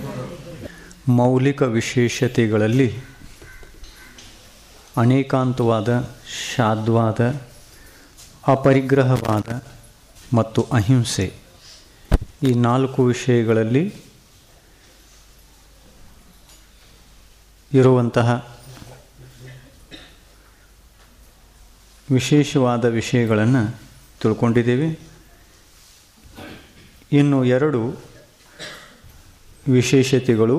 ಮೌಲಿಕ ವಿಶೇಷತೆಗಳಲ್ಲಿ ಅನೇಕಾಂತವಾದ ಶಾದ್ವಾದ ಅಪರಿಗ್ರಹವಾದ ಮತ್ತು ಅಹಿಂಸೆ ಈ ನಾಲ್ಕು ವಿಷಯಗಳಲ್ಲಿ ಇರುವಂತಹ ವಿಶೇಷವಾದ ವಿಷಯಗಳನ್ನು ತಿಳ್ಕೊಂಡಿದ್ದೇವೆ ಇನ್ನು ಎರಡು ವಿಶೇಷತೆಗಳು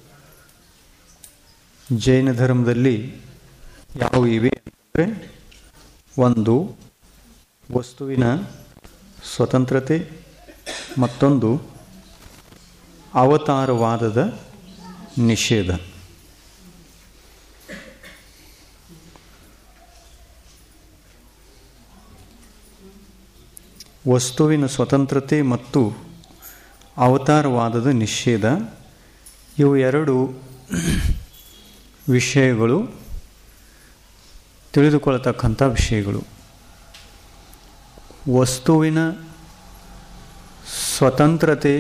ಜೈನ ಧರ್ಮದಲ್ಲಿ ಯಾವ ಇವೆ ಅಂದರೆ ಒಂದು ವಸ್ತುವಿನ ಸ್ವತಂತ್ರತೆ ಮತ್ತೊಂದು ಅವತಾರವಾದದ ನಿಷೇಧ ವಸ್ತುವಿನ ಸ್ವತಂತ್ರತೆ ಮತ್ತು ಅವತಾರವಾದದ ನಿಷೇಧ ಇವು ಎರಡು ವಿಷಯಗಳು ತಿಳಿದುಕೊಳ್ಳತಕ್ಕಂಥ ವಿಷಯಗಳು ವಸ್ತುವಿನ ಸ್ವತಂತ್ರತೆ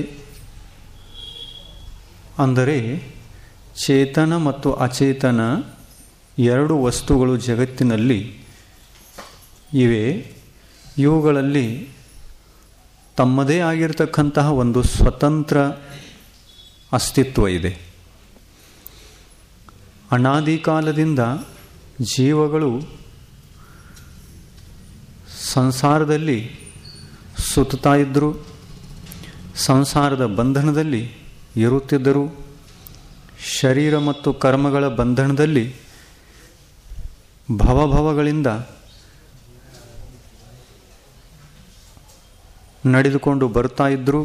ಅಂದರೆ ಚೇತನ ಮತ್ತು ಅಚೇತನ ಎರಡು ವಸ್ತುಗಳು ಜಗತ್ತಿನಲ್ಲಿ ಇವೆ ಇವುಗಳಲ್ಲಿ ತಮ್ಮದೇ ಆಗಿರತಕ್ಕಂತಹ ಒಂದು ಸ್ವತಂತ್ರ ಅಸ್ತಿತ್ವ ಇದೆ ಅನಾದಿ ಕಾಲದಿಂದ ಜೀವಗಳು ಸಂಸಾರದಲ್ಲಿ ಸುತ್ತಾ ಇದ್ದರು ಸಂಸಾರದ ಬಂಧನದಲ್ಲಿ ಇರುತ್ತಿದ್ದರು ಶರೀರ ಮತ್ತು ಕರ್ಮಗಳ ಬಂಧನದಲ್ಲಿ ಭವಭವಗಳಿಂದ ನಡೆದುಕೊಂಡು ಬರ್ತಾ ಇದ್ದರು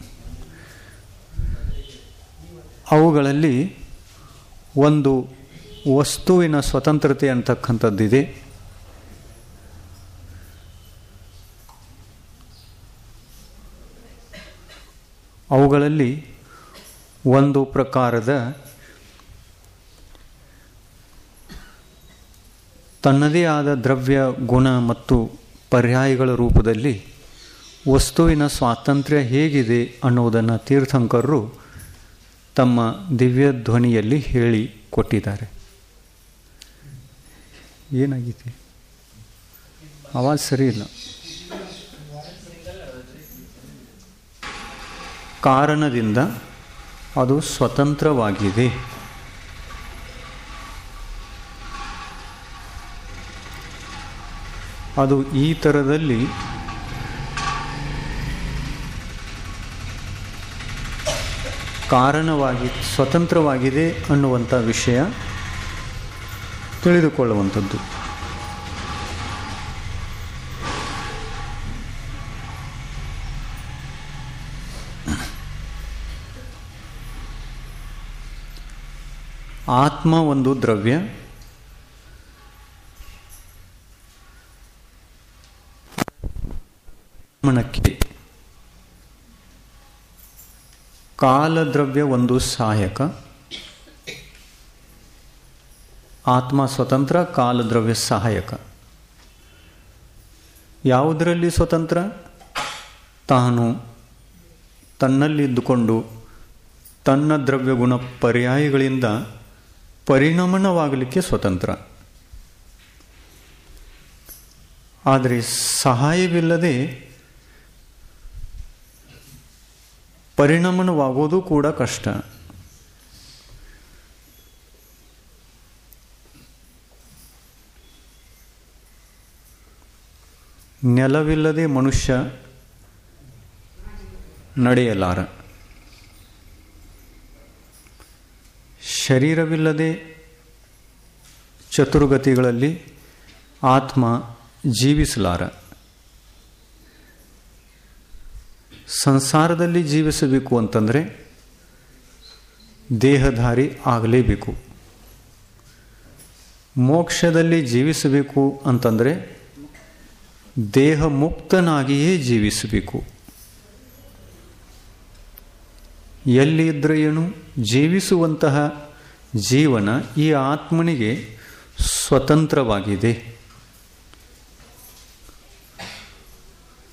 ಅವುಗಳಲ್ಲಿ ಒಂದು ವಸ್ತುವಿನ ಸ್ವತಂತ್ರತೆ ಅಂತಕ್ಕಂಥದ್ದಿದೆ ಅವುಗಳಲ್ಲಿ ಒಂದು ಪ್ರಕಾರದ ತನ್ನದೇ ಆದ ದ್ರವ್ಯ ಗುಣ ಮತ್ತು ಪರ್ಯಾಯಗಳ ರೂಪದಲ್ಲಿ ವಸ್ತುವಿನ ಸ್ವಾತಂತ್ರ್ಯ ಹೇಗಿದೆ ಅನ್ನುವುದನ್ನು ತೀರ್ಥಂಕರರು ತಮ್ಮ ದಿವ್ಯ ಧ್ವನಿಯಲ್ಲಿ ಹೇಳಿ ಕೊಟ್ಟಿದ್ದಾರೆ ಏನಾಗಿದೆ ಆವಾಜ್ ಸರಿ ಇಲ್ಲ ಕಾರಣದಿಂದ ಅದು ಸ್ವತಂತ್ರವಾಗಿದೆ ಅದು ಈ ಥರದಲ್ಲಿ ಕಾರಣವಾಗಿ ಸ್ವತಂತ್ರವಾಗಿದೆ ಅನ್ನುವಂಥ ವಿಷಯ ತಿಳಿದುಕೊಳ್ಳುವಂಥದ್ದು ಆತ್ಮ ಒಂದು ದ್ರವ್ಯ ಮನಕ್ಕೆ ಕಾಲದ್ರವ್ಯ ಒಂದು ಸಹಾಯಕ ಆತ್ಮ ಸ್ವತಂತ್ರ ಕಾಲದ್ರವ್ಯ ಸಹಾಯಕ ಯಾವುದರಲ್ಲಿ ಸ್ವತಂತ್ರ ತಾನು ತನ್ನಲ್ಲಿದ್ದುಕೊಂಡು ತನ್ನ ದ್ರವ್ಯಗುಣ ಪರ್ಯಾಯಗಳಿಂದ ಪರಿಣಮನವಾಗಲಿಕ್ಕೆ ಸ್ವತಂತ್ರ ಆದರೆ ಸಹಾಯವಿಲ್ಲದೆ ಪರಿಣಮನವಾಗೋದು ಕೂಡ ಕಷ್ಟ ನೆಲವಿಲ್ಲದೆ ಮನುಷ್ಯ ನಡೆಯಲಾರ ಶರೀರವಿಲ್ಲದೆ ಚತುರ್ಗತಿಗಳಲ್ಲಿ ಆತ್ಮ ಜೀವಿಸಲಾರ ಸಂಸಾರದಲ್ಲಿ ಜೀವಿಸಬೇಕು ಅಂತಂದರೆ ದೇಹಧಾರಿ ಆಗಲೇಬೇಕು ಮೋಕ್ಷದಲ್ಲಿ ಜೀವಿಸಬೇಕು ಅಂತಂದರೆ ದೇಹ ಮುಕ್ತನಾಗಿಯೇ ಜೀವಿಸಬೇಕು ಎಲ್ಲಿ ಇದ್ರೆ ಏನು ಜೀವಿಸುವಂತಹ ಜೀವನ ಈ ಆತ್ಮನಿಗೆ ಸ್ವತಂತ್ರವಾಗಿದೆ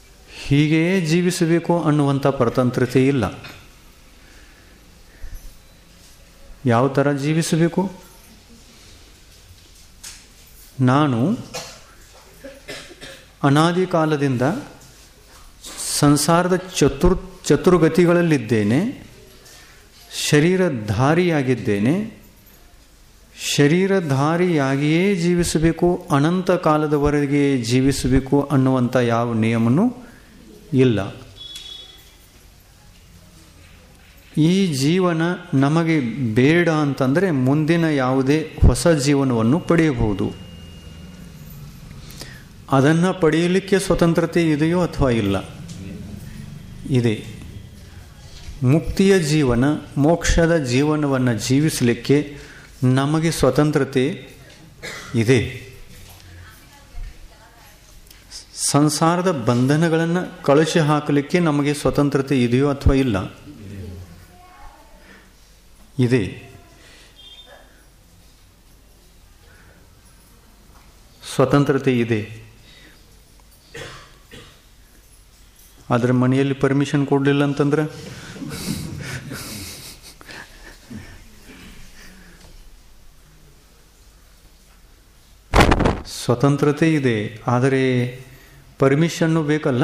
ಹೀಗೆಯೇ ಜೀವಿಸಬೇಕು ಅನ್ನುವಂಥ ಪರತಂತ್ರತೆ ಇಲ್ಲ ಯಾವ ಥರ ಜೀವಿಸಬೇಕು ನಾನು ಅನಾದಿ ಕಾಲದಿಂದ ಸಂಸಾರದ ಚತುರ್ ಚತುರ್ಗತಿಗಳಲ್ಲಿದ್ದೇನೆ ಶರೀರಧಾರಿಯಾಗಿದ್ದೇನೆ ಶರೀರಧಾರಿಯಾಗಿಯೇ ಜೀವಿಸಬೇಕು ಅನಂತ ಕಾಲದವರೆಗೆ ಜೀವಿಸಬೇಕು ಅನ್ನುವಂಥ ಯಾವ ನಿಯಮನೂ ಇಲ್ಲ ಈ ಜೀವನ ನಮಗೆ ಬೇಡ ಅಂತಂದರೆ ಮುಂದಿನ ಯಾವುದೇ ಹೊಸ ಜೀವನವನ್ನು ಪಡೆಯಬಹುದು ಅದನ್ನು ಪಡೆಯಲಿಕ್ಕೆ ಸ್ವತಂತ್ರತೆ ಇದೆಯೋ ಅಥವಾ ಇಲ್ಲ ಇದೆ ಮುಕ್ತಿಯ ಜೀವನ ಮೋಕ್ಷದ ಜೀವನವನ್ನು ಜೀವಿಸಲಿಕ್ಕೆ ನಮಗೆ ಸ್ವತಂತ್ರತೆ ಇದೆ ಸಂಸಾರದ ಬಂಧನಗಳನ್ನು ಕಳಚಿ ಹಾಕಲಿಕ್ಕೆ ನಮಗೆ ಸ್ವತಂತ್ರತೆ ಇದೆಯೋ ಅಥವಾ ಇಲ್ಲ ಇದೆ ಸ್ವತಂತ್ರತೆ ಇದೆ ಆದರೆ ಮನೆಯಲ್ಲಿ ಪರ್ಮಿಷನ್ ಕೊಡಲಿಲ್ಲ ಅಂತಂದ್ರೆ ಸ್ವತಂತ್ರತೆ ಇದೆ ಆದರೆ ಪರ್ಮಿಷನ್ನು ಬೇಕಲ್ಲ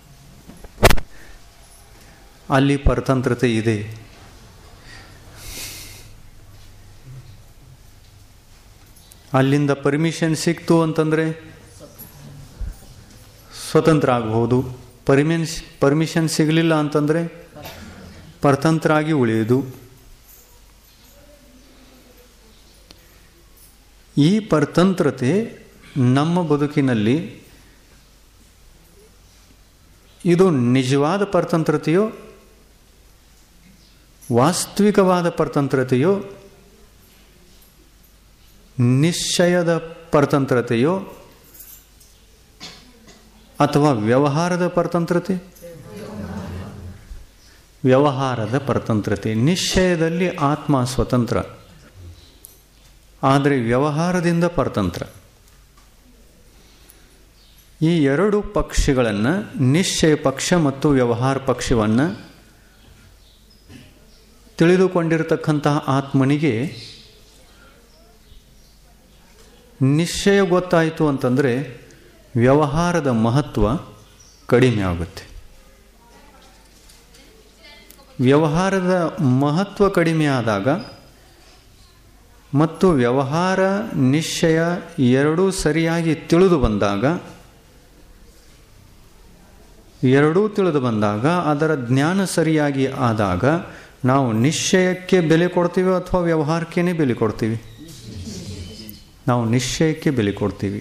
ಅಲ್ಲಿ ಪರತಂತ್ರತೆ ಇದೆ ಅಲ್ಲಿಂದ ಪರ್ಮಿಷನ್ ಸಿಕ್ತು ಅಂತಂದರೆ ಸ್ವತಂತ್ರ ಆಗಬಹುದು ಪರ್ಮಿಷನ್ ಪರ್ಮಿಷನ್ ಸಿಗಲಿಲ್ಲ ಅಂತಂದರೆ ಪರತಂತ್ರ ಆಗಿ ಉಳಿಯುವುದು ಈ ಪರತಂತ್ರತೆ ನಮ್ಮ ಬದುಕಿನಲ್ಲಿ ಇದು ನಿಜವಾದ ಪರತಂತ್ರತೆಯೋ ವಾಸ್ತವಿಕವಾದ ಪರತಂತ್ರತೆಯೋ ನಿಶ್ಚಯದ ಪರತಂತ್ರತೆಯೋ ಅಥವಾ ವ್ಯವಹಾರದ ಪರತಂತ್ರತೆ ವ್ಯವಹಾರದ ಪರತಂತ್ರತೆ ನಿಶ್ಚಯದಲ್ಲಿ ಆತ್ಮ ಸ್ವತಂತ್ರ ಆದರೆ ವ್ಯವಹಾರದಿಂದ ಪರತಂತ್ರ ಈ ಎರಡು ಪಕ್ಷಗಳನ್ನು ನಿಶ್ಚಯ ಪಕ್ಷ ಮತ್ತು ವ್ಯವಹಾರ ಪಕ್ಷವನ್ನು ತಿಳಿದುಕೊಂಡಿರತಕ್ಕಂತಹ ಆತ್ಮನಿಗೆ ನಿಶ್ಚಯ ಗೊತ್ತಾಯಿತು ಅಂತಂದರೆ ವ್ಯವಹಾರದ ಮಹತ್ವ ಕಡಿಮೆ ಆಗುತ್ತೆ ವ್ಯವಹಾರದ ಮಹತ್ವ ಕಡಿಮೆ ಆದಾಗ ಮತ್ತು ವ್ಯವಹಾರ ನಿಶ್ಚಯ ಎರಡೂ ಸರಿಯಾಗಿ ತಿಳಿದು ಬಂದಾಗ ಎರಡೂ ತಿಳಿದು ಬಂದಾಗ ಅದರ ಜ್ಞಾನ ಸರಿಯಾಗಿ ಆದಾಗ ನಾವು ನಿಶ್ಚಯಕ್ಕೆ ಬೆಲೆ ಕೊಡ್ತೀವಿ ಅಥವಾ ವ್ಯವಹಾರಕ್ಕೇ ಬೆಲೆ ಕೊಡ್ತೀವಿ ನಾವು ನಿಶ್ಚಯಕ್ಕೆ ಬೆಲೆ ಕೊಡ್ತೀವಿ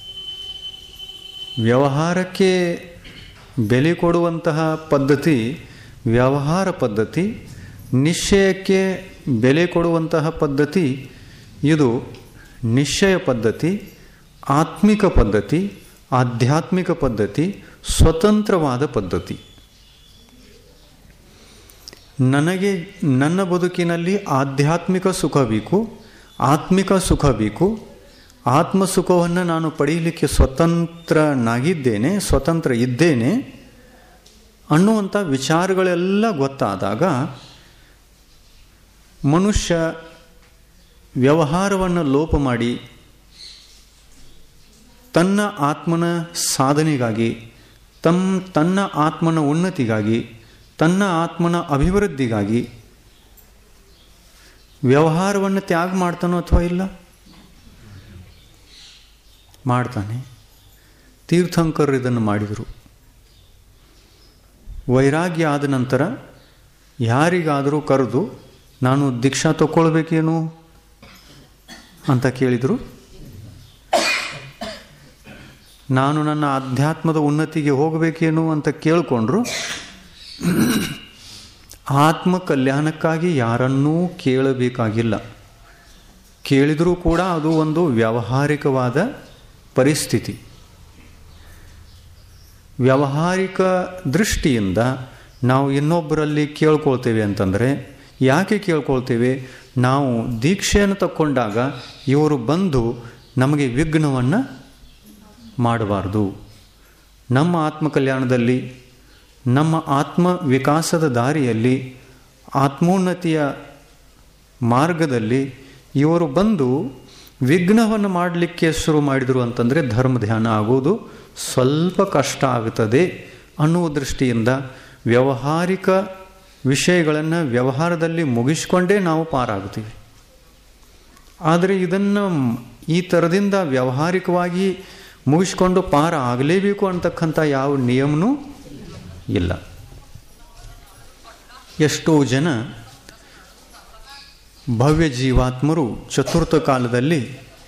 ವ್ಯವಹಾರಕ್ಕೆ ಬೆಲೆ ಕೊಡುವಂತಹ ಪದ್ಧತಿ ವ್ಯವಹಾರ ಪದ್ಧತಿ ನಿಶ್ಚಯಕ್ಕೆ ಬೆಲೆ ಕೊಡುವಂತಹ ಪದ್ಧತಿ ಇದು ನಿಶ್ಚಯ ಪದ್ಧತಿ ಆತ್ಮಿಕ ಪದ್ಧತಿ ಆಧ್ಯಾತ್ಮಿಕ ಪದ್ಧತಿ ಸ್ವತಂತ್ರವಾದ ಪದ್ಧತಿ ನನಗೆ ನನ್ನ ಬದುಕಿನಲ್ಲಿ ಆಧ್ಯಾತ್ಮಿಕ ಸುಖ ಬೇಕು ಆತ್ಮಿಕ ಸುಖ ಬೇಕು ಆತ್ಮ ಸುಖವನ್ನು ನಾನು ಪಡೆಯಲಿಕ್ಕೆ ಸ್ವತಂತ್ರನಾಗಿದ್ದೇನೆ ಸ್ವತಂತ್ರ ಇದ್ದೇನೆ ಅನ್ನುವಂಥ ವಿಚಾರಗಳೆಲ್ಲ ಗೊತ್ತಾದಾಗ ಮನುಷ್ಯ ವ್ಯವಹಾರವನ್ನು ಲೋಪ ಮಾಡಿ ತನ್ನ ಆತ್ಮನ ಸಾಧನೆಗಾಗಿ ತಮ್ಮ ತನ್ನ ಆತ್ಮನ ಉನ್ನತಿಗಾಗಿ ತನ್ನ ಆತ್ಮನ ಅಭಿವೃದ್ಧಿಗಾಗಿ ವ್ಯವಹಾರವನ್ನು ತ್ಯಾಗ ಮಾಡ್ತಾನೋ ಅಥವಾ ಇಲ್ಲ ಮಾಡ್ತಾನೆ ತೀರ್ಥಂಕರ್ ಇದನ್ನು ಮಾಡಿದರು ವೈರಾಗ್ಯ ಆದ ನಂತರ ಯಾರಿಗಾದರೂ ಕರೆದು ನಾನು ದೀಕ್ಷಾ ತಗೊಳ್ಬೇಕೇನು ಅಂತ ಕೇಳಿದರು ನಾನು ನನ್ನ ಅಧ್ಯಾತ್ಮದ ಉನ್ನತಿಗೆ ಹೋಗಬೇಕೇನು ಅಂತ ಕೇಳಿಕೊಂಡ್ರು ಆತ್ಮ ಕಲ್ಯಾಣಕ್ಕಾಗಿ ಯಾರನ್ನೂ ಕೇಳಬೇಕಾಗಿಲ್ಲ ಕೇಳಿದರೂ ಕೂಡ ಅದು ಒಂದು ವ್ಯಾವಹಾರಿಕವಾದ ಪರಿಸ್ಥಿತಿ ವ್ಯಾವಹಾರಿಕ ದೃಷ್ಟಿಯಿಂದ ನಾವು ಇನ್ನೊಬ್ಬರಲ್ಲಿ ಕೇಳ್ಕೊಳ್ತೇವೆ ಅಂತಂದರೆ ಯಾಕೆ ಕೇಳ್ಕೊಳ್ತೇವೆ ನಾವು ದೀಕ್ಷೆಯನ್ನು ತಕ್ಕೊಂಡಾಗ ಇವರು ಬಂದು ನಮಗೆ ವಿಘ್ನವನ್ನು ಮಾಡಬಾರ್ದು ನಮ್ಮ ಆತ್ಮ ಕಲ್ಯಾಣದಲ್ಲಿ ನಮ್ಮ ಆತ್ಮ ವಿಕಾಸದ ದಾರಿಯಲ್ಲಿ ಆತ್ಮೋನ್ನತಿಯ ಮಾರ್ಗದಲ್ಲಿ ಇವರು ಬಂದು ವಿಘ್ನವನ್ನು ಮಾಡಲಿಕ್ಕೆ ಶುರು ಮಾಡಿದರು ಅಂತಂದರೆ ಧರ್ಮ ಧ್ಯಾನ ಆಗುವುದು ಸ್ವಲ್ಪ ಕಷ್ಟ ಆಗುತ್ತದೆ ಅನ್ನುವ ದೃಷ್ಟಿಯಿಂದ ವ್ಯಾವಹಾರಿಕ ವಿಷಯಗಳನ್ನು ವ್ಯವಹಾರದಲ್ಲಿ ಮುಗಿಸ್ಕೊಂಡೇ ನಾವು ಪಾರಾಗ್ತೀವಿ ಆದರೆ ಇದನ್ನು ಈ ಥರದಿಂದ ವ್ಯಾವಹಾರಿಕವಾಗಿ ಮುಗಿಸ್ಕೊಂಡು ಪಾರ ಆಗಲೇಬೇಕು ಅಂತಕ್ಕಂಥ ಯಾವ ನಿಯಮನೂ ಇಲ್ಲ ಎಷ್ಟೋ ಜನ ಭವ್ಯ ಜೀವಾತ್ಮರು ಚತುರ್ಥ ಕಾಲದಲ್ಲಿ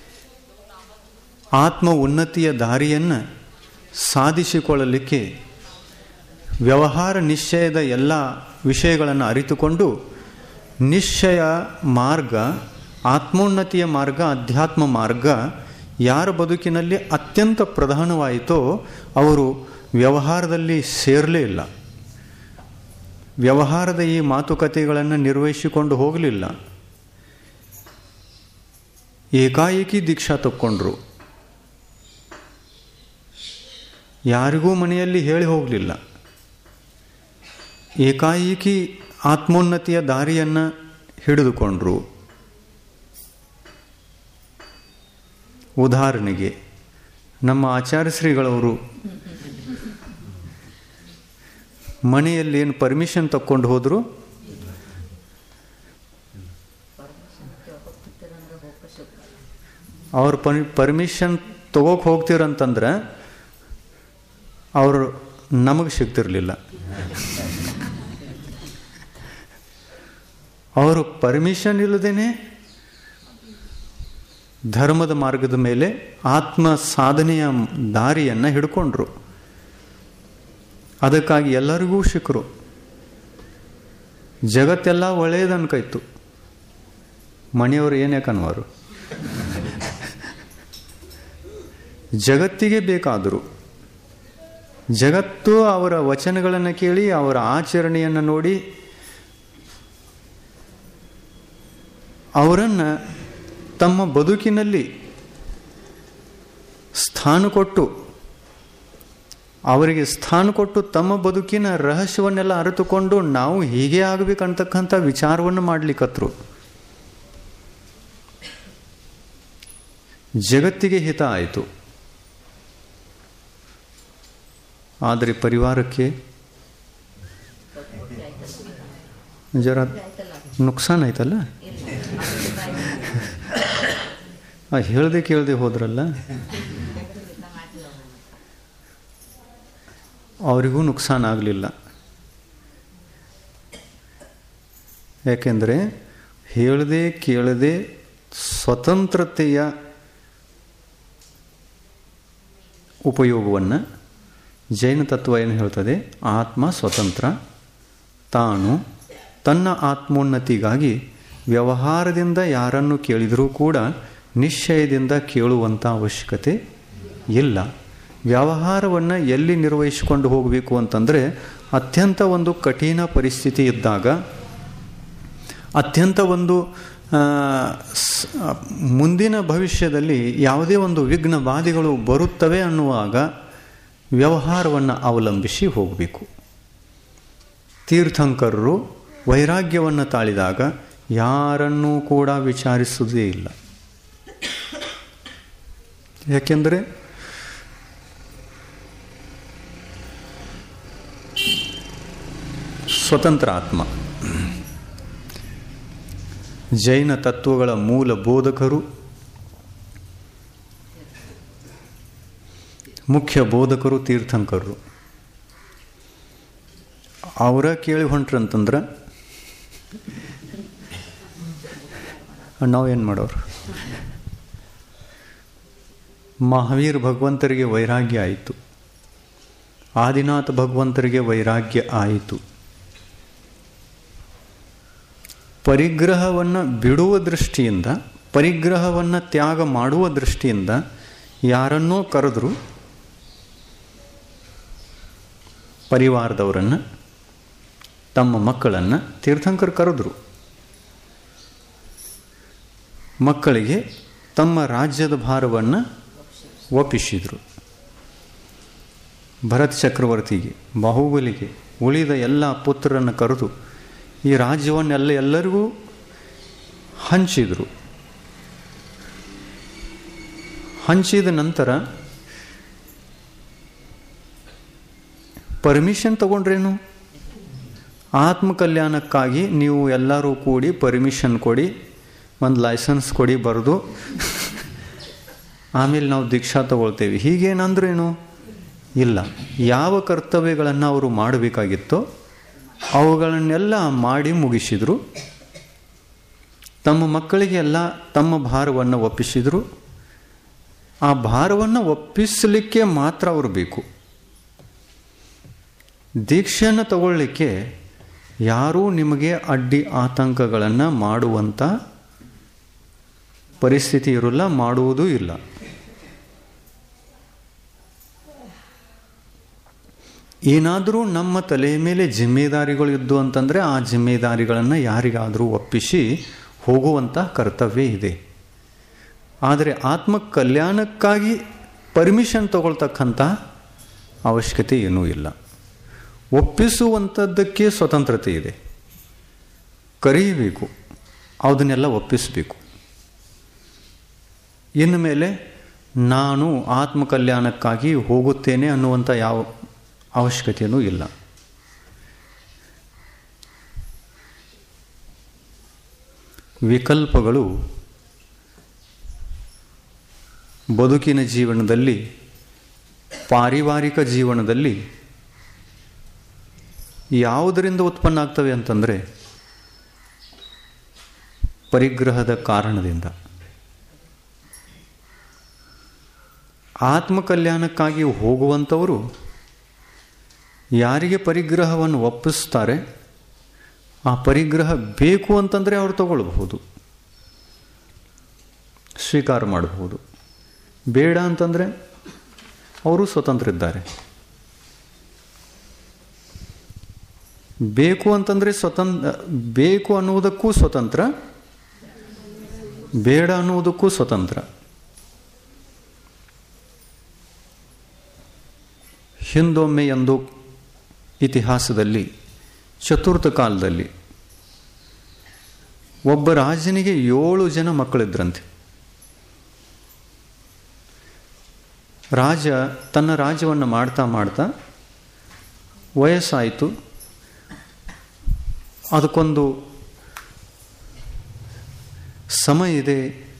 ಆತ್ಮ ಉನ್ನತಿಯ ದಾರಿಯನ್ನು ಸಾಧಿಸಿಕೊಳ್ಳಲಿಕ್ಕೆ ವ್ಯವಹಾರ ನಿಶ್ಚಯದ ಎಲ್ಲ ವಿಷಯಗಳನ್ನು ಅರಿತುಕೊಂಡು ನಿಶ್ಚಯ ಮಾರ್ಗ ಆತ್ಮೋನ್ನತಿಯ ಮಾರ್ಗ ಅಧ್ಯಾತ್ಮ ಮಾರ್ಗ ಯಾರ ಬದುಕಿನಲ್ಲಿ ಅತ್ಯಂತ ಪ್ರಧಾನವಾಯಿತೋ ಅವರು ವ್ಯವಹಾರದಲ್ಲಿ ಸೇರಲೇ ಇಲ್ಲ ವ್ಯವಹಾರದ ಈ ಮಾತುಕತೆಗಳನ್ನು ನಿರ್ವಹಿಸಿಕೊಂಡು ಹೋಗಲಿಲ್ಲ ಏಕಾಏಕಿ ದೀಕ್ಷಾ ತಕ್ಕೊಂಡ್ರು ಯಾರಿಗೂ ಮನೆಯಲ್ಲಿ ಹೇಳಿ ಹೋಗಲಿಲ್ಲ ಏಕಾಏಕಿ ಆತ್ಮೋನ್ನತಿಯ ದಾರಿಯನ್ನು ಹಿಡಿದುಕೊಂಡ್ರು ಉದಾಹರಣೆಗೆ ನಮ್ಮ ಆಚಾರ್ಯ ಶ್ರೀಗಳವರು ಮನೆಯಲ್ಲಿ ಏನು ಪರ್ಮಿಷನ್ ತಕ್ಕೊಂಡು ಹೋದರು ಅವ್ರ ಪರ್ ಪರ್ಮಿಷನ್ ತಗೋಕೆ ಹೋಗ್ತೀರಂತಂದ್ರೆ ಅವರು ನಮಗೆ ಸಿಗ್ತಿರ್ಲಿಲ್ಲ ಅವರು ಪರ್ಮಿಷನ್ ಇಲ್ಲದೇನೆ ಧರ್ಮದ ಮಾರ್ಗದ ಮೇಲೆ ಆತ್ಮ ಸಾಧನೆಯ ದಾರಿಯನ್ನು ಹಿಡ್ಕೊಂಡ್ರು ಅದಕ್ಕಾಗಿ ಎಲ್ಲರಿಗೂ ಸಿಕ್ಕರು ಜಗತ್ತೆಲ್ಲ ಒಳ್ಳೆಯದನ್ಕೈತು ಮನೆಯವರು ಏನ್ಯಾಕನ್ವಾರು ಜಗತ್ತಿಗೆ ಬೇಕಾದರು ಜಗತ್ತು ಅವರ ವಚನಗಳನ್ನು ಕೇಳಿ ಅವರ ಆಚರಣೆಯನ್ನು ನೋಡಿ ಅವರನ್ನು ತಮ್ಮ ಬದುಕಿನಲ್ಲಿ ಸ್ಥಾನ ಕೊಟ್ಟು ಅವರಿಗೆ ಸ್ಥಾನ ಕೊಟ್ಟು ತಮ್ಮ ಬದುಕಿನ ರಹಸ್ಯವನ್ನೆಲ್ಲ ಅರಿತುಕೊಂಡು ನಾವು ಹೀಗೆ ಆಗಬೇಕಂತಕ್ಕಂಥ ವಿಚಾರವನ್ನು ಮಾಡಲಿಕ್ಕತ್ರು ಜಗತ್ತಿಗೆ ಹಿತ ಆಯಿತು ಆದರೆ ಪರಿವಾರಕ್ಕೆ ಜರ ನುಕ್ಸಾನ್ ಆಯ್ತಲ್ಲ ಹೇಳ್ದೆ ಕೇಳದೆ ಹೋದ್ರಲ್ಲ ಅವರಿಗೂ ನುಕ್ಸಾನ್ ಆಗಲಿಲ್ಲ ಯಾಕೆಂದರೆ ಹೇಳದೆ ಕೇಳದೆ ಸ್ವತಂತ್ರತೆಯ ಉಪಯೋಗವನ್ನು ಜೈನ ತತ್ವ ಏನು ಹೇಳ್ತದೆ ಆತ್ಮ ಸ್ವತಂತ್ರ ತಾನು ತನ್ನ ಆತ್ಮೋನ್ನತಿಗಾಗಿ ವ್ಯವಹಾರದಿಂದ ಯಾರನ್ನು ಕೇಳಿದರೂ ಕೂಡ ನಿಶ್ಚಯದಿಂದ ಕೇಳುವಂಥ ಅವಶ್ಯಕತೆ ಇಲ್ಲ ವ್ಯವಹಾರವನ್ನು ಎಲ್ಲಿ ನಿರ್ವಹಿಸಿಕೊಂಡು ಹೋಗಬೇಕು ಅಂತಂದರೆ ಅತ್ಯಂತ ಒಂದು ಕಠಿಣ ಪರಿಸ್ಥಿತಿ ಇದ್ದಾಗ ಅತ್ಯಂತ ಒಂದು ಮುಂದಿನ ಭವಿಷ್ಯದಲ್ಲಿ ಯಾವುದೇ ಒಂದು ವಿಘ್ನ ಬಾಧೆಗಳು ಬರುತ್ತವೆ ಅನ್ನುವಾಗ ವ್ಯವಹಾರವನ್ನು ಅವಲಂಬಿಸಿ ಹೋಗಬೇಕು ತೀರ್ಥಂಕರರು ವೈರಾಗ್ಯವನ್ನು ತಾಳಿದಾಗ ಯಾರನ್ನೂ ಕೂಡ ವಿಚಾರಿಸುವುದೇ ಇಲ್ಲ ಯಾಕೆಂದರೆ ಸ್ವತಂತ್ರ ಆತ್ಮ ಜೈನ ತತ್ವಗಳ ಮೂಲ ಬೋಧಕರು ಮುಖ್ಯ ಬೋಧಕರು ತೀರ್ಥಂಕರರು ಅವರ ಕೇಳಿ ಹೊಂಟ್ರಂತಂದ್ರೆ ನಾವೇನು ಮಾಡೋರು ಮಹಾವೀರ್ ಭಗವಂತರಿಗೆ ವೈರಾಗ್ಯ ಆಯಿತು ಆದಿನಾಥ ಭಗವಂತರಿಗೆ ವೈರಾಗ್ಯ ಆಯಿತು ಪರಿಗ್ರಹವನ್ನು ಬಿಡುವ ದೃಷ್ಟಿಯಿಂದ ಪರಿಗ್ರಹವನ್ನು ತ್ಯಾಗ ಮಾಡುವ ದೃಷ್ಟಿಯಿಂದ ಯಾರನ್ನೋ ಕರೆದ್ರು ಪರಿವಾರದವರನ್ನು ತಮ್ಮ ಮಕ್ಕಳನ್ನು ತೀರ್ಥಂಕರ್ ಕರೆದ್ರು ಮಕ್ಕಳಿಗೆ ತಮ್ಮ ರಾಜ್ಯದ ಭಾರವನ್ನು ಒಪ್ಪಿಸಿದರು ಭರತ್ ಚಕ್ರವರ್ತಿಗೆ ಬಾಹುಬಲಿಗೆ ಉಳಿದ ಎಲ್ಲ ಪುತ್ರರನ್ನು ಕರೆದು ಈ ರಾಜ್ಯವನ್ನೆಲ್ಲ ಎಲ್ಲರಿಗೂ ಹಂಚಿದರು ಹಂಚಿದ ನಂತರ ಪರ್ಮಿಷನ್ ತಗೊಂಡ್ರೇನು ಆತ್ಮ ಕಲ್ಯಾಣಕ್ಕಾಗಿ ನೀವು ಎಲ್ಲರೂ ಕೂಡಿ ಪರ್ಮಿಷನ್ ಕೊಡಿ ಒಂದು ಲೈಸೆನ್ಸ್ ಕೊಡಿ ಬರೆದು ಆಮೇಲೆ ನಾವು ದೀಕ್ಷಾ ತಗೊಳ್ತೇವೆ ಹೀಗೇನಂದ್ರೇನು ಇಲ್ಲ ಯಾವ ಕರ್ತವ್ಯಗಳನ್ನು ಅವರು ಮಾಡಬೇಕಾಗಿತ್ತೋ ಅವುಗಳನ್ನೆಲ್ಲ ಮಾಡಿ ಮುಗಿಸಿದರು ತಮ್ಮ ಮಕ್ಕಳಿಗೆ ಎಲ್ಲ ತಮ್ಮ ಭಾರವನ್ನು ಒಪ್ಪಿಸಿದರು ಆ ಭಾರವನ್ನು ಒಪ್ಪಿಸಲಿಕ್ಕೆ ಮಾತ್ರ ಅವರು ಬೇಕು ದೀಕ್ಷೆಯನ್ನು ತಗೊಳ್ಳಿಕ್ಕೆ ಯಾರೂ ನಿಮಗೆ ಅಡ್ಡಿ ಆತಂಕಗಳನ್ನು ಮಾಡುವಂಥ ಪರಿಸ್ಥಿತಿ ಇರೋಲ್ಲ ಮಾಡುವುದೂ ಇಲ್ಲ ಏನಾದರೂ ನಮ್ಮ ತಲೆಯ ಮೇಲೆ ಜಿಮ್ಮೆದಾರಿಗಳು ಇದ್ದು ಅಂತಂದರೆ ಆ ಜಿಮ್ಮೆದಾರಿಗಳನ್ನು ಯಾರಿಗಾದರೂ ಒಪ್ಪಿಸಿ ಹೋಗುವಂಥ ಕರ್ತವ್ಯ ಇದೆ ಆದರೆ ಆತ್ಮ ಕಲ್ಯಾಣಕ್ಕಾಗಿ ಪರ್ಮಿಷನ್ ತಗೊಳ್ತಕ್ಕಂಥ ಅವಶ್ಯಕತೆ ಏನೂ ಇಲ್ಲ ಒಪ್ಪಿಸುವಂಥದ್ದಕ್ಕೆ ಸ್ವತಂತ್ರತೆ ಇದೆ ಕರೆಯಬೇಕು ಅದನ್ನೆಲ್ಲ ಒಪ್ಪಿಸಬೇಕು ಇನ್ನು ಮೇಲೆ ನಾನು ಆತ್ಮ ಕಲ್ಯಾಣಕ್ಕಾಗಿ ಹೋಗುತ್ತೇನೆ ಅನ್ನುವಂಥ ಯಾವ ಅವಶ್ಯಕತೆಯೂ ಇಲ್ಲ ವಿಕಲ್ಪಗಳು ಬದುಕಿನ ಜೀವನದಲ್ಲಿ ಪಾರಿವಾರಿಕ ಜೀವನದಲ್ಲಿ ಯಾವುದರಿಂದ ಉತ್ಪನ್ನ ಆಗ್ತವೆ ಅಂತಂದರೆ ಪರಿಗ್ರಹದ ಕಾರಣದಿಂದ ಆತ್ಮ ಕಲ್ಯಾಣಕ್ಕಾಗಿ ಹೋಗುವಂಥವರು ಯಾರಿಗೆ ಪರಿಗ್ರಹವನ್ನು ಒಪ್ಪಿಸ್ತಾರೆ ಆ ಪರಿಗ್ರಹ ಬೇಕು ಅಂತಂದರೆ ಅವರು ತಗೊಳ್ಬಹುದು ಸ್ವೀಕಾರ ಮಾಡಬಹುದು ಬೇಡ ಅಂತಂದರೆ ಅವರು ಸ್ವತಂತ್ರ ಇದ್ದಾರೆ ಬೇಕು ಅಂತಂದರೆ ಸ್ವತಂತ್ರ ಬೇಕು ಅನ್ನುವುದಕ್ಕೂ ಸ್ವತಂತ್ರ ಬೇಡ ಅನ್ನುವುದಕ್ಕೂ ಸ್ವತಂತ್ರ ಹಿಂದೊಮ್ಮೆ ಎಂದು ಇತಿಹಾಸದಲ್ಲಿ ಚತುರ್ಥ ಕಾಲದಲ್ಲಿ ಒಬ್ಬ ರಾಜನಿಗೆ ಏಳು ಜನ ಮಕ್ಕಳಿದ್ರಂತೆ ರಾಜ ತನ್ನ ರಾಜ್ಯವನ್ನು ಮಾಡ್ತಾ ಮಾಡ್ತಾ ವಯಸ್ಸಾಯಿತು ಅದಕ್ಕೊಂದು ಸಮಯ ಇದೆ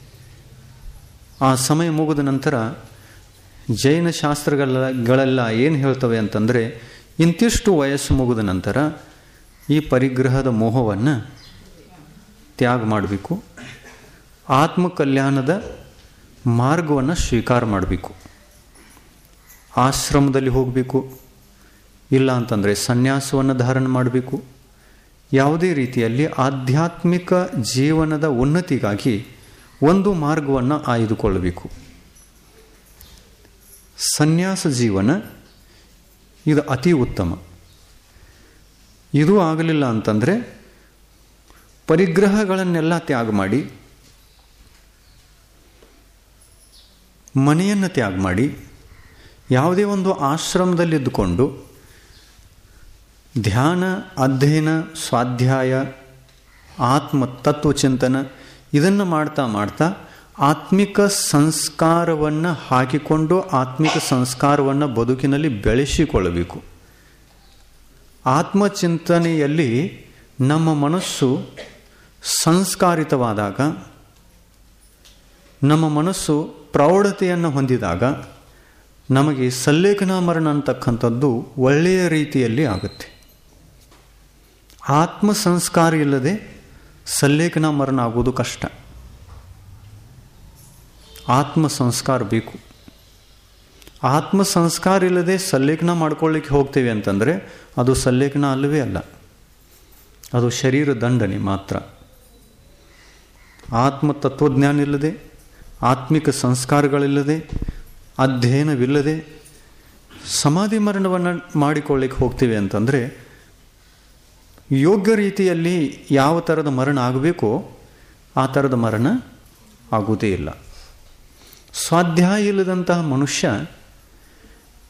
ಆ ಸಮಯ ಮುಗಿದ ನಂತರ ಜೈನ ಶಾಸ್ತ್ರಗಳೆಲ್ಲ ಏನು ಹೇಳ್ತವೆ ಅಂತಂದರೆ ಇಂತಿಷ್ಟು ವಯಸ್ಸು ಮುಗಿದ ನಂತರ ಈ ಪರಿಗ್ರಹದ ಮೋಹವನ್ನು ತ್ಯಾಗ ಮಾಡಬೇಕು ಆತ್ಮ ಕಲ್ಯಾಣದ ಮಾರ್ಗವನ್ನು ಸ್ವೀಕಾರ ಮಾಡಬೇಕು ಆಶ್ರಮದಲ್ಲಿ ಹೋಗಬೇಕು ಇಲ್ಲ ಅಂತಂದರೆ ಸನ್ಯಾಸವನ್ನು ಧಾರಣ ಮಾಡಬೇಕು ಯಾವುದೇ ರೀತಿಯಲ್ಲಿ ಆಧ್ಯಾತ್ಮಿಕ ಜೀವನದ ಉನ್ನತಿಗಾಗಿ ಒಂದು ಮಾರ್ಗವನ್ನು ಆಯ್ದುಕೊಳ್ಳಬೇಕು ಸನ್ಯಾಸ ಜೀವನ ಇದು ಅತಿ ಉತ್ತಮ ಇದು ಆಗಲಿಲ್ಲ ಅಂತಂದರೆ ಪರಿಗ್ರಹಗಳನ್ನೆಲ್ಲ ತ್ಯಾಗ ಮಾಡಿ ಮನೆಯನ್ನು ತ್ಯಾಗ ಮಾಡಿ ಯಾವುದೇ ಒಂದು ಆಶ್ರಮದಲ್ಲಿದ್ದುಕೊಂಡು ಧ್ಯಾನ ಅಧ್ಯಯನ ಸ್ವಾಧ್ಯಾಯ ಆತ್ಮ ತತ್ವಚಿಂತನ ಇದನ್ನು ಮಾಡ್ತಾ ಮಾಡ್ತಾ ಆತ್ಮಿಕ ಸಂಸ್ಕಾರವನ್ನು ಹಾಕಿಕೊಂಡು ಆತ್ಮಿಕ ಸಂಸ್ಕಾರವನ್ನು ಬದುಕಿನಲ್ಲಿ ಬೆಳೆಸಿಕೊಳ್ಳಬೇಕು ಆತ್ಮಚಿಂತನೆಯಲ್ಲಿ ನಮ್ಮ ಮನಸ್ಸು ಸಂಸ್ಕಾರಿತವಾದಾಗ ನಮ್ಮ ಮನಸ್ಸು ಪ್ರೌಢತೆಯನ್ನು ಹೊಂದಿದಾಗ ನಮಗೆ ಸಲ್ಲೇಖನ ಮರಣ ಅಂತಕ್ಕಂಥದ್ದು ಒಳ್ಳೆಯ ರೀತಿಯಲ್ಲಿ ಆಗುತ್ತೆ ಆತ್ಮ ಸಂಸ್ಕಾರ ಇಲ್ಲದೆ ಸಲ್ಲೇಖನ ಮರಣ ಆಗೋದು ಕಷ್ಟ ಆತ್ಮ ಸಂಸ್ಕಾರ ಬೇಕು ಆತ್ಮ ಸಂಸ್ಕಾರ ಇಲ್ಲದೆ ಸಲ್ಲೇಖನ ಮಾಡ್ಕೊಳ್ಳಿಕ್ಕೆ ಹೋಗ್ತೇವೆ ಅಂತಂದರೆ ಅದು ಸಲ್ಲೇಖನ ಅಲ್ಲವೇ ಅಲ್ಲ ಅದು ಶರೀರ ದಂಡನೆ ಮಾತ್ರ ಆತ್ಮ ತತ್ವಜ್ಞಾನ ಇಲ್ಲದೆ ಆತ್ಮಿಕ ಸಂಸ್ಕಾರಗಳಿಲ್ಲದೆ ಅಧ್ಯಯನವಿಲ್ಲದೆ ಸಮಾಧಿ ಮರಣವನ್ನು ಮಾಡಿಕೊಳ್ಳಿಕ್ಕೆ ಹೋಗ್ತೀವಿ ಅಂತಂದರೆ ಯೋಗ್ಯ ರೀತಿಯಲ್ಲಿ ಯಾವ ಥರದ ಮರಣ ಆಗಬೇಕೋ ಆ ಥರದ ಮರಣ ಆಗುವುದೇ ಇಲ್ಲ ಸ್ವಾಧ್ಯಾಯ ಇಲ್ಲದಂತಹ ಮನುಷ್ಯ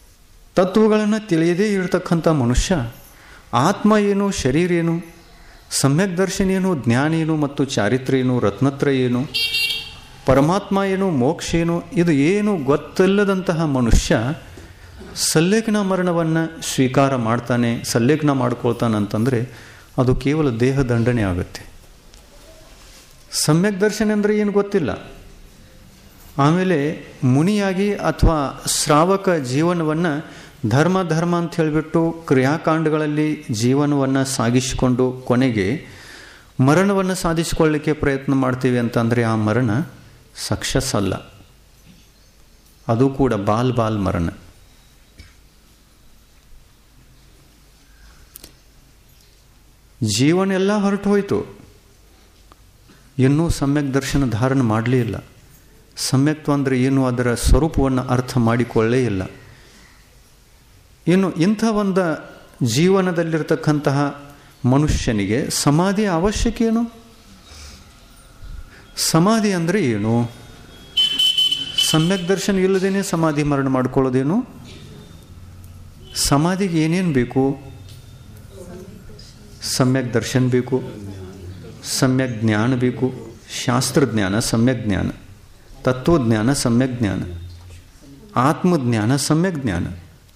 ತತ್ವಗಳನ್ನು ತಿಳಿಯದೇ ಇರತಕ್ಕಂಥ ಮನುಷ್ಯ ಆತ್ಮ ಏನು ಶರೀರ ಏನು ಸಮ್ಯಕ್ ದರ್ಶನ ಏನು ಜ್ಞಾನ ಏನು ಮತ್ತು ಚಾರಿತ್ರ್ಯ ಏನು ರತ್ನತ್ರ ಏನು ಪರಮಾತ್ಮ ಏನು ಮೋಕ್ಷ ಏನು ಇದು ಏನು ಗೊತ್ತಿಲ್ಲದಂತಹ ಮನುಷ್ಯ ಸಲ್ಲೇಖನ ಮರಣವನ್ನು ಸ್ವೀಕಾರ ಮಾಡ್ತಾನೆ ಸಲ್ಲೇಖನ ಮಾಡ್ಕೊಳ್ತಾನಂತಂದರೆ ಅದು ಕೇವಲ ದೇಹ ದಂಡನೆ ಆಗುತ್ತೆ ಸಮ್ಯಕ್ ದರ್ಶನ ಅಂದರೆ ಏನು ಗೊತ್ತಿಲ್ಲ ಆಮೇಲೆ ಮುನಿಯಾಗಿ ಅಥವಾ ಶ್ರಾವಕ ಜೀವನವನ್ನು ಧರ್ಮ ಧರ್ಮ ಅಂತ ಹೇಳಿಬಿಟ್ಟು ಕ್ರಿಯಾಕಾಂಡಗಳಲ್ಲಿ ಜೀವನವನ್ನು ಸಾಗಿಸಿಕೊಂಡು ಕೊನೆಗೆ ಮರಣವನ್ನು ಸಾಧಿಸಿಕೊಳ್ಳಲಿಕ್ಕೆ ಪ್ರಯತ್ನ ಮಾಡ್ತೀವಿ ಅಂತಂದರೆ ಆ ಮರಣ ಸಕ್ಸಸ್ ಅಲ್ಲ ಅದು ಕೂಡ ಬಾಲ್ ಬಾಲ್ ಮರಣ ಜೀವನ ಎಲ್ಲ ಹೊರಟು ಹೋಯಿತು ಇನ್ನೂ ಸಮ್ಯಕ್ ದರ್ಶನ ಧಾರಣೆ ಮಾಡಲೇ ಇಲ್ಲ ಸಮ್ಯಕ್ತ್ವ ಅಂದರೆ ಏನು ಅದರ ಸ್ವರೂಪವನ್ನು ಅರ್ಥ ಮಾಡಿಕೊಳ್ಳೇ ಇಲ್ಲ ಇನ್ನು ಇಂಥ ಒಂದು ಜೀವನದಲ್ಲಿರ್ತಕ್ಕಂತಹ ಮನುಷ್ಯನಿಗೆ ಸಮಾಧಿ ಅವಶ್ಯಕ ಏನು ಸಮಾಧಿ ಅಂದರೆ ಏನು ಸಮ್ಯಕ್ ದರ್ಶನ ಇಲ್ಲದೇನೆ ಸಮಾಧಿ ಮರಣ ಮಾಡ್ಕೊಳ್ಳೋದೇನು ಸಮಾಧಿಗೆ ಏನೇನು ಬೇಕು ಸಮ್ಯಕ್ ದರ್ಶನ ಬೇಕು ಸಮ್ಯಕ್ ಜ್ಞಾನ ಬೇಕು ಶಾಸ್ತ್ರಜ್ಞಾನ ಸಮ್ಯಕ್ ಜ್ಞಾನ ತತ್ವಜ್ಞಾನ ಸಮ್ಯಕ್ ಜ್ಞಾನ ಆತ್ಮಜ್ಞಾನ ಸಮ್ಯಕ್ ಜ್ಞಾನ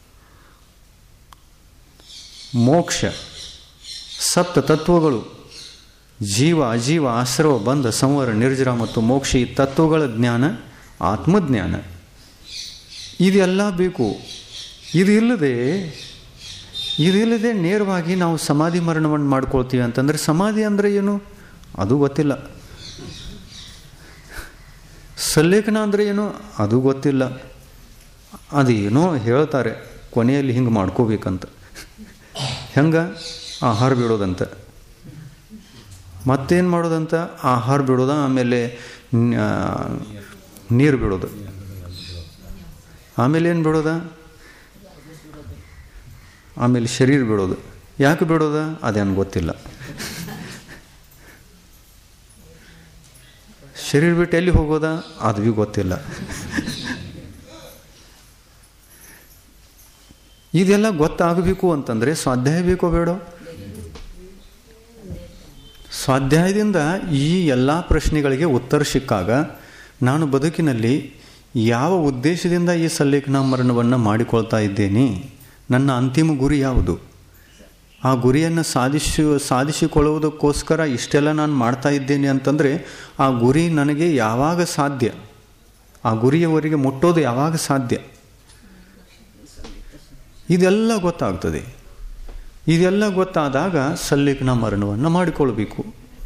ಮೋಕ್ಷ ಸಪ್ತ ತತ್ವಗಳು ಜೀವ ಅಜೀವ ಆಶ್ರವ ಬಂಧ ಸಂವರ ನಿರ್ಜರ ಮತ್ತು ಮೋಕ್ಷ ಈ ತತ್ವಗಳ ಜ್ಞಾನ ಆತ್ಮಜ್ಞಾನ ಇದೆಲ್ಲ ಬೇಕು ಇದು ಇಲ್ಲದೆ ಇದಿಲ್ಲದೆ ನೇರವಾಗಿ ನಾವು ಸಮಾಧಿ ಮರಣವನ್ನು ಮಾಡ್ಕೊಳ್ತೀವಿ ಅಂತಂದರೆ ಸಮಾಧಿ ಅಂದರೆ ಏನು ಅದು ಗೊತ್ತಿಲ್ಲ ಸಲ್ಲೇಖನ ಅಂದರೆ ಏನು ಅದು ಗೊತ್ತಿಲ್ಲ ಅದು ಏನೋ ಹೇಳ್ತಾರೆ ಕೊನೆಯಲ್ಲಿ ಹಿಂಗೆ ಮಾಡ್ಕೋಬೇಕಂತ ಹೆಂಗೆ ಆಹಾರ ಬಿಡೋದಂತ ಮತ್ತೇನು ಮಾಡೋದಂತ ಆಹಾರ ಬಿಡೋದ ಆಮೇಲೆ ನೀರು ಬಿಡೋದು ಆಮೇಲೆ ಏನು ಬಿಡೋದ ಆಮೇಲೆ ಶರೀರ ಬಿಡೋದು ಯಾಕೆ ಬಿಡೋದ ಅದೇನು ಗೊತ್ತಿಲ್ಲ ಶರೀರ ಬಿಟ್ಟು ಎಲ್ಲಿ ಹೋಗೋದ ಅದು ಭೀ ಗೊತ್ತಿಲ್ಲ ಇದೆಲ್ಲ ಗೊತ್ತಾಗಬೇಕು ಅಂತಂದರೆ ಸ್ವಾಧ್ಯಾಯ ಬೇಕೋ ಬೇಡೋ ಸ್ವಾಧ್ಯಾಯದಿಂದ ಈ ಎಲ್ಲ ಪ್ರಶ್ನೆಗಳಿಗೆ ಉತ್ತರ ಸಿಕ್ಕಾಗ ನಾನು ಬದುಕಿನಲ್ಲಿ ಯಾವ ಉದ್ದೇಶದಿಂದ ಈ ಸಲ್ಲೇಖನ ಮರಣವನ್ನು ಮಾಡಿಕೊಳ್ತಾ ಇದ್ದೇನೆ ನನ್ನ ಅಂತಿಮ ಗುರಿ ಯಾವುದು ಆ ಗುರಿಯನ್ನು ಸಾಧಿಸಿ ಸಾಧಿಸಿಕೊಳ್ಳುವುದಕ್ಕೋಸ್ಕರ ಇಷ್ಟೆಲ್ಲ ನಾನು ಮಾಡ್ತಾ ಇದ್ದೇನೆ ಅಂತಂದರೆ ಆ ಗುರಿ ನನಗೆ ಯಾವಾಗ ಸಾಧ್ಯ ಆ ಗುರಿಯವರೆಗೆ ಮುಟ್ಟೋದು ಯಾವಾಗ ಸಾಧ್ಯ ಇದೆಲ್ಲ ಗೊತ್ತಾಗ್ತದೆ ಇದೆಲ್ಲ ಗೊತ್ತಾದಾಗ ಸಲ್ಲೇಖನ ಮರಣವನ್ನು ಮಾಡಿಕೊಳ್ಬೇಕು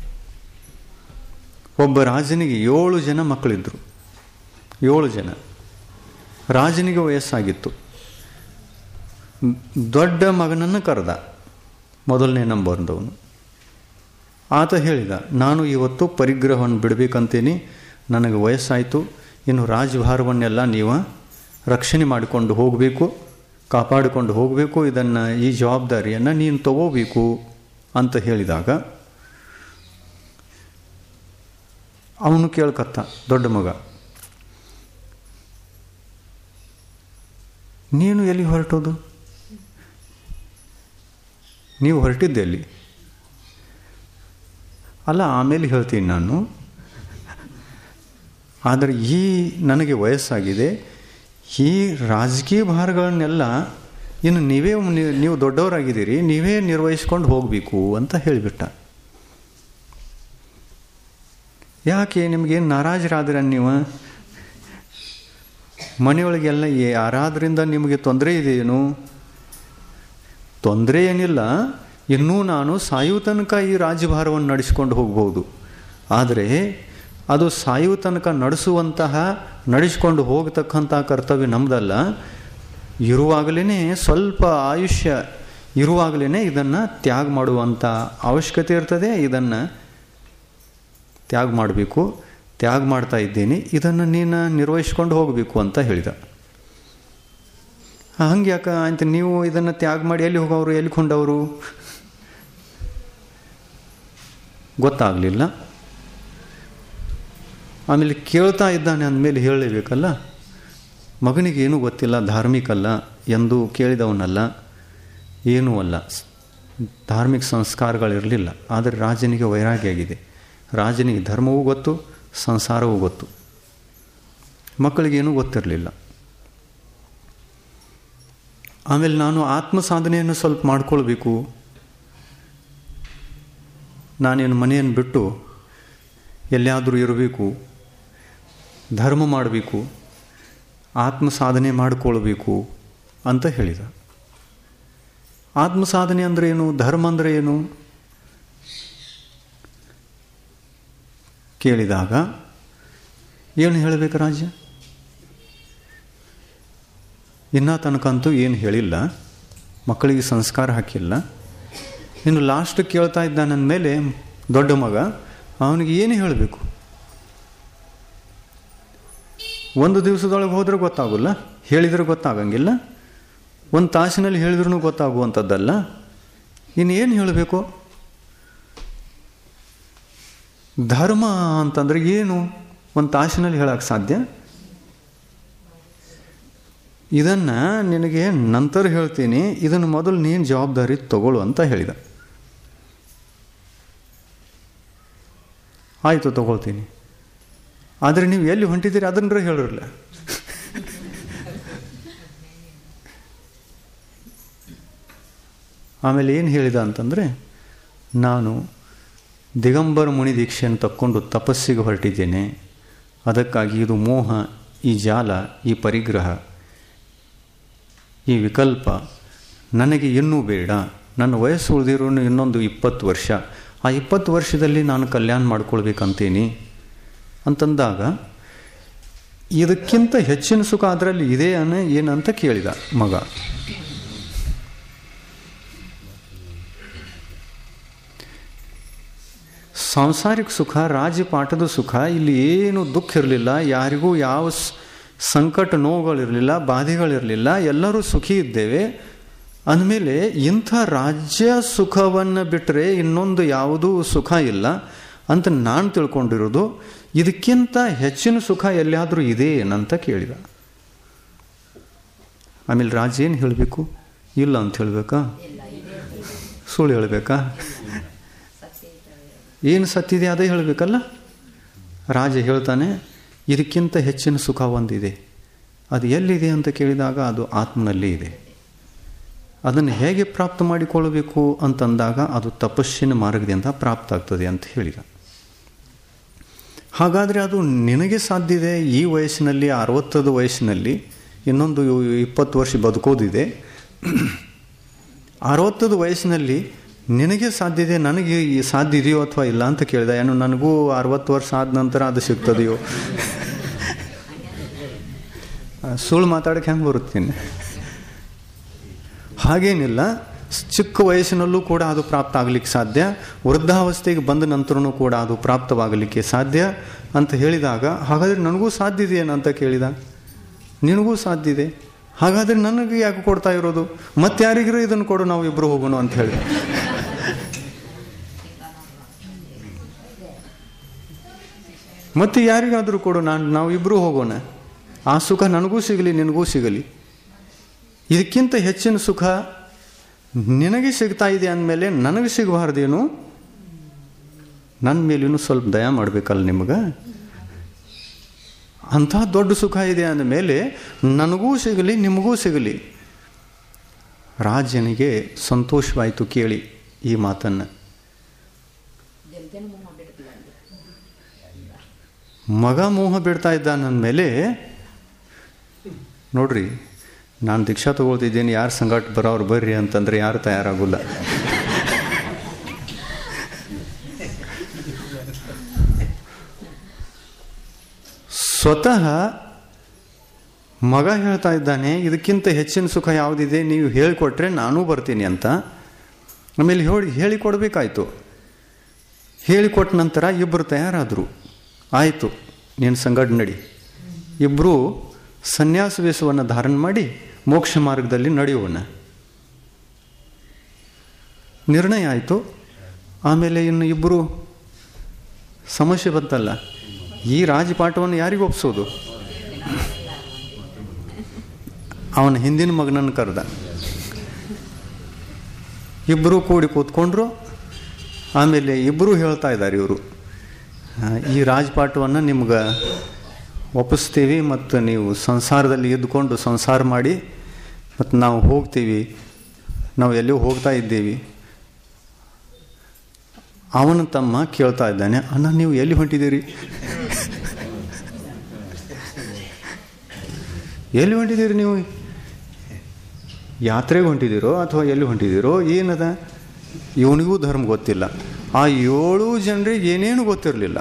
ಒಬ್ಬ ರಾಜನಿಗೆ ಏಳು ಜನ ಮಕ್ಕಳಿದ್ದರು ಏಳು ಜನ ರಾಜನಿಗೆ ವಯಸ್ಸಾಗಿತ್ತು ದೊಡ್ಡ ಮಗನನ್ನು ಕರೆದ ಮೊದಲನೇ ನಂಬರ್ದವನು ಆತ ಹೇಳಿದ ನಾನು ಇವತ್ತು ಪರಿಗ್ರಹವನ್ನು ಬಿಡಬೇಕಂತೇನೆ ನನಗೆ ವಯಸ್ಸಾಯಿತು ಇನ್ನು ರಾಜಭಾರವನ್ನೆಲ್ಲ ನೀವು ರಕ್ಷಣೆ ಮಾಡಿಕೊಂಡು ಹೋಗಬೇಕು ಕಾಪಾಡಿಕೊಂಡು ಹೋಗಬೇಕು ಇದನ್ನು ಈ ಜವಾಬ್ದಾರಿಯನ್ನು ನೀನು ತಗೋಬೇಕು ಅಂತ ಹೇಳಿದಾಗ ಅವನು ಕೇಳ್ಕತ್ತ ದೊಡ್ಡ ಮಗ ನೀನು ಎಲ್ಲಿ ಹೊರಟೋದು ನೀವು ಹೊರಟಿದ್ದೆ ಅಲ್ಲಿ ಅಲ್ಲ ಆಮೇಲೆ ಹೇಳ್ತೀನಿ ನಾನು ಆದರೆ ಈ ನನಗೆ ವಯಸ್ಸಾಗಿದೆ ಈ ರಾಜಕೀಯ ಭಾರಗಳನ್ನೆಲ್ಲ ಇನ್ನು ನೀವೇ ನೀವು ದೊಡ್ಡವರಾಗಿದ್ದೀರಿ ನೀವೇ ನಿರ್ವಹಿಸ್ಕೊಂಡು ಹೋಗಬೇಕು ಅಂತ ಹೇಳಿಬಿಟ್ಟ ಯಾಕೆ ನಿಮಗೇನು ನಾರಾಜರಾದಿರ ನೀವು ಮನೆಯೊಳಗೆಲ್ಲ ಯಾರಾದ್ರಿಂದ ನಿಮಗೆ ತೊಂದರೆ ಇದೆಯೇನು ತೊಂದರೆ ಏನಿಲ್ಲ ಇನ್ನೂ ನಾನು ಸಾಯುವ ತನಕ ಈ ರಾಜ್ಯಭಾರವನ್ನು ನಡೆಸಿಕೊಂಡು ಹೋಗ್ಬೋದು ಆದರೆ ಅದು ಸಾಯುವ ತನಕ ನಡೆಸುವಂತಹ ನಡೆಸಿಕೊಂಡು ಹೋಗತಕ್ಕಂಥ ಕರ್ತವ್ಯ ನಮ್ಮದಲ್ಲ ಇರುವಾಗಲೇ ಸ್ವಲ್ಪ ಆಯುಷ್ಯ ಇರುವಾಗಲೇ ಇದನ್ನು ತ್ಯಾಗ ಮಾಡುವಂಥ ಅವಶ್ಯಕತೆ ಇರ್ತದೆ ಇದನ್ನು ತ್ಯಾಗ ಮಾಡಬೇಕು ತ್ಯಾಗ ಮಾಡ್ತಾ ಇದ್ದೀನಿ ಇದನ್ನು ನೀನು ನಿರ್ವಹಿಸ್ಕೊಂಡು ಹೋಗಬೇಕು ಅಂತ ಹೇಳಿದ ಹಂಗೆ ಯಾಕ ಅಂತ ನೀವು ಇದನ್ನು ತ್ಯಾಗ ಮಾಡಿ ಎಲ್ಲಿ ಹೋಗೋರು ಎಲ್ಲಿ ಕೊಂಡವರು ಗೊತ್ತಾಗಲಿಲ್ಲ ಆಮೇಲೆ ಕೇಳ್ತಾ ಇದ್ದಾನೆ ಅಂದಮೇಲೆ ಹೇಳಲೇಬೇಕಲ್ಲ ಮಗನಿಗೆ ಏನೂ ಗೊತ್ತಿಲ್ಲ ಧಾರ್ಮಿಕಲ್ಲ ಎಂದು ಕೇಳಿದವನಲ್ಲ ಏನೂ ಅಲ್ಲ ಧಾರ್ಮಿಕ ಸಂಸ್ಕಾರಗಳಿರಲಿಲ್ಲ ಆದರೆ ರಾಜನಿಗೆ ವೈರಾಗ್ಯ ಆಗಿದೆ ರಾಜನಿಗೆ ಧರ್ಮವೂ ಗೊತ್ತು ಸಂಸಾರವೂ ಗೊತ್ತು ಮಕ್ಕಳಿಗೇನೂ ಗೊತ್ತಿರಲಿಲ್ಲ ಆಮೇಲೆ ನಾನು ಆತ್ಮ ಸಾಧನೆಯನ್ನು ಸ್ವಲ್ಪ ಮಾಡ್ಕೊಳ್ಬೇಕು ನಾನೇನು ಮನೆಯನ್ನು ಬಿಟ್ಟು ಎಲ್ಲಿಯಾದರೂ ಇರಬೇಕು ಧರ್ಮ ಮಾಡಬೇಕು ಆತ್ಮ ಸಾಧನೆ ಮಾಡಿಕೊಳ್ಬೇಕು ಅಂತ ಹೇಳಿದ ಆತ್ಮ ಸಾಧನೆ ಅಂದರೆ ಏನು ಧರ್ಮ ಅಂದರೆ ಏನು ಕೇಳಿದಾಗ ಏನು ಹೇಳಬೇಕು ರಾಜ್ಯ ಇನ್ನೂ ತನಕಂತೂ ಏನು ಹೇಳಿಲ್ಲ ಮಕ್ಕಳಿಗೆ ಸಂಸ್ಕಾರ ಹಾಕಿಲ್ಲ ಇನ್ನು ಲಾಸ್ಟ್ ಕೇಳ್ತಾ ಇದ್ದ ನನ್ನ ಮೇಲೆ ದೊಡ್ಡ ಮಗ ಅವನಿಗೆ ಏನು ಹೇಳಬೇಕು ಒಂದು ದಿವಸದೊಳಗೆ ಹೋದ್ರೆ ಗೊತ್ತಾಗೋಲ್ಲ ಹೇಳಿದ್ರೆ ಗೊತ್ತಾಗಂಗಿಲ್ಲ ಒಂದು ತಾಸಿನಲ್ಲಿ ಹೇಳಿದ್ರೂ ಗೊತ್ತಾಗುವಂಥದ್ದಲ್ಲ ಇನ್ನೇನು ಹೇಳಬೇಕು ಧರ್ಮ ಅಂತಂದ್ರೆ ಏನು ಒಂದು ತಾಸಿನಲ್ಲಿ ಹೇಳಕ್ಕೆ ಸಾಧ್ಯ ಇದನ್ನು ನಿನಗೆ ನಂತರ ಹೇಳ್ತೀನಿ ಇದನ್ನು ಮೊದಲು ನೀನು ಜವಾಬ್ದಾರಿ ತಗೊಳ್ಳು ಅಂತ ಹೇಳಿದ ಆಯಿತು ತಗೊಳ್ತೀನಿ ಆದರೆ ನೀವು ಎಲ್ಲಿ ಹೊಂಟಿದ್ದೀರಿ ಅದನ್ನರ ಹೇಳಿರಲ್ಲ ಆಮೇಲೆ ಏನು ಹೇಳಿದ ಅಂತಂದರೆ ನಾನು ದಿಗಂಬರ ಮುನಿ ದೀಕ್ಷೆಯನ್ನು ತಕ್ಕೊಂಡು ತಪಸ್ಸಿಗೆ ಹೊರಟಿದ್ದೇನೆ ಅದಕ್ಕಾಗಿ ಇದು ಮೋಹ ಈ ಜಾಲ ಈ ಪರಿಗ್ರಹ ಈ ವಿಕಲ್ಪ ನನಗೆ ಇನ್ನೂ ಬೇಡ ನನ್ನ ವಯಸ್ಸು ಉಳಿದಿರೋ ಇನ್ನೊಂದು ಇಪ್ಪತ್ತು ವರ್ಷ ಆ ಇಪ್ಪತ್ತು ವರ್ಷದಲ್ಲಿ ನಾನು ಕಲ್ಯಾಣ ಮಾಡ್ಕೊಳ್ಬೇಕಂತೀನಿ ಅಂತಂದಾಗ ಇದಕ್ಕಿಂತ ಹೆಚ್ಚಿನ ಸುಖ ಅದರಲ್ಲಿ ಇದೆ ಅನ್ನ ಏನಂತ ಕೇಳಿದ ಮಗ ಸಾಂಸಾರಿಕ ಸುಖ ರಾಜ್ಯಪಾಠದ ಸುಖ ಇಲ್ಲಿ ಏನು ದುಃಖ ಇರಲಿಲ್ಲ ಯಾರಿಗೂ ಯಾವ ಸಂಕಟ ನೋವುಗಳಿರಲಿಲ್ಲ ಬಾಧೆಗಳಿರಲಿಲ್ಲ ಎಲ್ಲರೂ ಸುಖಿ ಇದ್ದೇವೆ ಅಂದಮೇಲೆ ಇಂಥ ರಾಜ್ಯ ಸುಖವನ್ನು ಬಿಟ್ಟರೆ ಇನ್ನೊಂದು ಯಾವುದೂ ಸುಖ ಇಲ್ಲ ಅಂತ ನಾನು ತಿಳ್ಕೊಂಡಿರೋದು ಇದಕ್ಕಿಂತ ಹೆಚ್ಚಿನ ಸುಖ ಎಲ್ಲಿಯಾದರೂ ಇದೆ ಏನಂತ ಕೇಳಿದ ಆಮೇಲೆ ರಾಜ್ಯ ಏನು ಹೇಳಬೇಕು ಇಲ್ಲ ಅಂತ ಹೇಳಬೇಕಾ ಸುಳ್ಳು ಹೇಳಬೇಕಾ ಏನು ಸತ್ತಿದೆ ಅದೇ ಹೇಳಬೇಕಲ್ಲ ರಾಜ ಹೇಳ್ತಾನೆ ಇದಕ್ಕಿಂತ ಹೆಚ್ಚಿನ ಸುಖ ಒಂದಿದೆ ಅದು ಎಲ್ಲಿದೆ ಅಂತ ಕೇಳಿದಾಗ ಅದು ಆತ್ಮನಲ್ಲಿ ಇದೆ ಅದನ್ನು ಹೇಗೆ ಪ್ರಾಪ್ತ ಮಾಡಿಕೊಳ್ಳಬೇಕು ಅಂತಂದಾಗ ಅದು ತಪಸ್ಸಿನ ಮಾರ್ಗದಿಂದ ಪ್ರಾಪ್ತ ಆಗ್ತದೆ ಅಂತ ಹೇಳಿದ ಹಾಗಾದರೆ ಅದು ನಿನಗೆ ಸಾಧ್ಯ ಇದೆ ಈ ವಯಸ್ಸಿನಲ್ಲಿ ಅರವತ್ತದ ವಯಸ್ಸಿನಲ್ಲಿ ಇನ್ನೊಂದು ಇಪ್ಪತ್ತು ವರ್ಷ ಬದುಕೋದಿದೆ ಅರವತ್ತದ ವಯಸ್ಸಿನಲ್ಲಿ ನಿನಗೆ ಸಾಧ್ಯ ಇದೆ ನನಗೆ ಸಾಧ್ಯ ಇದೆಯೋ ಅಥವಾ ಇಲ್ಲ ಅಂತ ಕೇಳಿದ ಏನು ನನಗೂ ಅರವತ್ತು ವರ್ಷ ಆದ ನಂತರ ಅದು ಸಿಗ್ತದೆಯೋ ಸುಳ್ಳು ಮಾತಾಡೋಕ್ಕೆ ಹೆಂಗೆ ಬರುತ್ತೇನೆ ಹಾಗೇನಿಲ್ಲ ಚಿಕ್ಕ ವಯಸ್ಸಿನಲ್ಲೂ ಕೂಡ ಅದು ಪ್ರಾಪ್ತ ಆಗಲಿಕ್ಕೆ ಸಾಧ್ಯ ವೃದ್ಧಾವಸ್ಥೆಗೆ ಬಂದ ನಂತರನೂ ಕೂಡ ಅದು ಪ್ರಾಪ್ತವಾಗಲಿಕ್ಕೆ ಸಾಧ್ಯ ಅಂತ ಹೇಳಿದಾಗ ಹಾಗಾದರೆ ನನಗೂ ಸಾಧ್ಯ ಇದೆಯೇನಂತ ಕೇಳಿದ ನಿನಗೂ ಸಾಧ್ಯ ಇದೆ ಹಾಗಾದರೆ ನನಗೆ ಯಾಕೆ ಕೊಡ್ತಾ ಇರೋದು ಮತ್ತೆ ಯಾರಿಗಿರೋ ಇದನ್ನು ಕೊಡು ನಾವು ಇಬ್ಬರು ಹೋಗೋಣ ಅಂತ ಹೇಳಿ ಮತ್ತೆ ಯಾರಿಗಾದರೂ ಕೊಡು ನಾನು ನಾವಿಬ್ಬರೂ ಹೋಗೋಣ ಆ ಸುಖ ನನಗೂ ಸಿಗಲಿ ನಿನಗೂ ಸಿಗಲಿ ಇದಕ್ಕಿಂತ ಹೆಚ್ಚಿನ ಸುಖ ನಿನಗೆ ಸಿಗ್ತಾ ಇದೆ ಅಂದಮೇಲೆ ನನಗೆ ಸಿಗಬಾರ್ದೇನು ನನ್ನ ಮೇಲೇನು ಸ್ವಲ್ಪ ದಯ ಮಾಡಬೇಕಲ್ಲ ನಿಮಗೆ ಅಂಥ ದೊಡ್ಡ ಸುಖ ಇದೆ ಅಂದಮೇಲೆ ನನಗೂ ಸಿಗಲಿ ನಿಮಗೂ ಸಿಗಲಿ ರಾಜನಿಗೆ ಸಂತೋಷವಾಯಿತು ಕೇಳಿ ಈ ಮಾತನ್ನು ಮಗ ಮೋಹ ಬಿಡ್ತಾ ಇದ್ದ ನನ್ನ ಮೇಲೆ ನೋಡ್ರಿ ನಾನು ದೀಕ್ಷಾ ತಗೊಳ್ತಿದ್ದೇನೆ ಯಾರು ಸಂಗಾಟ ಬರೋರು ಬರ್ರಿ ಅಂತಂದ್ರೆ ಯಾರು ತಯಾರಾಗೋಲ್ಲ ಸ್ವತಃ ಮಗ ಹೇಳ್ತಾ ಇದ್ದಾನೆ ಇದಕ್ಕಿಂತ ಹೆಚ್ಚಿನ ಸುಖ ಯಾವುದಿದೆ ನೀವು ಹೇಳಿಕೊಟ್ರೆ ನಾನೂ ಬರ್ತೀನಿ ಅಂತ ಆಮೇಲೆ ಹೇಳಿ ಹೇಳಿಕೊಡ್ಬೇಕಾಯ್ತು ಹೇಳಿಕೊಟ್ಟ ನಂತರ ಇಬ್ಬರು ತಯಾರಾದರು ಆಯಿತು ನೀನು ಸಂಗಡ ನಡಿ ಇಬ್ಬರು ಸನ್ಯಾಸ ವೇಷವನ್ನು ಧಾರಣ ಮಾಡಿ ಮೋಕ್ಷ ಮಾರ್ಗದಲ್ಲಿ ನಡೆಯೋಣ ನಿರ್ಣಯ ಆಯಿತು ಆಮೇಲೆ ಇನ್ನು ಇಬ್ಬರು ಸಮಸ್ಯೆ ಬಂತಲ್ಲ ಈ ರಾಜಪಾಠವನ್ನು ಯಾರಿಗೂ ಒಪ್ಸೋದು ಅವನ ಹಿಂದಿನ ಮಗನನ್ನು ಕರೆದ ಇಬ್ಬರು ಕೂಡಿ ಕೂತ್ಕೊಂಡ್ರು ಆಮೇಲೆ ಇಬ್ಬರು ಹೇಳ್ತಾ ಇದ್ದಾರೆ ಇವರು ಈ ರಾಜಪಾಠವನ್ನು ನಿಮ್ಗೆ ಒಪ್ಪಿಸ್ತೀವಿ ಮತ್ತು ನೀವು ಸಂಸಾರದಲ್ಲಿ ಇದ್ದುಕೊಂಡು ಸಂಸಾರ ಮಾಡಿ ಮತ್ತು ನಾವು ಹೋಗ್ತೀವಿ ನಾವು ಎಲ್ಲಿಯೂ ಹೋಗ್ತಾ ಇದ್ದೀವಿ ಅವನ ತಮ್ಮ ಕೇಳ್ತಾ ಇದ್ದಾನೆ ಅಣ್ಣ ನೀವು ಎಲ್ಲಿ ಹೊಂಟಿದ್ದೀರಿ ಎಲ್ಲಿ ಹೊಂಟಿದ್ದೀರಿ ನೀವು ಯಾತ್ರೆಗೆ ಹೊಂಟಿದ್ದೀರೋ ಅಥವಾ ಎಲ್ಲಿ ಹೊಂಟಿದ್ದೀರೋ ಏನದ ಇವನಿಗೂ ಧರ್ಮ ಗೊತ್ತಿಲ್ಲ ಆ ಏಳು ಜನರಿಗೆ ಏನೇನು ಗೊತ್ತಿರಲಿಲ್ಲ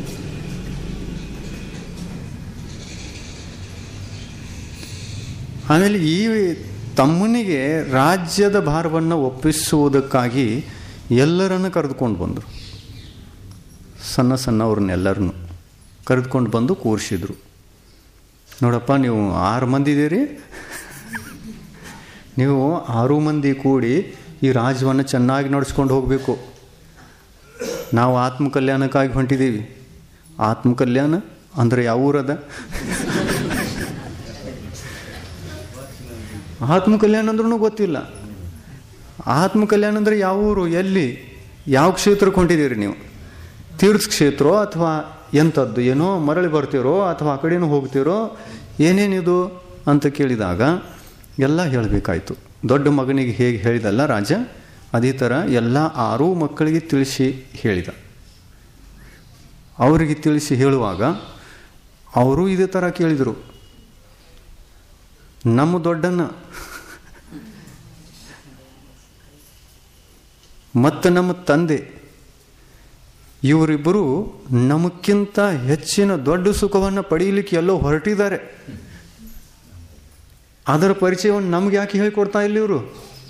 ಆಮೇಲೆ ಈ ತಮ್ಮನಿಗೆ ರಾಜ್ಯದ ಭಾರವನ್ನು ಒಪ್ಪಿಸುವುದಕ್ಕಾಗಿ ಎಲ್ಲರನ್ನು ಕರೆದುಕೊಂಡು ಬಂದರು ಸಣ್ಣ ಸಣ್ಣವ್ರನ್ನೆಲ್ಲರನ್ನು ಕರೆದುಕೊಂಡು ಬಂದು ಕೂರಿಸಿದ್ರು ನೋಡಪ್ಪ ನೀವು ಆರು ಮಂದಿ ಇದ್ದೀರಿ ನೀವು ಆರು ಮಂದಿ ಕೂಡಿ ಈ ರಾಜ್ಯವನ್ನು ಚೆನ್ನಾಗಿ ನಡೆಸ್ಕೊಂಡು ಹೋಗಬೇಕು ನಾವು ಆತ್ಮಕಲ್ಯಾಣಕ್ಕಾಗಿ ಹೊಂಟಿದ್ದೀವಿ ಆತ್ಮಕಲ್ಯಾಣ ಅಂದರೆ ಯಾವ ಊರದ ಆತ್ಮಕಲ್ಯಾಣ ಅಂದ್ರೂ ಗೊತ್ತಿಲ್ಲ ಆತ್ಮಕಲ್ಯಾಣ ಅಂದರೆ ಯಾವ ಊರು ಎಲ್ಲಿ ಯಾವ ಕ್ಷೇತ್ರಕ್ಕೆ ಹೊಂಟಿದ್ದೀರಿ ನೀವು ತೀರ್ಥ ಕ್ಷೇತ್ರ ಅಥವಾ ಎಂಥದ್ದು ಏನೋ ಮರಳಿ ಬರ್ತೀರೋ ಅಥವಾ ಆ ಕಡೆನೂ ಹೋಗ್ತೀರೋ ಏನೇನಿದು ಅಂತ ಕೇಳಿದಾಗ ಎಲ್ಲ ಹೇಳಬೇಕಾಯ್ತು ದೊಡ್ಡ ಮಗನಿಗೆ ಹೇಗೆ ಹೇಳಿದಲ್ಲ ರಾಜ ಅದೇ ಥರ ಎಲ್ಲ ಆರೂ ಮಕ್ಕಳಿಗೆ ತಿಳಿಸಿ ಹೇಳಿದ ಅವರಿಗೆ ತಿಳಿಸಿ ಹೇಳುವಾಗ ಅವರು ಇದೇ ಥರ ಕೇಳಿದರು ನಮ್ಮ ದೊಡ್ಡನ್ನ ಮತ್ತು ನಮ್ಮ ತಂದೆ ಇವರಿಬ್ಬರು ನಮಕ್ಕಿಂತ ಹೆಚ್ಚಿನ ದೊಡ್ಡ ಸುಖವನ್ನು ಪಡೆಯಲಿಕ್ಕೆ ಎಲ್ಲೋ ಹೊರಟಿದ್ದಾರೆ ಅದರ ಪರಿಚಯವನ್ನು ನಮ್ಗೆ ಯಾಕೆ ಹೇಳಿಕೊಡ್ತಾ ಇಲ್ಲ ಇವರು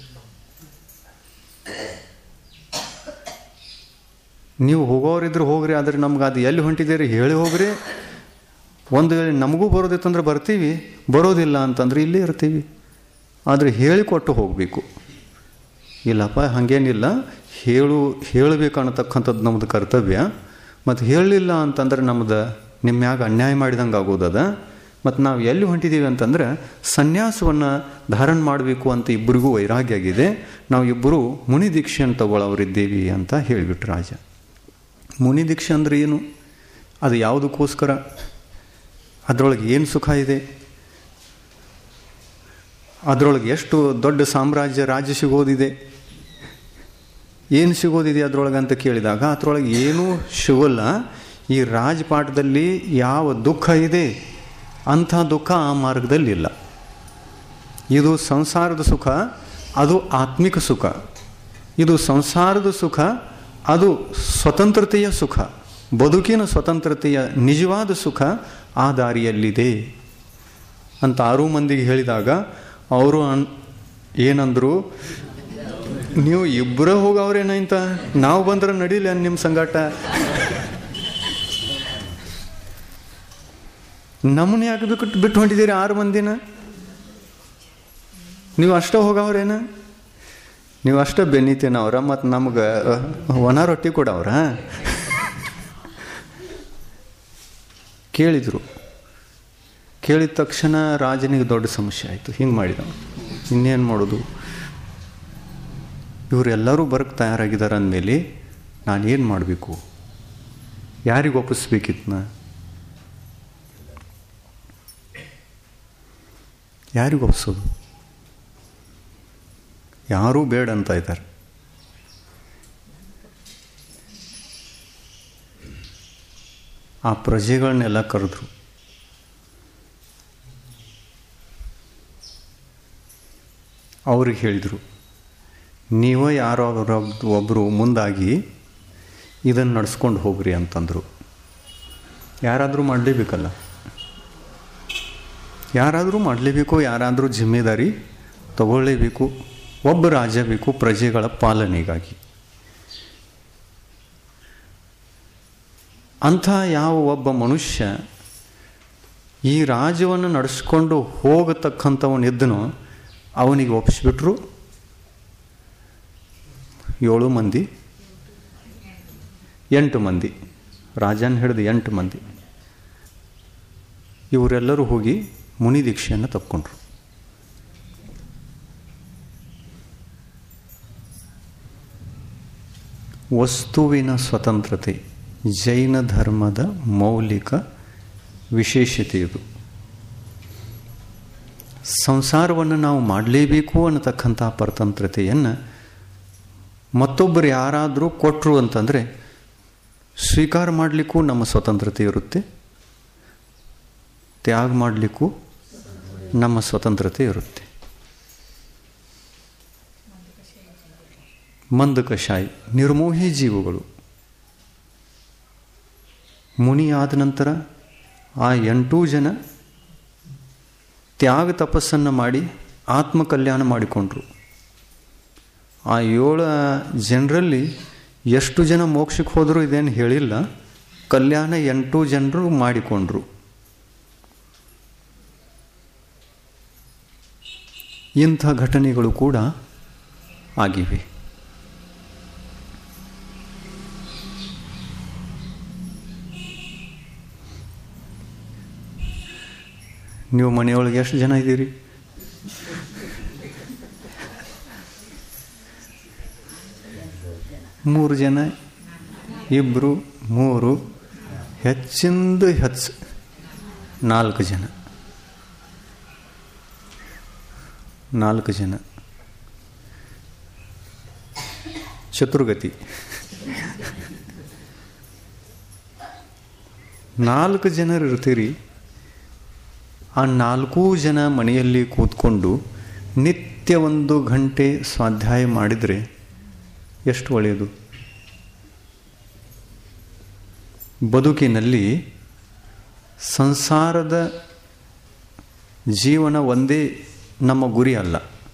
ನೀವು ಹೋಗೋರಿದ್ರೆ ಹೋಗ್ರಿ ಆದರೆ ನಮ್ಗೆ ಅದು ಎಲ್ಲಿ ಹೊಂಟಿದ್ದೀರಿ ಹೇಳಿ ಹೋಗ್ರಿ ಒಂದು ವೇಳೆ ನಮಗೂ ಬರೋದಿತ್ತಂದ್ರೆ ಬರ್ತೀವಿ ಬರೋದಿಲ್ಲ ಅಂತಂದ್ರೆ ಇಲ್ಲೇ ಇರ್ತೀವಿ ಆದರೆ ಹೇಳಿಕೊಟ್ಟು ಹೋಗಬೇಕು ಇಲ್ಲಪ್ಪ ಹಾಗೇನಿಲ್ಲ ಹೇಳು ಹೇಳಬೇಕು ಅನ್ನತಕ್ಕಂಥದ್ದು ನಮ್ಮದು ಕರ್ತವ್ಯ ಮತ್ತು ಹೇಳಲಿಲ್ಲ ಅಂತಂದ್ರೆ ನಮ್ದು ನಿಮ್ಮ ಮ್ಯಾಗ ಅನ್ಯಾಯ ಮಾಡಿದಂಗೆ ಆಗೋದದ ಮತ್ತು ನಾವು ಎಲ್ಲಿ ಹೊಂಟಿದ್ದೀವಿ ಅಂತಂದ್ರೆ ಸನ್ಯಾಸವನ್ನು ಧಾರಣ ಮಾಡಬೇಕು ಅಂತ ಇಬ್ಬರಿಗೂ ವೈರಾಗ್ಯ ಆಗಿದೆ ನಾವು ಇಬ್ಬರು ಮುನಿ ದೀಕ್ಷೆಯನ್ನು ತಗೊಳ್ಳೋರಿದ್ದೀವಿ ಅಂತ ಹೇಳಿಬಿಟ್ರು ರಾಜ ಮುನಿ ದೀಕ್ಷೆ ಅಂದರೆ ಏನು ಅದು ಯಾವುದಕ್ಕೋಸ್ಕರ ಅದರೊಳಗೆ ಏನು ಸುಖ ಇದೆ ಅದರೊಳಗೆ ಎಷ್ಟು ದೊಡ್ಡ ಸಾಮ್ರಾಜ್ಯ ರಾಜ್ಯ ಸಿಗೋದಿದೆ ಏನು ಸಿಗೋದಿದೆ ಅದರೊಳಗೆ ಅಂತ ಕೇಳಿದಾಗ ಅದರೊಳಗೆ ಏನೂ ಸಿಗೋಲ್ಲ ಈ ರಾಜಪಾಠದಲ್ಲಿ ಯಾವ ದುಃಖ ಇದೆ ಅಂಥ ದುಃಖ ಆ ಮಾರ್ಗದಲ್ಲಿ ಇಲ್ಲ ಇದು ಸಂಸಾರದ ಸುಖ ಅದು ಆತ್ಮಿಕ ಸುಖ ಇದು ಸಂಸಾರದ ಸುಖ ಅದು ಸ್ವತಂತ್ರತೆಯ ಸುಖ ಬದುಕಿನ ಸ್ವತಂತ್ರತೆಯ ನಿಜವಾದ ಸುಖ ಆ ದಾರಿಯಲ್ಲಿದೆ ಅಂತ ಆರು ಮಂದಿಗೆ ಹೇಳಿದಾಗ ಅವರು ಅನ್ ಏನಂದ್ರು ನೀವು ಇಬ್ಬರೇ ಹೋಗವ್ರೇನಂತ ನಾವು ಬಂದ್ರೆ ನಡೀಲಿ ನಿಮ್ಮ ಸಂಗಾಟ ನಮ್ಮನ್ನ ಯಾಕೆ ಬಿಟ್ಟು ಬಿಟ್ಟು ಹೊಂಟಿದ್ದೀರಿ ಆರು ಮಂದಿನ ನೀವು ಅಷ್ಟ ಹೋಗವ್ರೇನ ನೀವು ಅಷ್ಟ ಬೆನ್ನಿತೇನವ್ರ ಮತ್ತು ನಮ್ಗೆ ಒಣ ರೊಟ್ಟಿ ಕೊಡವ್ರ ಕೇಳಿದರು ಕೇಳಿದ ತಕ್ಷಣ ರಾಜನಿಗೆ ದೊಡ್ಡ ಸಮಸ್ಯೆ ಆಯಿತು ಹಿಂಗೆ ಮಾಡಿದ ಇನ್ನೇನು ಮಾಡೋದು ಇವರೆಲ್ಲರೂ ಬರಕ್ಕೆ ತಯಾರಾಗಿದ್ದಾರೆ ಅಂದಮೇಲೆ ನಾನೇನು ಮಾಡಬೇಕು ಯಾರಿಗೆ ಒಪ್ಪಿಸ್ಬೇಕಿತ್ನ ಯಾರಿಗೆ ಒಪ್ಸೋದು ಯಾರೂ ಬೇಡ ಅಂತ ಇದ್ದಾರೆ ಆ ಪ್ರಜೆಗಳನ್ನೆಲ್ಲ ಕರೆದ್ರು ಅವ್ರಿಗೆ ಹೇಳಿದರು ನೀವೇ ಯಾರೋ ಒಬ್ಬರು ಮುಂದಾಗಿ ಇದನ್ನು ನಡ್ಸ್ಕೊಂಡು ಹೋಗ್ರಿ ಅಂತಂದರು ಯಾರಾದರೂ ಮಾಡಲೇಬೇಕಲ್ಲ ಯಾರಾದರೂ ಮಾಡಲೇಬೇಕು ಯಾರಾದರೂ ಜಿಮ್ಮೆದಾರಿ ತಗೊಳ್ಳೇಬೇಕು ಒಬ್ಬ ರಾಜ ಬೇಕು ಪ್ರಜೆಗಳ ಪಾಲನೆಗಾಗಿ ಅಂಥ ಯಾವ ಒಬ್ಬ ಮನುಷ್ಯ ಈ ರಾಜ್ಯವನ್ನು ನಡೆಸ್ಕೊಂಡು ಹೋಗತಕ್ಕಂಥವನಿದ್ದನೋ ಅವನಿಗೆ ಒಪ್ಪಿಸ್ಬಿಟ್ರು ಏಳು ಮಂದಿ ಎಂಟು ಮಂದಿ ರಾಜನ ಹಿಡಿದು ಎಂಟು ಮಂದಿ ಇವರೆಲ್ಲರೂ ಹೋಗಿ ಮುನಿ ದೀಕ್ಷೆಯನ್ನು ತಕ್ಕೊಂಡ್ರು ವಸ್ತುವಿನ ಸ್ವತಂತ್ರತೆ ಜೈನ ಧರ್ಮದ ಮೌಲಿಕ ವಿಶೇಷತೆ ಇದು ಸಂಸಾರವನ್ನು ನಾವು ಮಾಡಲೇಬೇಕು ಅನ್ನತಕ್ಕಂಥ ಪರತಂತ್ರತೆಯನ್ನು ಮತ್ತೊಬ್ಬರು ಯಾರಾದರೂ ಕೊಟ್ಟರು ಅಂತಂದರೆ ಸ್ವೀಕಾರ ಮಾಡಲಿಕ್ಕೂ ನಮ್ಮ ಸ್ವತಂತ್ರತೆ ಇರುತ್ತೆ ತ್ಯಾಗ ಮಾಡಲಿಕ್ಕೂ ನಮ್ಮ ಸ್ವತಂತ್ರತೆ ಇರುತ್ತೆ ಮಂದಕಶಾಯಿ ನಿರ್ಮೋಹಿ ಜೀವಗಳು ಮುನಿ ಆದ ನಂತರ ಆ ಎಂಟೂ ಜನ ತ್ಯಾಗ ತಪಸ್ಸನ್ನು ಮಾಡಿ ಆತ್ಮಕಲ್ಯಾಣ ಮಾಡಿಕೊಂಡ್ರು ಆ ಏಳು ಜನರಲ್ಲಿ ಎಷ್ಟು ಜನ ಮೋಕ್ಷಕ್ಕೆ ಹೋದರೂ ಇದೇನು ಹೇಳಿಲ್ಲ ಕಲ್ಯಾಣ ಎಂಟು ಜನರು ಮಾಡಿಕೊಂಡ್ರು ಇಂಥ ಘಟನೆಗಳು ಕೂಡ ಆಗಿವೆ ನೀವು ಮನೆಯೊಳಗೆ ಎಷ್ಟು ಜನ ಇದ್ದೀರಿ ಮೂರು ಜನ ಇಬ್ಬರು ಮೂರು ಹೆಚ್ಚಿಂದು ಹೆಚ್ಚು ನಾಲ್ಕು ಜನ ನಾಲ್ಕು ಜನ ಚತುರ್ಗತಿ ನಾಲ್ಕು ಜನರು ಇರ್ತೀರಿ ಆ ನಾಲ್ಕೂ ಜನ ಮನೆಯಲ್ಲಿ ಕೂತ್ಕೊಂಡು ನಿತ್ಯ ಒಂದು ಗಂಟೆ ಸ್ವಾಧ್ಯಾಯ ಮಾಡಿದರೆ ಎಷ್ಟು ಒಳ್ಳೆಯದು ಬದುಕಿನಲ್ಲಿ ಸಂಸಾರದ ಜೀವನ ಒಂದೇ ನಮ್ಮ ಗುರಿ ಅಲ್ಲ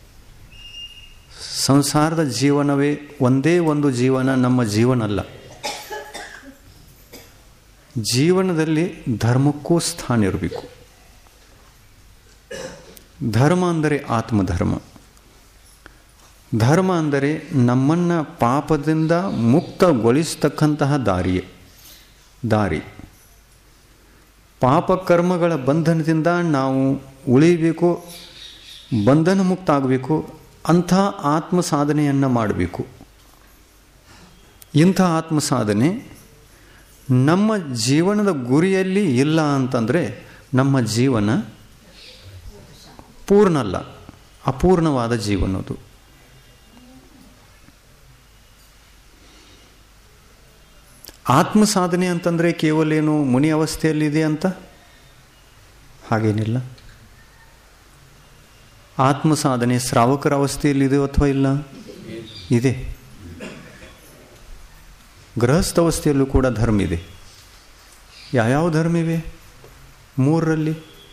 ಸಂಸಾರದ ಜೀವನವೇ ಒಂದೇ ಒಂದು ಜೀವನ ನಮ್ಮ ಜೀವನ ಅಲ್ಲ ಜೀವನದಲ್ಲಿ ಧರ್ಮಕ್ಕೂ ಸ್ಥಾನ ಇರಬೇಕು ಧರ್ಮ ಅಂದರೆ ಆತ್ಮಧರ್ಮ ಧರ್ಮ ಅಂದರೆ ನಮ್ಮನ್ನು ಪಾಪದಿಂದ ಮುಕ್ತಗೊಳಿಸ್ತಕ್ಕಂತಹ ದಾರಿಯೇ ದಾರಿ ಪಾಪಕರ್ಮಗಳ ಬಂಧನದಿಂದ ನಾವು ಉಳಿಬೇಕು ಬಂಧನ ಮುಕ್ತ ಆಗಬೇಕು ಅಂಥ ಆತ್ಮ ಸಾಧನೆಯನ್ನು ಮಾಡಬೇಕು ಇಂಥ ಆತ್ಮ ಸಾಧನೆ ನಮ್ಮ ಜೀವನದ ಗುರಿಯಲ್ಲಿ ಇಲ್ಲ ಅಂತಂದರೆ ನಮ್ಮ ಜೀವನ ಪೂರ್ಣ ಅಲ್ಲ ಅಪೂರ್ಣವಾದ ಜೀವನದು ಆತ್ಮ ಸಾಧನೆ ಅಂತಂದರೆ ಕೇವಲ ಏನು ಮುನಿ ಅವಸ್ಥೆಯಲ್ಲಿದೆ ಅಂತ ಹಾಗೇನಿಲ್ಲ ಆತ್ಮ ಸಾಧನೆ ಶ್ರಾವಕರ ಅವಸ್ಥೆಯಲ್ಲಿದೆ ಅಥವಾ ಇಲ್ಲ ಇದೆ ಗೃಹಸ್ಥ ಅವಸ್ಥೆಯಲ್ಲೂ ಕೂಡ ಧರ್ಮ ಇದೆ ಯಾವ್ಯಾವ ಧರ್ಮ ಇವೆ ಮೂರರಲ್ಲಿ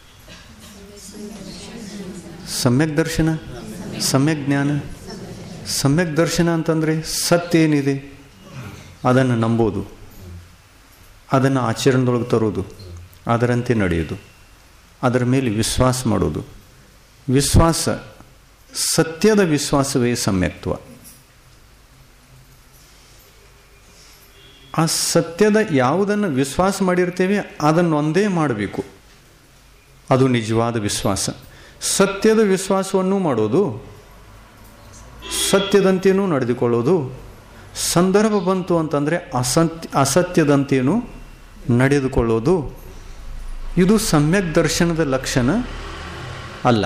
ಸಮ್ಯಕ್ ದರ್ಶನ ಸಮ್ಯಕ್ ಜ್ಞಾನ ಸಮ್ಯಕ್ ದರ್ಶನ ಅಂತಂದರೆ ಸತ್ಯ ಏನಿದೆ ಅದನ್ನು ನಂಬೋದು ಅದನ್ನು ಆಚರಣೆದೊಳಗೆ ತರೋದು ಅದರಂತೆ ನಡೆಯೋದು ಅದರ ಮೇಲೆ ವಿಶ್ವಾಸ ಮಾಡೋದು ವಿಶ್ವಾಸ ಸತ್ಯದ ವಿಶ್ವಾಸವೇ ಸಮ್ಯಕ್ತ್ವ ಆ ಸತ್ಯದ ಯಾವುದನ್ನು ವಿಶ್ವಾಸ ಮಾಡಿರ್ತೇವೆ ಅದನ್ನು ಒಂದೇ ಮಾಡಬೇಕು ಅದು ನಿಜವಾದ ವಿಶ್ವಾಸ ಸತ್ಯದ ವಿಶ್ವಾಸವನ್ನು ಮಾಡೋದು ಸತ್ಯದಂತೆಯೂ ನಡೆದುಕೊಳ್ಳೋದು ಸಂದರ್ಭ ಬಂತು ಅಂತಂದರೆ ಅಸತ್ಯ ಅಸತ್ಯದಂತೆಯೂ ನಡೆದುಕೊಳ್ಳೋದು ಇದು ಸಮ್ಯಕ್ ದರ್ಶನದ ಲಕ್ಷಣ ಅಲ್ಲ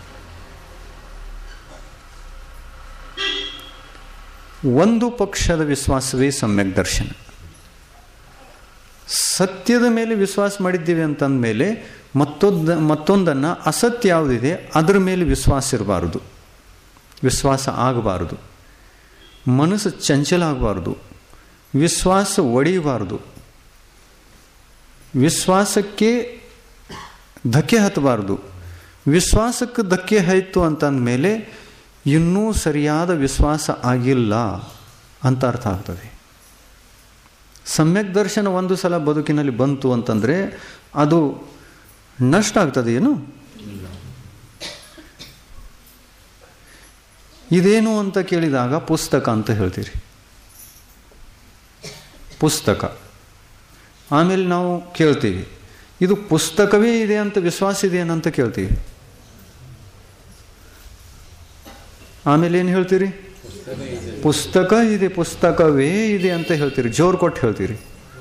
ಒಂದು ಪಕ್ಷದ ವಿಶ್ವಾಸವೇ ಸಮ್ಯಕ್ ದರ್ಶನ ಸತ್ಯದ ಮೇಲೆ ವಿಶ್ವಾಸ ಮಾಡಿದ್ದೀವಿ ಅಂತಂದಮೇಲೆ ಮತ್ತೊಂದು ಮತ್ತೊಂದನ್ನು ಅಸತ್ಯ ಯಾವುದಿದೆ ಅದರ ಮೇಲೆ ವಿಶ್ವಾಸ ಇರಬಾರದು ವಿಶ್ವಾಸ ಆಗಬಾರದು ಮನಸ್ಸು ಚಂಚಲ ಆಗಬಾರ್ದು ವಿಶ್ವಾಸ ಒಡೆಯಬಾರ್ದು ವಿಶ್ವಾಸಕ್ಕೆ ಧಕ್ಕೆ ಹತ್ತಬಾರ್ದು ವಿಶ್ವಾಸಕ್ಕೆ ಧಕ್ಕೆ ಆಯಿತು ಅಂತಂದಮೇಲೆ ಇನ್ನೂ ಸರಿಯಾದ ವಿಶ್ವಾಸ ಆಗಿಲ್ಲ ಅಂತ ಅರ್ಥ ಆಗ್ತದೆ ಸಮ್ಯಕ್ ದರ್ಶನ ಒಂದು ಸಲ ಬದುಕಿನಲ್ಲಿ ಬಂತು ಅಂತಂದರೆ ಅದು ನಷ್ಟ ಆಗ್ತದೆ ಏನು ಇದೇನು ಅಂತ ಕೇಳಿದಾಗ ಪುಸ್ತಕ ಅಂತ ಹೇಳ್ತೀರಿ ಪುಸ್ತಕ ಆಮೇಲೆ ನಾವು ಕೇಳ್ತೀವಿ ಇದು ಪುಸ್ತಕವೇ ಇದೆ ಅಂತ ವಿಶ್ವಾಸ ಇದೆಯೇನಂತ ಕೇಳ್ತೀವಿ ಆಮೇಲೆ ಏನು ಹೇಳ್ತೀರಿ ಪುಸ್ತಕ ಇದೆ ಪುಸ್ತಕವೇ ಇದೆ ಅಂತ ಹೇಳ್ತೀರಿ ಜೋರು ಕೊಟ್ಟು ಹೇಳ್ತೀರಿ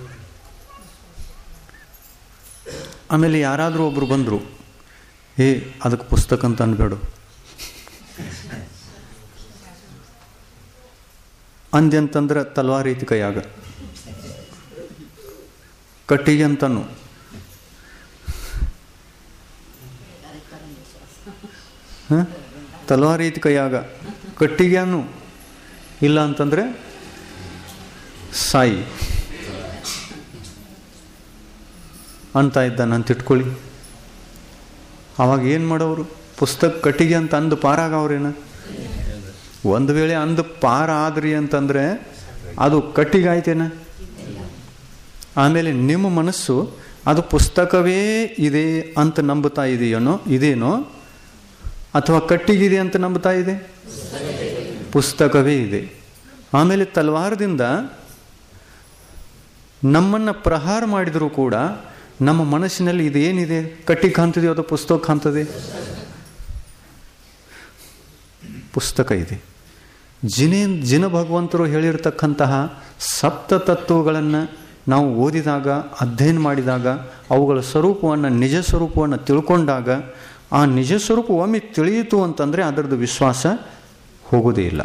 ಆಮೇಲೆ ಯಾರಾದರೂ ಒಬ್ರು ಬಂದರು ಏ ಅದಕ್ಕೆ ಪುಸ್ತಕ ಅಂತ ಅನ್ಬೇಡು ಅಂದ್ಯಂತಂದ್ರೆ ತಲ್ವಾರ್ ಐತಿ ಕೈಯಾಗ ಕಟ್ಟಿಗೆ ಅಂತನು ಹಾಂ ತಲ್ವಾರ್ ಐತಿ ಕೈಯಾಗ ಕಟ್ಟಿಗೆ ಅನ್ನು ಇಲ್ಲ ಅಂತಂದ್ರೆ ಸಾಯಿ ಅಂತ ಇದ್ದಾನೆ ಅಂತ ಇಟ್ಕೊಳ್ಳಿ ಅವಾಗ ಏನು ಮಾಡೋರು ಪುಸ್ತಕ ಕಟ್ಟಿಗೆ ಅಂತ ಅಂದು ಪಾರಾಗವ್ರೇನ ಒಂದು ವೇಳೆ ಅಂದು ಪಾರ ಆದ್ರಿ ಅಂತಂದ್ರೆ ಅದು ಕಟ್ಟಿಗೆ ಆಯ್ತೇನ ಆಮೇಲೆ ನಿಮ್ಮ ಮನಸ್ಸು ಅದು ಪುಸ್ತಕವೇ ಇದೆ ಅಂತ ನಂಬುತ್ತಾ ಇದೆಯೇನೋ ಇದೇನೋ ಅಥವಾ ಕಟ್ಟಿಗಿದೆ ಅಂತ ನಂಬುತ್ತಾ ಇದೆ ಪುಸ್ತಕವೇ ಇದೆ ಆಮೇಲೆ ತಲ್ವಾರದಿಂದ ನಮ್ಮನ್ನು ಪ್ರಹಾರ ಮಾಡಿದರೂ ಕೂಡ ನಮ್ಮ ಮನಸ್ಸಿನಲ್ಲಿ ಇದೇನಿದೆ ಕಟ್ಟಿ ಕಾಣ್ತದೆಯೋ ಅದು ಪುಸ್ತಕ ಕಾಣ್ತದೆ ಪುಸ್ತಕ ಇದೆ ಜಿನೇ ಜಿನ ಭಗವಂತರು ಹೇಳಿರ್ತಕ್ಕಂತಹ ಸಪ್ತ ತತ್ವಗಳನ್ನು ನಾವು ಓದಿದಾಗ ಅಧ್ಯಯನ ಮಾಡಿದಾಗ ಅವುಗಳ ಸ್ವರೂಪವನ್ನು ನಿಜ ಸ್ವರೂಪವನ್ನು ತಿಳ್ಕೊಂಡಾಗ ಆ ನಿಜ ಸ್ವರೂಪ ಒಮ್ಮೆ ತಿಳಿಯಿತು ಅಂತಂದರೆ ಅದರದ್ದು ವಿಶ್ವಾಸ ಹೋಗೋದೇ ಇಲ್ಲ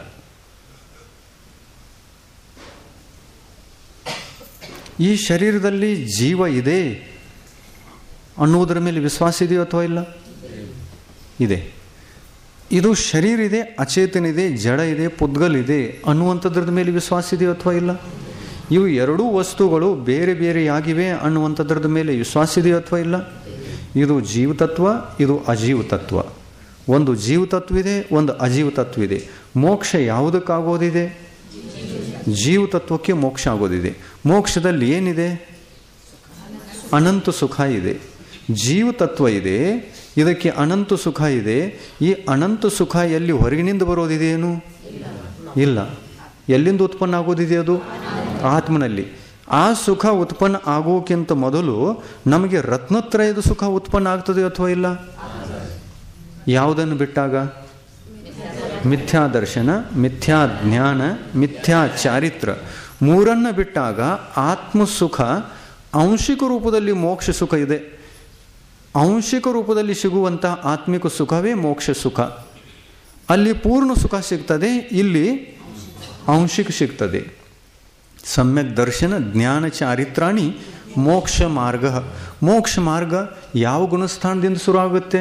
ಈ ಶರೀರದಲ್ಲಿ ಜೀವ ಇದೆ ಅನ್ನುವುದರ ಮೇಲೆ ವಿಶ್ವಾಸ ಇದೆಯೋ ಅಥವಾ ಇಲ್ಲ ಇದೆ ಇದು ಶರೀರ ಇದೆ ಅಚೇತನ ಇದೆ ಜಡ ಇದೆ ಪುದ್ಗಲ್ ಇದೆ ಅನ್ನುವಂಥದ್ರದ ಮೇಲೆ ವಿಶ್ವಾಸ ಇದೆಯೋ ಅಥವಾ ಇಲ್ಲ ಇವು ಎರಡೂ ವಸ್ತುಗಳು ಬೇರೆ ಬೇರೆಯಾಗಿವೆ ಅನ್ನುವಂಥದ್ರದ ಮೇಲೆ ವಿಶ್ವಾಸ ಇದೆಯೋ ಅಥವಾ ಇಲ್ಲ ಇದು ಜೀವತತ್ವ ಇದು ಅಜೀವತತ್ವ ಒಂದು ಜೀವತತ್ವ ಇದೆ ಒಂದು ಅಜೀವತತ್ವ ಇದೆ ಮೋಕ್ಷ ಯಾವುದಕ್ಕಾಗೋದಿದೆ ಜೀವತತ್ವಕ್ಕೆ ಮೋಕ್ಷ ಆಗೋದಿದೆ ಮೋಕ್ಷದಲ್ಲಿ ಏನಿದೆ ಅನಂತ ಸುಖ ಇದೆ ಜೀವತತ್ವ ಇದೆ ಇದಕ್ಕೆ ಅನಂತ ಸುಖ ಇದೆ ಈ ಅನಂತ ಸುಖ ಎಲ್ಲಿ ಹೊರಗಿನಿಂದ ಬರೋದಿದೆಯೇನು ಇಲ್ಲ ಎಲ್ಲಿಂದ ಉತ್ಪನ್ನ ಆಗೋದಿದೆ ಅದು ಆತ್ಮನಲ್ಲಿ ಆ ಸುಖ ಉತ್ಪನ್ನ ಆಗೋಕ್ಕಿಂತ ಮೊದಲು ನಮಗೆ ರತ್ನತ್ರಯದ ಸುಖ ಉತ್ಪನ್ನ ಆಗ್ತದೆ ಅಥವಾ ಇಲ್ಲ ಯಾವುದನ್ನು ಬಿಟ್ಟಾಗ ಮಿಥ್ಯಾ ದರ್ಶನ ಮಿಥ್ಯಾ ಜ್ಞಾನ ಮಿಥ್ಯಾ ಚಾರಿತ್ರ ಮೂರನ್ನು ಬಿಟ್ಟಾಗ ಆತ್ಮ ಸುಖ ಅಂಶಿಕ ರೂಪದಲ್ಲಿ ಮೋಕ್ಷ ಸುಖ ಇದೆ ಅಂಶಿಕ ರೂಪದಲ್ಲಿ ಸಿಗುವಂಥ ಆತ್ಮಿಕ ಸುಖವೇ ಮೋಕ್ಷ ಸುಖ ಅಲ್ಲಿ ಪೂರ್ಣ ಸುಖ ಸಿಗ್ತದೆ ಇಲ್ಲಿ ಅಂಶಿಕ ಸಿಗ್ತದೆ ಸಮ್ಯಕ್ ದರ್ಶನ ಜ್ಞಾನ ಚಾರಿತ್ರಾಣಿ ಮೋಕ್ಷ ಮಾರ್ಗ ಮೋಕ್ಷ ಮಾರ್ಗ ಯಾವ ಗುಣಸ್ಥಾನದಿಂದ ಶುರು ಆಗುತ್ತೆ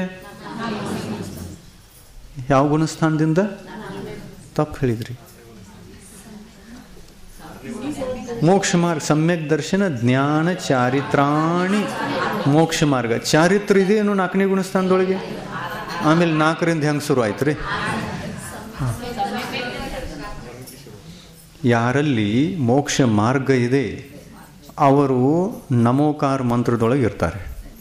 ಯಾವ ಗುಣಸ್ಥಾನದಿಂದ ತಪ್ಪು ಹೇಳಿದ್ರಿ ಮೋಕ್ಷ ಮಾರ್ಗ ಸಮ್ಯಕ್ ದರ್ಶನ ಜ್ಞಾನ ಚಾರಿತ್ರಾಣಿ ಮೋಕ್ಷ ಮಾರ್ಗ ಚಾರಿತ್ರ ಇದೇನು ನಾಲ್ಕನೇ ಗುಣಸ್ಥಾನದೊಳಗೆ ಆಮೇಲೆ ನಾಲ್ಕರಿಂದ ಹೆಂಗೆ ಶುರು ಆಯ್ತು ರೀ ಯಾರಲ್ಲಿ ಮೋಕ್ಷ ಮಾರ್ಗ ಇದೆ ಅವರು ನಮೋಕಾರ ಮಂತ್ರದೊಳಗೆ ಇರ್ತಾರೆ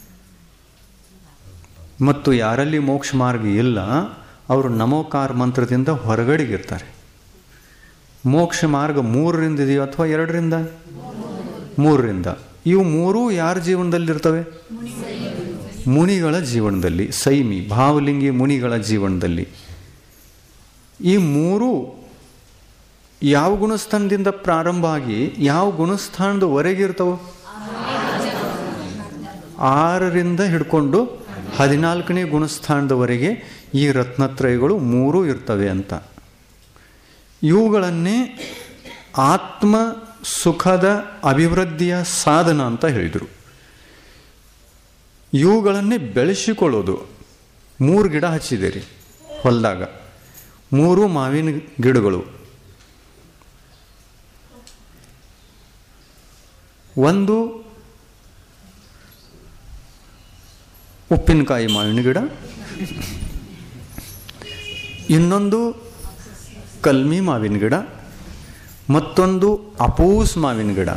ಮತ್ತು ಯಾರಲ್ಲಿ ಮೋಕ್ಷ ಮಾರ್ಗ ಇಲ್ಲ ಅವರು ನಮೋಕಾರ ಮಂತ್ರದಿಂದ ಹೊರಗಡೆಗಿರ್ತಾರೆ ಮೋಕ್ಷ ಮಾರ್ಗ ಮೂರರಿಂದ ಇದೆಯೋ ಅಥವಾ ಎರಡರಿಂದ ಮೂರರಿಂದ ಇವು ಮೂರೂ ಯಾರ ಜೀವನದಲ್ಲಿರ್ತವೆ ಮುನಿಗಳ ಜೀವನದಲ್ಲಿ ಸೈಮಿ ಭಾವಲಿಂಗಿ ಮುನಿಗಳ ಜೀವನದಲ್ಲಿ ಈ ಮೂರು ಯಾವ ಗುಣಸ್ಥಾನದಿಂದ ಪ್ರಾರಂಭ ಆಗಿ ಯಾವ ಗುಣಸ್ಥಾನದವರೆಗೆ ಇರ್ತವೆ ಆರರಿಂದ ಹಿಡ್ಕೊಂಡು ಹದಿನಾಲ್ಕನೇ ಗುಣಸ್ಥಾನದವರೆಗೆ ಈ ರತ್ನತ್ರಯಗಳು ಮೂರೂ ಇರ್ತವೆ ಅಂತ ಇವುಗಳನ್ನೇ ಆತ್ಮ ಸುಖದ ಅಭಿವೃದ್ಧಿಯ ಸಾಧನ ಅಂತ ಹೇಳಿದರು ಇವುಗಳನ್ನೇ ಬೆಳೆಸಿಕೊಳ್ಳೋದು ಮೂರು ಗಿಡ ಹಚ್ಚಿದೆ ರೀ ಹೊಲದಾಗ ಮೂರು ಮಾವಿನ ಗಿಡಗಳು ಒಂದು ಉಪ್ಪಿನಕಾಯಿ ಮಾವಿನ ಗಿಡ ಇನ್ನೊಂದು ಕಲ್ಮಿ ಮಾವಿನ ಗಿಡ ಮತ್ತೊಂದು ಅಪೂಸ್ ಮಾವಿನ ಗಿಡ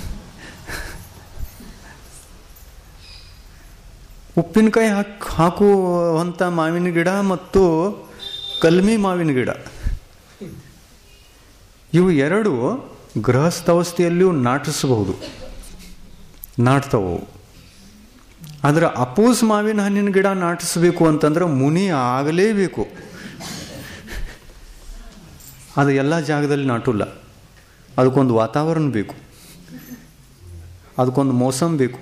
ಉಪ್ಪಿನಕಾಯಿ ಹಾಕ್ ಹಾಕುವಂಥ ಮಾವಿನ ಗಿಡ ಮತ್ತು ಕಲ್ಮಿ ಮಾವಿನ ಗಿಡ ಇವು ಎರಡು ಗೃಹಸ್ಥಾವಸ್ಥೆಯಲ್ಲಿಯೂ ನಾಟಿಸಬಹುದು ನಾಟ್ತವು ಆದರೆ ಅಪೂಸ್ ಮಾವಿನ ಹಣ್ಣಿನ ಗಿಡ ನಾಟಿಸಬೇಕು ಅಂತಂದ್ರೆ ಮುನಿ ಆಗಲೇಬೇಕು ಅದು ಎಲ್ಲ ಜಾಗದಲ್ಲಿ ನಾಟುಲ್ಲ ಅದಕ್ಕೊಂದು ವಾತಾವರಣ ಬೇಕು ಅದಕ್ಕೊಂದು ಮೋಸಮ್ ಬೇಕು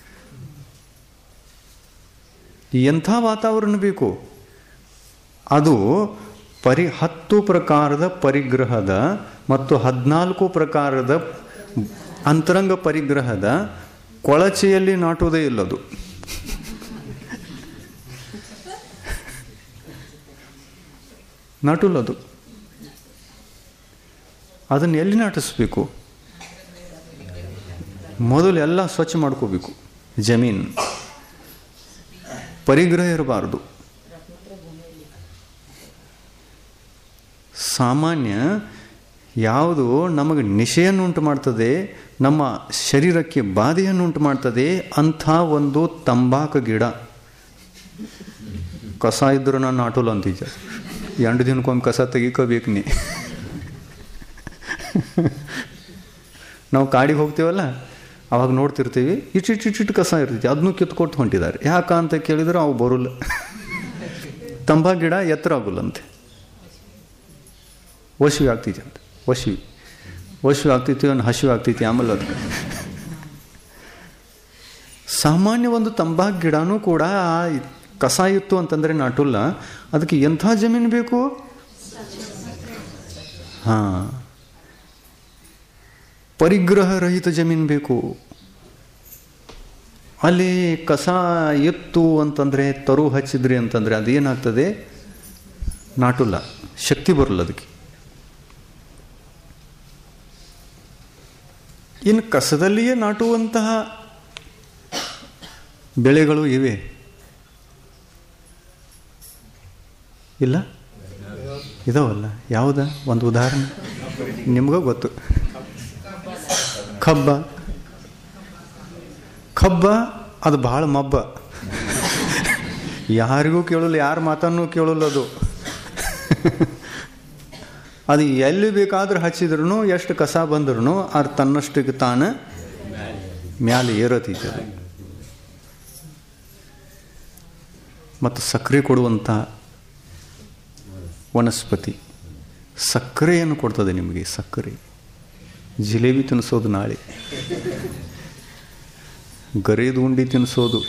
ಎಂಥ ವಾತಾವರಣ ಬೇಕು ಅದು ಪರಿ ಹತ್ತು ಪ್ರಕಾರದ ಪರಿಗ್ರಹದ ಮತ್ತು ಹದಿನಾಲ್ಕು ಪ್ರಕಾರದ ಅಂತರಂಗ ಪರಿಗ್ರಹದ ಕೊಳಚೆಯಲ್ಲಿ ನಾಟುವುದೇ ಇಲ್ಲದು ನಾಟುಲ್ಲದು ಅದನ್ನು ಎಲ್ಲಿ ನಾಟಿಸ್ಬೇಕು ಮೊದಲು ಎಲ್ಲ ಸ್ವಚ್ಛ ಮಾಡ್ಕೋಬೇಕು ಜಮೀನು ಪರಿಗ್ರಹ ಇರಬಾರ್ದು ಸಾಮಾನ್ಯ ಯಾವುದು ನಮಗೆ ನಿಶೆಯನ್ನು ಉಂಟು ಮಾಡ್ತದೆ ನಮ್ಮ ಶರೀರಕ್ಕೆ ಬಾಧೆಯನ್ನು ಉಂಟು ಮಾಡ್ತದೆ ಅಂಥ ಒಂದು ತಂಬಾಕು ಗಿಡ ಕಸ ಇದ್ದರೂ ನಾನು ನಾಟೋಲ್ಲ ಅಂತಿದ್ದೆ ಎಂಟು ದಿನಕ್ಕೊಮ್ಮೆ ಕಸ ತೆಗಿಕೋಬೇಕು ನೀ ನಾವು ಕಾಡಿಗೆ ಹೋಗ್ತೀವಲ್ಲ ಅವಾಗ ನೋಡ್ತಿರ್ತೀವಿ ಇಟ್ಟು ಇಟ್ಟು ಇಟ್ಟು ಕಸ ಇರ್ತೈತಿ ಅದನ್ನು ಕಿತ್ಕೊಟ್ಟು ಹೊಂಟಿದ್ದಾರೆ ಯಾಕ ಅಂತ ಕೇಳಿದ್ರೆ ಅವು ಬರೋಲ್ಲ ತಂಬಾಕು ಗಿಡ ಎತ್ತರ ಆಗೋಲ್ಲಂತೆ ವಶಿವಿ ಆಗ್ತೈತಿ ಅಂತ ವಶಿವಿ ವಶಿವಿ ಆಗ್ತೈತಿ ಒಂದು ಹಸಿವು ಆಗ್ತೈತಿ ಆಮೇಲೆ ಅದು ಸಾಮಾನ್ಯ ಒಂದು ತಂಬಾಕು ಗಿಡನೂ ಕೂಡ ಕಸ ಇತ್ತು ಅಂತಂದರೆ ನಾಟುಲ್ಲ ಅದಕ್ಕೆ ಎಂಥ ಜಮೀನು ಬೇಕು ಹಾಂ ಪರಿಗ್ರಹ ರಹಿತ ಜಮೀನು ಬೇಕು ಅಲ್ಲಿ ಕಸ ಎತ್ತು ಅಂತಂದರೆ ತರು ಹಚ್ಚಿದ್ರಿ ಅಂತಂದರೆ ಅದೇನಾಗ್ತದೆ ನಾಟುಲ್ಲ ಶಕ್ತಿ ಬರಲ್ಲ ಅದಕ್ಕೆ ಇನ್ನು ಕಸದಲ್ಲಿಯೇ ನಾಟುವಂತಹ ಬೆಳೆಗಳು ಇವೆ ಇಲ್ಲ ಇದಾವಲ್ಲ ಯಾವುದ ಒಂದು ಉದಾಹರಣೆ ನಿಮ್ಗೂ ಗೊತ್ತು ಕಬ್ಬ ಕಬ್ಬ ಅದು ಭಾಳ ಮಬ್ಬ ಯಾರಿಗೂ ಕೇಳಲ್ಲ ಯಾರ ಮಾತನ್ನು ಕೇಳಲ್ಲ ಅದು ಅದು ಎಲ್ಲಿ ಬೇಕಾದ್ರೂ ಹಚ್ಚಿದ್ರು ಎಷ್ಟು ಕಸ ಬಂದ್ರೂ ಅದು ತನ್ನಷ್ಟಕ್ಕೆ ತಾನ ಮ್ಯಾಲೆ ಏರತೈತೆ ಅದು ಮತ್ತು ಸಕ್ಕರೆ ಕೊಡುವಂಥ ವನಸ್ಪತಿ ಸಕ್ಕರೆಯನ್ನು ಕೊಡ್ತದೆ ನಿಮಗೆ ಸಕ್ಕರೆ ಜಿಲೇಬಿ ತಿನ್ನಿಸೋದು ನಾಳೆ ಗರೇದು ಉಂಡಿ ತಿನ್ನಿಸೋದು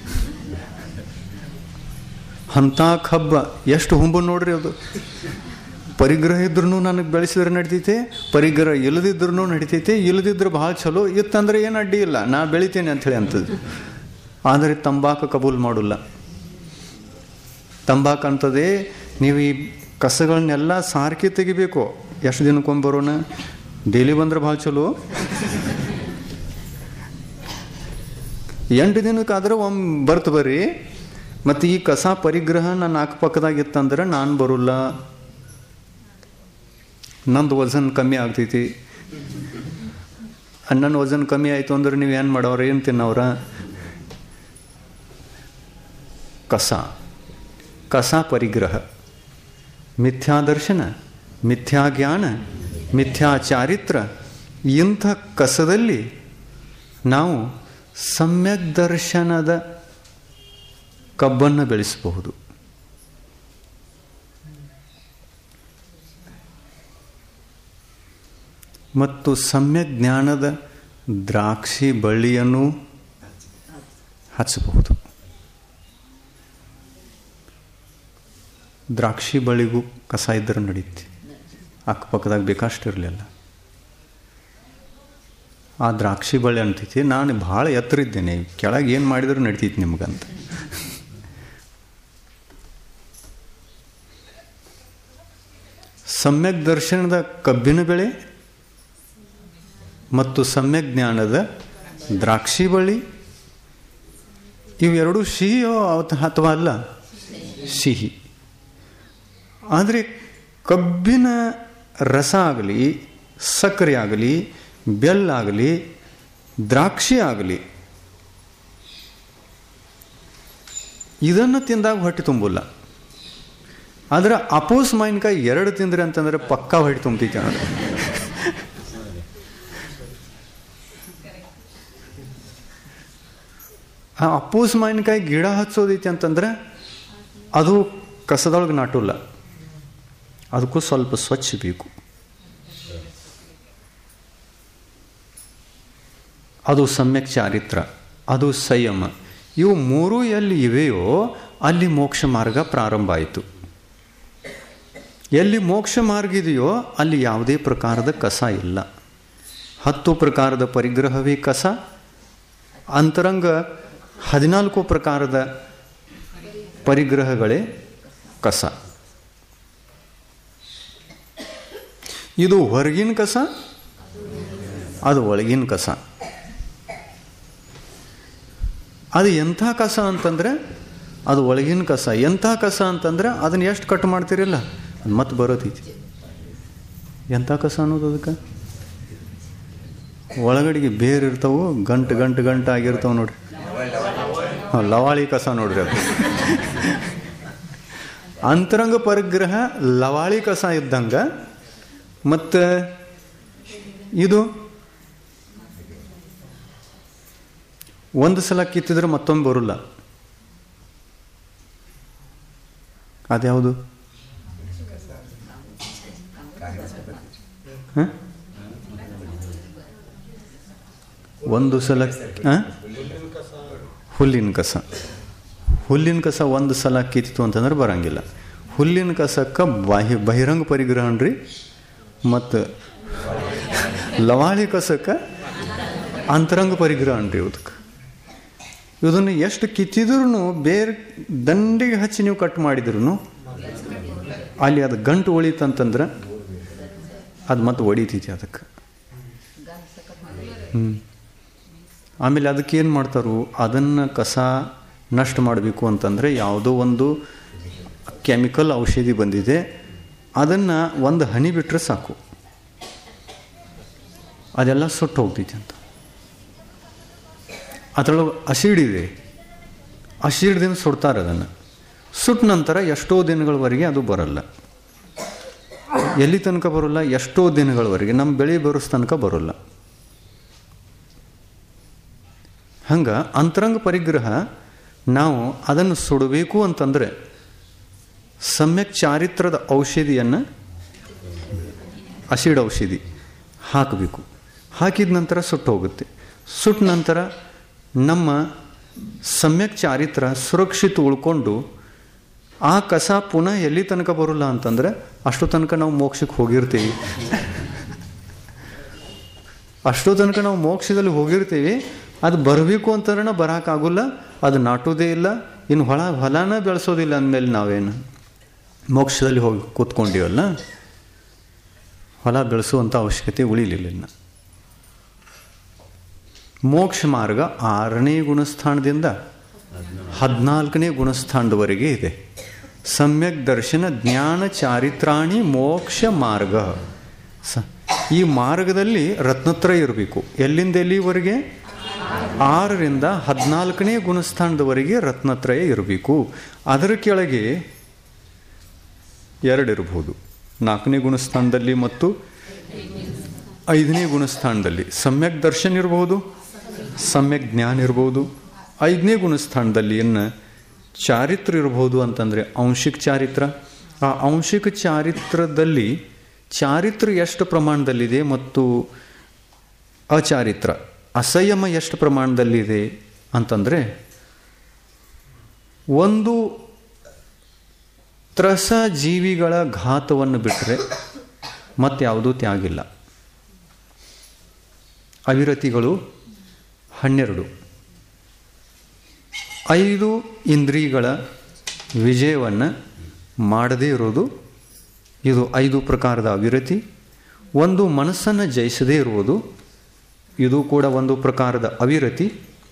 ಅಂಥ ಕಬ್ಬ ಎಷ್ಟು ಹುಂಬು ನೋಡ್ರಿ ಅದು ಪರಿಗ್ರಹ ಇದ್ರೂ ನನಗೆ ಬೆಳೆಸಿದ್ರೆ ನಡಿತೈತೆ ಪರಿಗ್ರಹ ಇಲ್ಲದಿದ್ರೂ ನಡಿತೈತೆ ಇಲ್ಲದಿದ್ರೆ ಭಾಳ ಚಲೋ ಇತ್ತಂದ್ರೆ ಏನು ಅಡ್ಡಿ ಇಲ್ಲ ನಾ ಬೆಳಿತೇನೆ ಅಂಥೇಳಿ ಅಂತದ್ದು ಆದರೆ ತಂಬಾಕು ಕಬೂಲ್ ಮಾಡೋಲ್ಲ ತಂಬಾಕು ಅಂತದೇ ನೀವು ಈ ಕಸಗಳನ್ನೆಲ್ಲ ಸಾರ್ಕಿ ತೆಗಿಬೇಕು ಎಷ್ಟು ದಿನಕ್ಕೊಮ್ಮೆ ಬರೋಣ ಡೈಲಿ ಬಂದ್ರೆ ಭಾಳ ಚಲೋ ಎಂಟು ದಿನಕ್ಕಾದ್ರೆ ಒಮ್ಮೆ ಬರ್ತು ಬರ್ರಿ ಮತ್ತು ಈ ಕಸ ಪರಿಗ್ರಹ ನನ್ನ ಅಕ್ಕಪಕ್ಕದಾಗಿತ್ತಂದ್ರೆ ನಾನು ಬರೋಲ್ಲ ನಂದು ವಜನ್ ಕಮ್ಮಿ ಆಗ್ತೈತಿ ನನ್ನ ವಜನ್ ಕಮ್ಮಿ ಆಯಿತು ಅಂದ್ರೆ ನೀವು ಏನು ಮಾಡೋರು ಏನು ತಿನ್ನೋರ ಕಸ ಕಸ ಪರಿಗ್ರಹ ಮಿಥ್ಯಾದರ್ಶನ ಮಿಥ್ಯಾ ಜ್ಞಾನ ಮಿಥ್ಯಾ ಚಾರಿತ್ರ ಇಂಥ ಕಸದಲ್ಲಿ ನಾವು ಸಮ್ಯಕ್ ದರ್ಶನದ ಕಬ್ಬನ್ನು ಬೆಳೆಸಬಹುದು ಮತ್ತು ಸಮ್ಯಕ್ ಜ್ಞಾನದ ದ್ರಾಕ್ಷಿ ಬಳ್ಳಿಯನ್ನು ಹಚ್ಚಬಹುದು ದ್ರಾಕ್ಷಿ ಬಳ್ಳಿಗೂ ಕಸ ಇದ್ದರೆ ನಡೀತಿ ಅಕ್ಕಪಕ್ಕದಾಗ ಬೇಕಷ್ಟು ಇರಲಿಲ್ಲ ಆ ದ್ರಾಕ್ಷಿ ಬಳ್ಳಿ ಅಂತೈತಿ ನಾನು ಭಾಳ ಎತ್ತರ ಇದ್ದೇನೆ ಕೆಳಗೆ ಏನು ಮಾಡಿದರೂ ನಡೀತೈತಿ ನಿಮ್ಗಂತ ಸಮ್ಯಕ್ ದರ್ಶನದ ಕಬ್ಬಿನ ಬೆಳೆ ಮತ್ತು ಸಮ್ಯಕ್ ಜ್ಞಾನದ ದ್ರಾಕ್ಷಿ ಬಳ್ಳಿ ಇವೆರಡೂ ಸಿಹಿಯೋ ಅಥವಾ ಅಲ್ಲ ಸಿಹಿ ಆದರೆ ಕಬ್ಬಿನ ರಸ ಆಗಲಿ ಸಕ್ಕರೆ ಆಗಲಿ ಬೆಲ್ಲಾಗಲಿ ದ್ರಾಕ್ಷಿ ಆಗಲಿ ಇದನ್ನು ತಿಂದಾಗ ಹೊಟ್ಟೆ ತುಂಬಲ್ಲ ಆದರೆ ಅಪೋಸ್ ಮಾವಿನಕಾಯಿ ಎರಡು ತಿಂದ್ರಿ ಅಂತಂದ್ರೆ ಪಕ್ಕಾ ಹೊಟ್ಟೆ ತುಂಬತೈತೆ ಅನ್ನೋದು ಆ ಅಪ್ಪೂಸ್ ಮಾವಿನಕಾಯಿ ಗಿಡ ಹಚ್ಚೋದೈತಿ ಅಂತಂದ್ರೆ ಅದು ಕಸದೊಳಗೆ ನಾಟುಲ್ಲ ಅದಕ್ಕೂ ಸ್ವಲ್ಪ ಸ್ವಚ್ಛ ಬೇಕು ಅದು ಸಮ್ಯಕ್ ಚಾರಿತ್ರ ಅದು ಸಂಯಮ ಇವು ಮೂರೂ ಎಲ್ಲಿ ಇವೆಯೋ ಅಲ್ಲಿ ಮೋಕ್ಷ ಮಾರ್ಗ ಪ್ರಾರಂಭ ಆಯಿತು ಎಲ್ಲಿ ಮೋಕ್ಷ ಮಾರ್ಗ ಇದೆಯೋ ಅಲ್ಲಿ ಯಾವುದೇ ಪ್ರಕಾರದ ಕಸ ಇಲ್ಲ ಹತ್ತು ಪ್ರಕಾರದ ಪರಿಗ್ರಹವೇ ಕಸ ಅಂತರಂಗ ಹದಿನಾಲ್ಕು ಪ್ರಕಾರದ ಪರಿಗ್ರಹಗಳೇ ಕಸ ಇದು ಹೊರಗಿನ ಕಸ ಅದು ಒಳಗಿನ ಕಸ ಅದು ಎಂಥ ಕಸ ಅಂತಂದರೆ ಅದು ಒಳಗಿನ ಕಸ ಎಂಥ ಕಸ ಅಂತಂದ್ರೆ ಅದನ್ನು ಎಷ್ಟು ಕಟ್ ಮಾಡ್ತೀರಿಲ್ಲ ಅದು ಮತ್ತೆ ಬರೋತೈತಿ ಎಂಥ ಕಸ ಅನ್ನೋದು ಅದಕ್ಕೆ ಒಳಗಡೆಗೆ ಬೇರೆ ಇರ್ತಾವು ಗಂಟು ಗಂಟು ಗಂಟು ಆಗಿರ್ತಾವೆ ನೋಡ್ರಿ ಹಾಂ ಲವಾಳಿ ಕಸ ನೋಡ್ರಿ ಅದು ಅಂತರಂಗ ಪರಿಗ್ರಹ ಲವಾಳಿ ಕಸ ಇದ್ದಂಗೆ ಮತ್ತು ಇದು ಒಂದು ಸಲ ಕಿತ್ತಿದ್ರೆ ಮತ್ತೊಮ್ಮೆ ಬರೋಲ್ಲ ಅದ್ಯಾವುದು ಹ? ಒಂದು ಸಲ ಹ? ಹುಲ್ಲಿನ ಕಸ ಹುಲ್ಲಿನ ಕಸ ಒಂದು ಸಲ ಕಿತ್ತಿತು ಅಂತಂದ್ರೆ ಬರಂಗಿಲ್ಲ ಹುಲ್ಲಿನ ಕಸಕ್ಕೆ ಬಾಹಿ ಬಹಿರಂಗ ಪರಿಗ್ರಹಣ ರೀ ಮತ್ತು ಲವಾಳಿ ಕಸಕ್ಕೆ ಅಂತರಂಗ ಪರಿಗ್ರಹಣ ರೀ ಇದಕ್ಕೆ ಇದನ್ನು ಎಷ್ಟು ಕಿತ್ತಿದ್ರೂ ಬೇರೆ ದಂಡಿಗೆ ಹಚ್ಚಿ ನೀವು ಕಟ್ ಮಾಡಿದ್ರು ಅಲ್ಲಿ ಅದು ಗಂಟು ಉಳಿತಂತಂದ್ರೆ ಅದು ಮತ್ತೆ ಹೊಡಿತೈತಿ ಅದಕ್ಕೆ ಹ್ಞೂ ಆಮೇಲೆ ಅದಕ್ಕೆ ಏನು ಮಾಡ್ತಾರೋ ಅದನ್ನು ಕಸ ನಷ್ಟ ಮಾಡಬೇಕು ಅಂತಂದರೆ ಯಾವುದೋ ಒಂದು ಕೆಮಿಕಲ್ ಔಷಧಿ ಬಂದಿದೆ ಅದನ್ನು ಒಂದು ಹನಿ ಬಿಟ್ಟರೆ ಸಾಕು ಅದೆಲ್ಲ ಸುಟ್ಟು ಹೋಗ್ತೈತಿ ಅಂತ ಅದರೊಳಗೆ ಅಸಿಡ್ ಇದೆ ಅಸಿಡ್ದಿಂದ ಸುಡ್ತಾರೆ ಅದನ್ನು ಸುಟ್ಟ ನಂತರ ಎಷ್ಟೋ ದಿನಗಳವರೆಗೆ ಅದು ಬರಲ್ಲ ಎಲ್ಲಿ ತನಕ ಬರೋಲ್ಲ ಎಷ್ಟೋ ದಿನಗಳವರೆಗೆ ನಮ್ಮ ಬೆಳೆ ಬರೋಸ್ ತನಕ ಬರೋಲ್ಲ ಹಂಗೆ ಅಂತರಂಗ ಪರಿಗ್ರಹ ನಾವು ಅದನ್ನು ಸುಡಬೇಕು ಅಂತಂದರೆ ಸಮ್ಯಕ್ ಚಾರಿತ್ರದ ಔಷಧಿಯನ್ನು ಅಸಿಡ್ ಔಷಧಿ ಹಾಕಬೇಕು ಹಾಕಿದ ನಂತರ ಸುಟ್ಟು ಹೋಗುತ್ತೆ ಸುಟ್ಟ ನಂತರ ನಮ್ಮ ಸಮ್ಯಕ್ ಚಾರಿತ್ರ ಸುರಕ್ಷಿತ ಉಳ್ಕೊಂಡು ಆ ಕಸ ಪುನಃ ಎಲ್ಲಿ ತನಕ ಬರೋಲ್ಲ ಅಂತಂದರೆ ಅಷ್ಟು ತನಕ ನಾವು ಮೋಕ್ಷಕ್ಕೆ ಹೋಗಿರ್ತೀವಿ ಅಷ್ಟು ತನಕ ನಾವು ಮೋಕ್ಷದಲ್ಲಿ ಹೋಗಿರ್ತೀವಿ ಅದು ಬರಬೇಕು ಅಂತಂದ್ರೆ ಬರೋಕ್ಕಾಗೋಲ್ಲ ಅದು ನಾಟೋದೇ ಇಲ್ಲ ಇನ್ನು ಹೊಲ ಹೊಲನ ಬೆಳೆಸೋದಿಲ್ಲ ಅಂದಮೇಲೆ ನಾವೇನು ಮೋಕ್ಷದಲ್ಲಿ ಹೋಗಿ ಕೂತ್ಕೊಂಡಿವಲ್ಲ ಹೊಲ ಬೆಳೆಸುವಂಥ ಅವಶ್ಯಕತೆ ಉಳಿಲಿಲ್ಲ ಇನ್ನು ಮೋಕ್ಷ ಮಾರ್ಗ ಆರನೇ ಗುಣಸ್ಥಾನದಿಂದ ಹದಿನಾಲ್ಕನೇ ಗುಣಸ್ಥಾನದವರೆಗೆ ಇದೆ ಸಮ್ಯಕ್ ದರ್ಶನ ಜ್ಞಾನ ಚಾರಿತ್ರಾಣಿ ಮೋಕ್ಷ ಮಾರ್ಗ ಸ ಈ ಮಾರ್ಗದಲ್ಲಿ ರತ್ನತ್ರ ಇರಬೇಕು ಎಲ್ಲಿಂದ ಎಲ್ಲಿವರೆಗೆ ಆರರಿಂದ ಹದಿನಾಲ್ಕನೇ ಗುಣಸ್ಥಾನದವರೆಗೆ ರತ್ನತ್ರಯ ಇರಬೇಕು ಅದರ ಕೆಳಗೆ ಎರಡಿರಬಹುದು ನಾಲ್ಕನೇ ಗುಣಸ್ಥಾನದಲ್ಲಿ ಮತ್ತು ಐದನೇ ಗುಣಸ್ಥಾನದಲ್ಲಿ ಸಮ್ಯಕ್ ದರ್ಶನ ಇರಬಹುದು ಸಮ್ಯಕ್ ಜ್ಞಾನ ಇರಬಹುದು ಐದನೇ ಗುಣಸ್ಥಾನದಲ್ಲಿ ಇನ್ನು ಚಾರಿತ್ರ ಇರಬಹುದು ಅಂತಂದರೆ ಅಂಶಿಕ ಚಾರಿತ್ರ ಆ ಅಂಶಿಕ ಚಾರಿತ್ರದಲ್ಲಿ ಚಾರಿತ್ರ ಎಷ್ಟು ಪ್ರಮಾಣದಲ್ಲಿದೆ ಮತ್ತು ಅಚಾರಿತ್ರ ಅಸಂಯಮ ಎಷ್ಟು ಪ್ರಮಾಣದಲ್ಲಿದೆ ಅಂತಂದರೆ ಒಂದು ತ್ರಸ ಜೀವಿಗಳ ಘಾತವನ್ನು ಬಿಟ್ಟರೆ ಮತ್ಯಾವುದೂ ತ್ಯಾಗಿಲ್ಲ ಅವಿರತಿಗಳು ಹನ್ನೆರಡು ಐದು ಇಂದ್ರಿಯಗಳ ವಿಜಯವನ್ನು ಮಾಡದೇ ಇರೋದು ಇದು ಐದು ಪ್ರಕಾರದ ಅವಿರತಿ ಒಂದು ಮನಸ್ಸನ್ನು ಜಯಿಸದೇ ಇರುವುದು ಇದು ಕೂಡ ಒಂದು ಪ್ರಕಾರದ ಅವಿರತಿ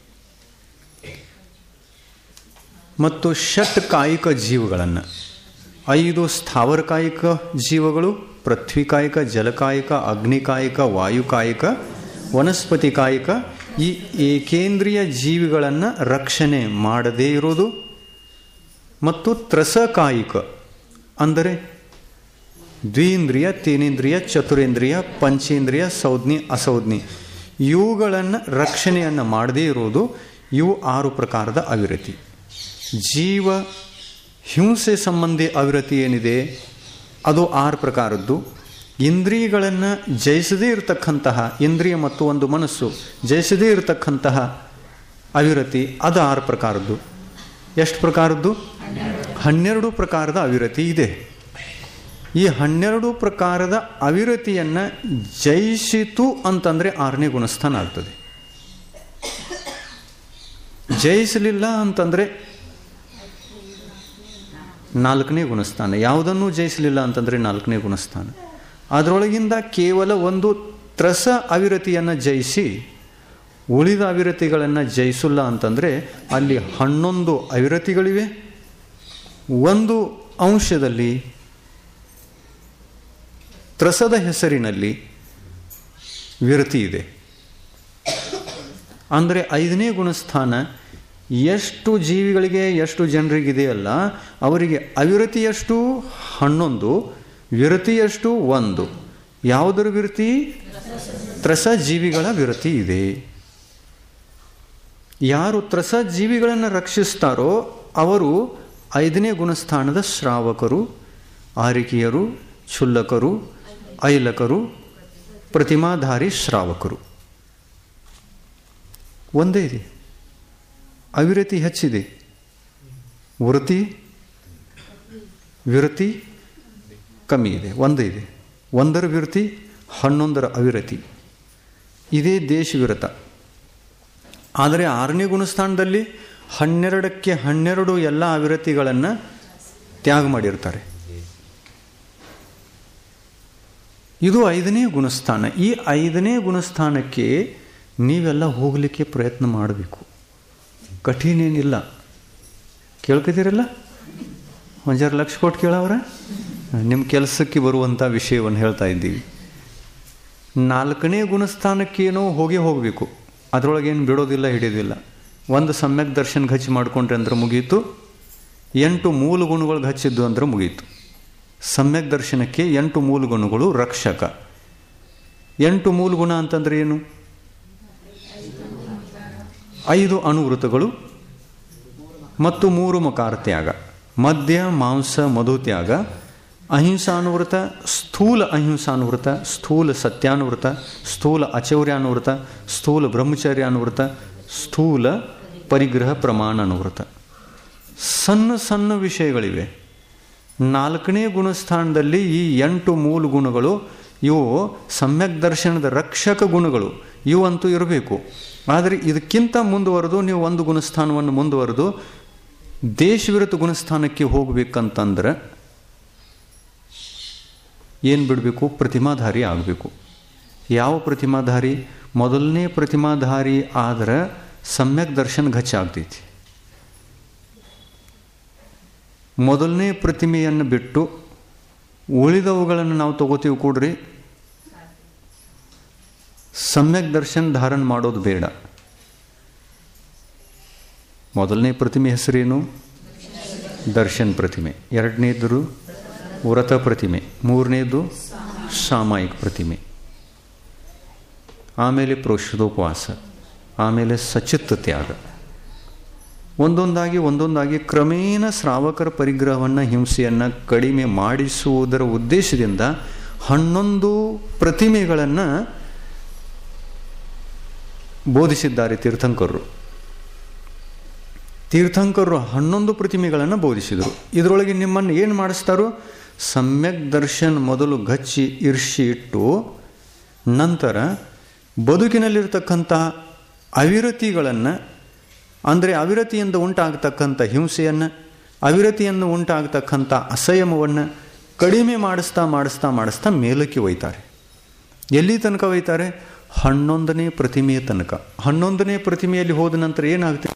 ಮತ್ತು ಷಟ್ ಕಾಯಿಕ ಜೀವಗಳನ್ನು ಐದು ಸ್ಥಾವರಕಾಯಿಕ ಜೀವಗಳು ಪೃಥ್ವಿಕಾಯಿಕ ಜಲಕಾಯಿಕ ಅಗ್ನಿಕಾಯಿಕ ವಾಯುಕಾಯಿಕ ವನಸ್ಪತಿ ಕಾಯಿಕ ಈ ಏಕೇಂದ್ರಿಯ ಜೀವಿಗಳನ್ನು ರಕ್ಷಣೆ ಮಾಡದೇ ಇರೋದು ಮತ್ತು ತ್ರಸಕಾಯಿಕ ಅಂದರೆ ದ್ವೀಂದ್ರಿಯ ತೇನೇಂದ್ರಿಯ ಚತುರೇಂದ್ರಿಯ ಪಂಚೇಂದ್ರಿಯ ಸೌಜ್ಞಿ ಅಸೌಜ್ಞಿ ಇವುಗಳನ್ನು ರಕ್ಷಣೆಯನ್ನು ಮಾಡದೇ ಇರೋದು ಇವು ಆರು ಪ್ರಕಾರದ ಅವಿರತಿ ಜೀವ ಹಿಂಸೆ ಸಂಬಂಧಿ ಅವಿರತಿ ಏನಿದೆ ಅದು ಆರು ಪ್ರಕಾರದ್ದು ಇಂದ್ರಿಯಗಳನ್ನು ಜಯಿಸದೇ ಇರತಕ್ಕಂತಹ ಇಂದ್ರಿಯ ಮತ್ತು ಒಂದು ಮನಸ್ಸು ಜಯಿಸದೇ ಇರತಕ್ಕಂತಹ ಅವಿರತಿ ಅದು ಆರು ಪ್ರಕಾರದ್ದು ಎಷ್ಟು ಪ್ರಕಾರದ್ದು ಹನ್ನೆರಡು ಪ್ರಕಾರದ ಅವಿರತಿ ಇದೆ ಈ ಹನ್ನೆರಡು ಪ್ರಕಾರದ ಅವಿರತಿಯನ್ನು ಜಯಿಸಿತು ಅಂತಂದರೆ ಆರನೇ ಗುಣಸ್ಥಾನ ಆಗ್ತದೆ ಜಯಿಸಲಿಲ್ಲ ಅಂತಂದರೆ ನಾಲ್ಕನೇ ಗುಣಸ್ಥಾನ ಯಾವುದನ್ನೂ ಜಯಿಸಲಿಲ್ಲ ಅಂತಂದರೆ ನಾಲ್ಕನೇ ಗುಣಸ್ಥಾನ ಅದರೊಳಗಿಂದ ಕೇವಲ ಒಂದು ತ್ರಸ ಅವಿರತಿಯನ್ನು ಜಯಿಸಿ ಉಳಿದ ಅವಿರತಿಗಳನ್ನು ಜಯಿಸಿಲ್ಲ ಅಂತಂದರೆ ಅಲ್ಲಿ ಹನ್ನೊಂದು ಅವಿರತಿಗಳಿವೆ ಒಂದು ಅಂಶದಲ್ಲಿ ತ್ರಸದ ಹೆಸರಿನಲ್ಲಿ ವಿರತಿ ಇದೆ ಅಂದರೆ ಐದನೇ ಗುಣಸ್ಥಾನ ಎಷ್ಟು ಜೀವಿಗಳಿಗೆ ಎಷ್ಟು ಜನರಿಗಿದೆಯಲ್ಲ ಅವರಿಗೆ ಅವಿರತಿಯಷ್ಟು ಹನ್ನೊಂದು ವಿರತಿಯಷ್ಟು ಒಂದು ಯಾವುದರ ವಿರತಿ ತ್ರಸ ಜೀವಿಗಳ ವಿರತಿ ಇದೆ ಯಾರು ತ್ರಸ ಜೀವಿಗಳನ್ನು ರಕ್ಷಿಸ್ತಾರೋ ಅವರು ಐದನೇ ಗುಣಸ್ಥಾನದ ಶ್ರಾವಕರು ಆರಿಕೆಯರು ಕ್ಷುಲ್ಲಕರು ಐಲಕರು ಪ್ರತಿಮಾಧಾರಿ ಶ್ರಾವಕರು ಒಂದೇ ಇದೆ ಅವಿರತಿ ಹೆಚ್ಚಿದೆ ವೃತಿ ವಿರತಿ ಕಮ್ಮಿ ಇದೆ ಒಂದೇ ಇದೆ ಒಂದರ ವಿರತಿ ಹನ್ನೊಂದರ ಅವಿರತಿ ಇದೇ ದೇಶ ವಿರತ ಆದರೆ ಆರನೇ ಗುಣಸ್ಥಾನದಲ್ಲಿ ಹನ್ನೆರಡಕ್ಕೆ ಹನ್ನೆರಡು ಎಲ್ಲ ಅವಿರತಿಗಳನ್ನು ತ್ಯಾಗ ಮಾಡಿರ್ತಾರೆ ಇದು ಐದನೇ ಗುಣಸ್ಥಾನ ಈ ಐದನೇ ಗುಣಸ್ಥಾನಕ್ಕೆ ನೀವೆಲ್ಲ ಹೋಗಲಿಕ್ಕೆ ಪ್ರಯತ್ನ ಮಾಡಬೇಕು ಕಠಿಣ ಏನಿಲ್ಲ ಕೇಳ್ಕೊತೀರಲ್ಲ ಒಂಜಾರು ಲಕ್ಷ ಕೊಟ್ಟು ಕೇಳವ್ರ ನಿಮ್ಮ ಕೆಲಸಕ್ಕೆ ಬರುವಂಥ ವಿಷಯವನ್ನು ಹೇಳ್ತಾ ಇದ್ದೀವಿ ನಾಲ್ಕನೇ ಗುಣಸ್ಥಾನಕ್ಕೇನೋ ಹೋಗೇ ಹೋಗಬೇಕು ಅದರೊಳಗೇನು ಬಿಡೋದಿಲ್ಲ ಹಿಡಿಯೋದಿಲ್ಲ ಒಂದು ಸಮ್ಯಕ್ ದರ್ಶನ ಹಚ್ಚಿ ಮಾಡ್ಕೊಂಡ್ರೆ ಅಂದ್ರೆ ಮುಗೀತು ಎಂಟು ಮೂಲ ಗುಣಗಳು ಹಚ್ಚಿದ್ದು ಅಂದ್ರೆ ಮುಗೀತು ಸಮ್ಯಕ್ ದರ್ಶನಕ್ಕೆ ಎಂಟು ಮೂಲ ಗುಣಗಳು ರಕ್ಷಕ ಎಂಟು ಮೂಲ ಗುಣ ಅಂತಂದ್ರೆ ಏನು ಐದು ಅನುವೃತಗಳು ಮತ್ತು ಮೂರು ಮಕಾರ ತ್ಯಾಗ ಮದ್ಯ ಮಾಂಸ ಮಧು ತ್ಯಾಗ ಅಹಿಂಸಾನುವೃತ ಸ್ಥೂಲ ಅಹಿಂಸಾನುವೃತ ಸ್ಥೂಲ ಸತ್ಯಾನುವೃತ ಸ್ಥೂಲ ಅಚೌರ್ಯಾನುವೃತ ಸ್ಥೂಲ ಬ್ರಹ್ಮಚರ್ಯಾನುವೃತ ಸ್ಥೂಲ ಪರಿಗ್ರಹ ಪ್ರಮಾಣ ಅನುವೃತ ಸಣ್ಣ ಸಣ್ಣ ವಿಷಯಗಳಿವೆ ನಾಲ್ಕನೇ ಗುಣಸ್ಥಾನದಲ್ಲಿ ಈ ಎಂಟು ಮೂಲ ಗುಣಗಳು ಇವು ಸಮ್ಯಕ್ ದರ್ಶನದ ರಕ್ಷಕ ಗುಣಗಳು ಇವಂತೂ ಇರಬೇಕು ಆದರೆ ಇದಕ್ಕಿಂತ ಮುಂದುವರೆದು ನೀವು ಒಂದು ಗುಣಸ್ಥಾನವನ್ನು ಮುಂದುವರೆದು ದೇಶವಿರತ ಗುಣಸ್ಥಾನಕ್ಕೆ ಹೋಗ್ಬೇಕಂತಂದ್ರೆ ಏನು ಬಿಡಬೇಕು ಪ್ರತಿಮಾಧಾರಿ ಆಗಬೇಕು ಯಾವ ಪ್ರತಿಮಾಧಾರಿ ಮೊದಲನೇ ಪ್ರತಿಮಾಧಾರಿ ಆದ್ರೆ ಸಮ್ಯಕ್ ದರ್ಶನ ಘಚ್ಚ ಆಗ್ತೈತಿ ಮೊದಲನೇ ಪ್ರತಿಮೆಯನ್ನು ಬಿಟ್ಟು ಉಳಿದವುಗಳನ್ನು ನಾವು ತಗೋತೀವಿ ಕೂಡ್ರಿ ಸಮ್ಯಕ್ ದರ್ಶನ್ ಧಾರಣ ಮಾಡೋದು ಬೇಡ ಮೊದಲನೇ ಪ್ರತಿಮೆ ಹೆಸರೇನು ದರ್ಶನ್ ಪ್ರತಿಮೆ ಎರಡನೇದು ವ್ರತ ಪ್ರತಿಮೆ ಮೂರನೇದು ಸಾಮಾಯಿಕ ಪ್ರತಿಮೆ ಆಮೇಲೆ ಪ್ರೋಷಧೋಪವಾಸ ಆಮೇಲೆ ಸಚಿತ್ತ ತ್ಯಾಗ ಒಂದೊಂದಾಗಿ ಒಂದೊಂದಾಗಿ ಕ್ರಮೇಣ ಶ್ರಾವಕರ ಪರಿಗ್ರಹವನ್ನು ಹಿಂಸೆಯನ್ನು ಕಡಿಮೆ ಮಾಡಿಸುವುದರ ಉದ್ದೇಶದಿಂದ ಹನ್ನೊಂದು ಪ್ರತಿಮೆಗಳನ್ನು ಬೋಧಿಸಿದ್ದಾರೆ ತೀರ್ಥಂಕರರು ತೀರ್ಥಂಕರರು ಹನ್ನೊಂದು ಪ್ರತಿಮೆಗಳನ್ನು ಬೋಧಿಸಿದರು ಇದರೊಳಗೆ ನಿಮ್ಮನ್ನು ಏನು ಮಾಡಿಸ್ತಾರೋ ಸಮ್ಯಕ್ ದರ್ಶನ್ ಮೊದಲು ಗಚ್ಚಿ ಇರ್ಷಿ ಇಟ್ಟು ನಂತರ ಬದುಕಿನಲ್ಲಿರ್ತಕ್ಕಂಥ ಅವಿರತಿಗಳನ್ನು ಅಂದರೆ ಅವಿರತಿಯಿಂದ ಉಂಟಾಗತಕ್ಕಂಥ ಹಿಂಸೆಯನ್ನು ಅವಿರತಿಯಿಂದ ಉಂಟಾಗತಕ್ಕಂಥ ಅಸಂಯಮವನ್ನು ಕಡಿಮೆ ಮಾಡಿಸ್ತಾ ಮಾಡಿಸ್ತಾ ಮಾಡಿಸ್ತಾ ಮೇಲಕ್ಕೆ ಒಯ್ತಾರೆ ಎಲ್ಲಿ ತನಕ ಒಯ್ತಾರೆ ಹನ್ನೊಂದನೇ ಪ್ರತಿಮೆಯ ತನಕ ಹನ್ನೊಂದನೇ ಪ್ರತಿಮೆಯಲ್ಲಿ ಹೋದ ನಂತರ ಏನಾಗುತ್ತೆ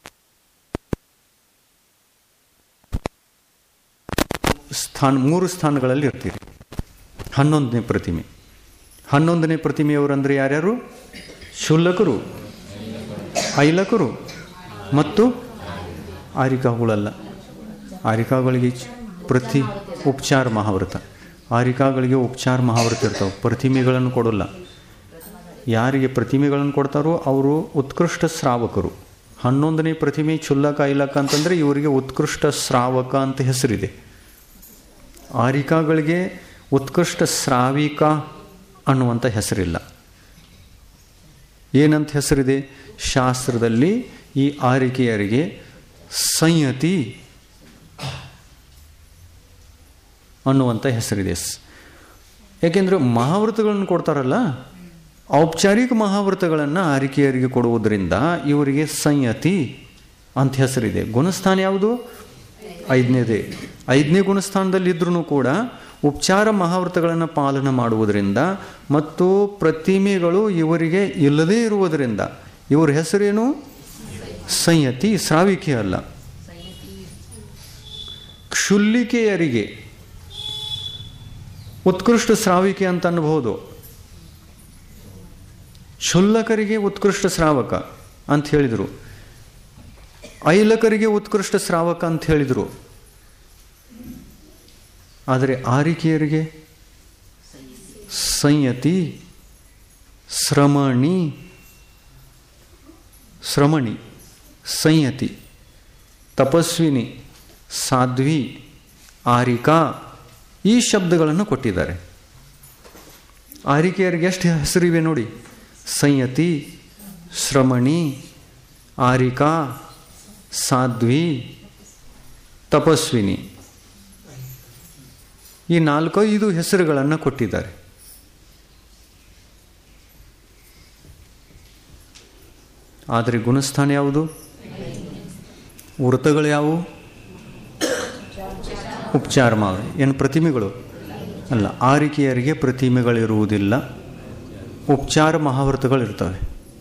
ಸ್ಥಾನ ಮೂರು ಸ್ಥಾನಗಳಲ್ಲಿ ಇರ್ತೀರಿ ಹನ್ನೊಂದನೇ ಪ್ರತಿಮೆ ಹನ್ನೊಂದನೇ ಪ್ರತಿಮೆಯವರಂದ್ರೆ ಯಾರ್ಯಾರು ಶುಲ್ಲಕರು ಐಲಕರು ಮತ್ತು ಆರಿಕಾಗಳಲ್ಲ ಆರಿಕಾಗಳಿಗೆ ಪ್ರತಿ ಉಪಚಾರ ಮಹಾವ್ರತ ಆರಿಕಾಗಳಿಗೆ ಉಪಚಾರ ಮಹಾವ್ರತ ಇರ್ತಾವೆ ಪ್ರತಿಮೆಗಳನ್ನು ಕೊಡೋಲ್ಲ ಯಾರಿಗೆ ಪ್ರತಿಮೆಗಳನ್ನು ಕೊಡ್ತಾರೋ ಅವರು ಉತ್ಕೃಷ್ಟ ಶ್ರಾವಕರು ಹನ್ನೊಂದನೇ ಪ್ರತಿಮೆ ಚುಲ್ಲಕ ಐಲಕ ಅಂತಂದರೆ ಇವರಿಗೆ ಉತ್ಕೃಷ್ಟ ಶ್ರಾವಕ ಅಂತ ಹೆಸರಿದೆ ಆರಿಕಾಗಳಿಗೆ ಉತ್ಕೃಷ್ಟ ಶ್ರಾವಿಕ ಅನ್ನುವಂಥ ಹೆಸರಿಲ್ಲ ಏನಂತ ಹೆಸರಿದೆ ಶಾಸ್ತ್ರದಲ್ಲಿ ಈ ಆರಿಕೆಯರಿಗೆ ಸಂಯತಿ ಅನ್ನುವಂಥ ಹೆಸರಿದೆ ಯಾಕೆಂದರೆ ಮಹಾವೃತಗಳನ್ನು ಕೊಡ್ತಾರಲ್ಲ ಔಪಚಾರಿಕ ಮಹಾವೃತಗಳನ್ನು ಆರಿಕೆಯರಿಗೆ ಕೊಡುವುದರಿಂದ ಇವರಿಗೆ ಸಂಯತಿ ಅಂತ ಹೆಸರಿದೆ ಗುಣಸ್ಥಾನ ಯಾವುದು ಐದನೇದೇ ಐದನೇ ಗುಣಸ್ಥಾನದಲ್ಲಿದ್ದರೂ ಕೂಡ ಉಪಚಾರ ಮಹಾವೃತಗಳನ್ನು ಪಾಲನೆ ಮಾಡುವುದರಿಂದ ಮತ್ತು ಪ್ರತಿಮೆಗಳು ಇವರಿಗೆ ಇಲ್ಲದೇ ಇರುವುದರಿಂದ ಇವರ ಹೆಸರೇನು ಸಂಯತಿ ಶ್ರಾವಿಕೆ ಅಲ್ಲ ಕ್ಷುಲ್ಲಿಕೆಯರಿಗೆ ಉತ್ಕೃಷ್ಟ ಶ್ರಾವಿಕೆ ಅಂತ ಅನ್ಬೋದು ಕ್ಷುಲ್ಲಕರಿಗೆ ಉತ್ಕೃಷ್ಟ ಶ್ರಾವಕ ಅಂತ ಹೇಳಿದರು ಐಲಕರಿಗೆ ಉತ್ಕೃಷ್ಟ ಶ್ರಾವಕ ಅಂತ ಹೇಳಿದರು ಆದರೆ ಆರಿಕೆಯರಿಗೆ ಸಂಯತಿ ಶ್ರಮಣಿ ಶ್ರಮಣಿ ಸಂಯತಿ ತಪಸ್ವಿನಿ ಸಾಧ್ವಿ ಆರಿಕಾ ಈ ಶಬ್ದಗಳನ್ನು ಕೊಟ್ಟಿದ್ದಾರೆ ಆರಿಕೆಯರಿಗೆ ಎಷ್ಟು ಹೆಸರಿವೆ ನೋಡಿ ಸಂಯತಿ ಶ್ರಮಣಿ ಆರಿಕಾ ಸಾಧ್ವಿ ತಪಸ್ವಿನಿ ಈ ನಾಲ್ಕೈದು ಹೆಸರುಗಳನ್ನು ಕೊಟ್ಟಿದ್ದಾರೆ ಆದರೆ ಗುಣಸ್ಥಾನ ಯಾವುದು ವೃತ್ತಗಳು ಯಾವುವು ಉಪಚಾರ ಮಾವ ಏನು ಪ್ರತಿಮೆಗಳು ಅಲ್ಲ ಆರಿಕೆಯರಿಗೆ ಪ್ರತಿಮೆಗಳಿರುವುದಿಲ್ಲ ಉಪಚಾರ ಮಹಾವೃತಗಳಿರ್ತವೆ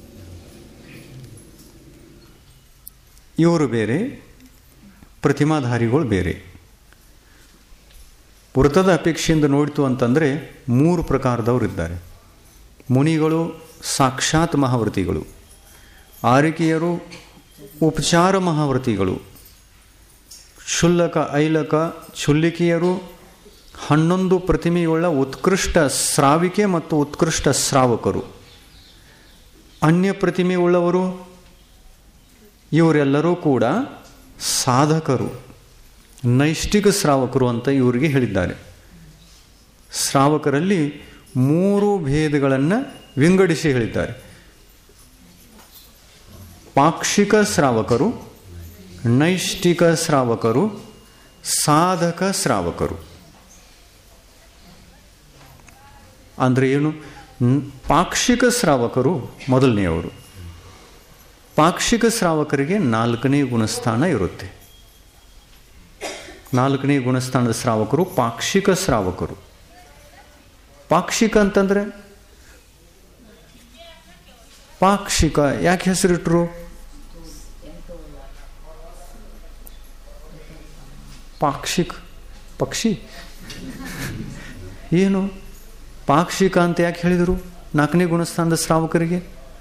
ಇವರು ಬೇರೆ ಪ್ರತಿಮಾಧಾರಿಗಳು ಬೇರೆ ವೃತ್ತದ ಅಪೇಕ್ಷೆಯಿಂದ ನೋಡಿತು ಅಂತಂದರೆ ಮೂರು ಪ್ರಕಾರದವರು ಇದ್ದಾರೆ ಮುನಿಗಳು ಸಾಕ್ಷಾತ್ ಮಹಾವೃತಿಗಳು ಆರಿಕೆಯರು ಉಪಚಾರ ಮಹಾವೃತಿಗಳು ಕ್ಷುಲ್ಲಕ ಐಲಕ ಕ್ಷುಲ್ಲಿಕೆಯರು ಹನ್ನೊಂದು ಪ್ರತಿಮೆಯುಳ್ಳ ಉತ್ಕೃಷ್ಟ ಶ್ರಾವಿಕೆ ಮತ್ತು ಉತ್ಕೃಷ್ಟ ಶ್ರಾವಕರು ಅನ್ಯ ಪ್ರತಿಮೆಯುಳ್ಳವರು ಇವರೆಲ್ಲರೂ ಕೂಡ ಸಾಧಕರು ನೈಷ್ಠಿಕ ಶ್ರಾವಕರು ಅಂತ ಇವರಿಗೆ ಹೇಳಿದ್ದಾರೆ ಶ್ರಾವಕರಲ್ಲಿ ಮೂರು ಭೇದಗಳನ್ನು ವಿಂಗಡಿಸಿ ಹೇಳಿದ್ದಾರೆ ಪಾಕ್ಷಿಕ ಶ್ರಾವಕರು ನೈಷ್ಠಿಕ ಶ್ರಾವಕರು ಸಾಧಕ ಶ್ರಾವಕರು ಅಂದರೆ ಏನು ಪಾಕ್ಷಿಕ ಶ್ರಾವಕರು ಮೊದಲನೆಯವರು ಪಾಕ್ಷಿಕ ಶ್ರಾವಕರಿಗೆ ನಾಲ್ಕನೇ ಗುಣಸ್ಥಾನ ಇರುತ್ತೆ ನಾಲ್ಕನೇ ಗುಣಸ್ಥಾನದ ಶ್ರಾವಕರು ಪಾಕ್ಷಿಕ ಶ್ರಾವಕರು ಪಾಕ್ಷಿಕ ಅಂತಂದರೆ ಪಾಕ್ಷಿಕ ಯಾಕೆ ಹೆಸರಿಟ್ರು ಪಾಕ್ಷಿಕ್ ಪಕ್ಷಿ ಏನು ಪಾಕ್ಷಿಕ ಅಂತ ಯಾಕೆ ಹೇಳಿದರು ನಾಲ್ಕನೇ ಗುಣಸ್ಥಾನದ ಶ್ರಾವಕರಿಗೆ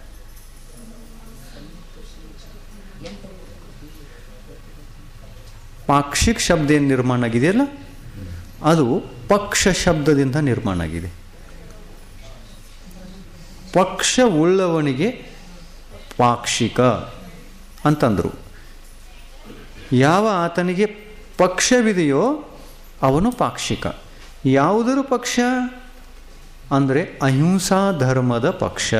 ಪಾಕ್ಷಿಕ್ ಶಬ್ದ ಏನು ನಿರ್ಮಾಣ ಆಗಿದೆಯಲ್ಲ ಅದು ಪಕ್ಷ ಶಬ್ದದಿಂದ ನಿರ್ಮಾಣ ಆಗಿದೆ ಪಕ್ಷ ಉಳ್ಳವನಿಗೆ ಪಾಕ್ಷಿಕ ಅಂತಂದರು ಯಾವ ಆತನಿಗೆ ಪಕ್ಷವಿದೆಯೋ ಅವನು ಪಾಕ್ಷಿಕ ಯಾವುದರ ಪಕ್ಷ ಅಂದರೆ ಅಹಿಂಸಾ ಧರ್ಮದ ಪಕ್ಷ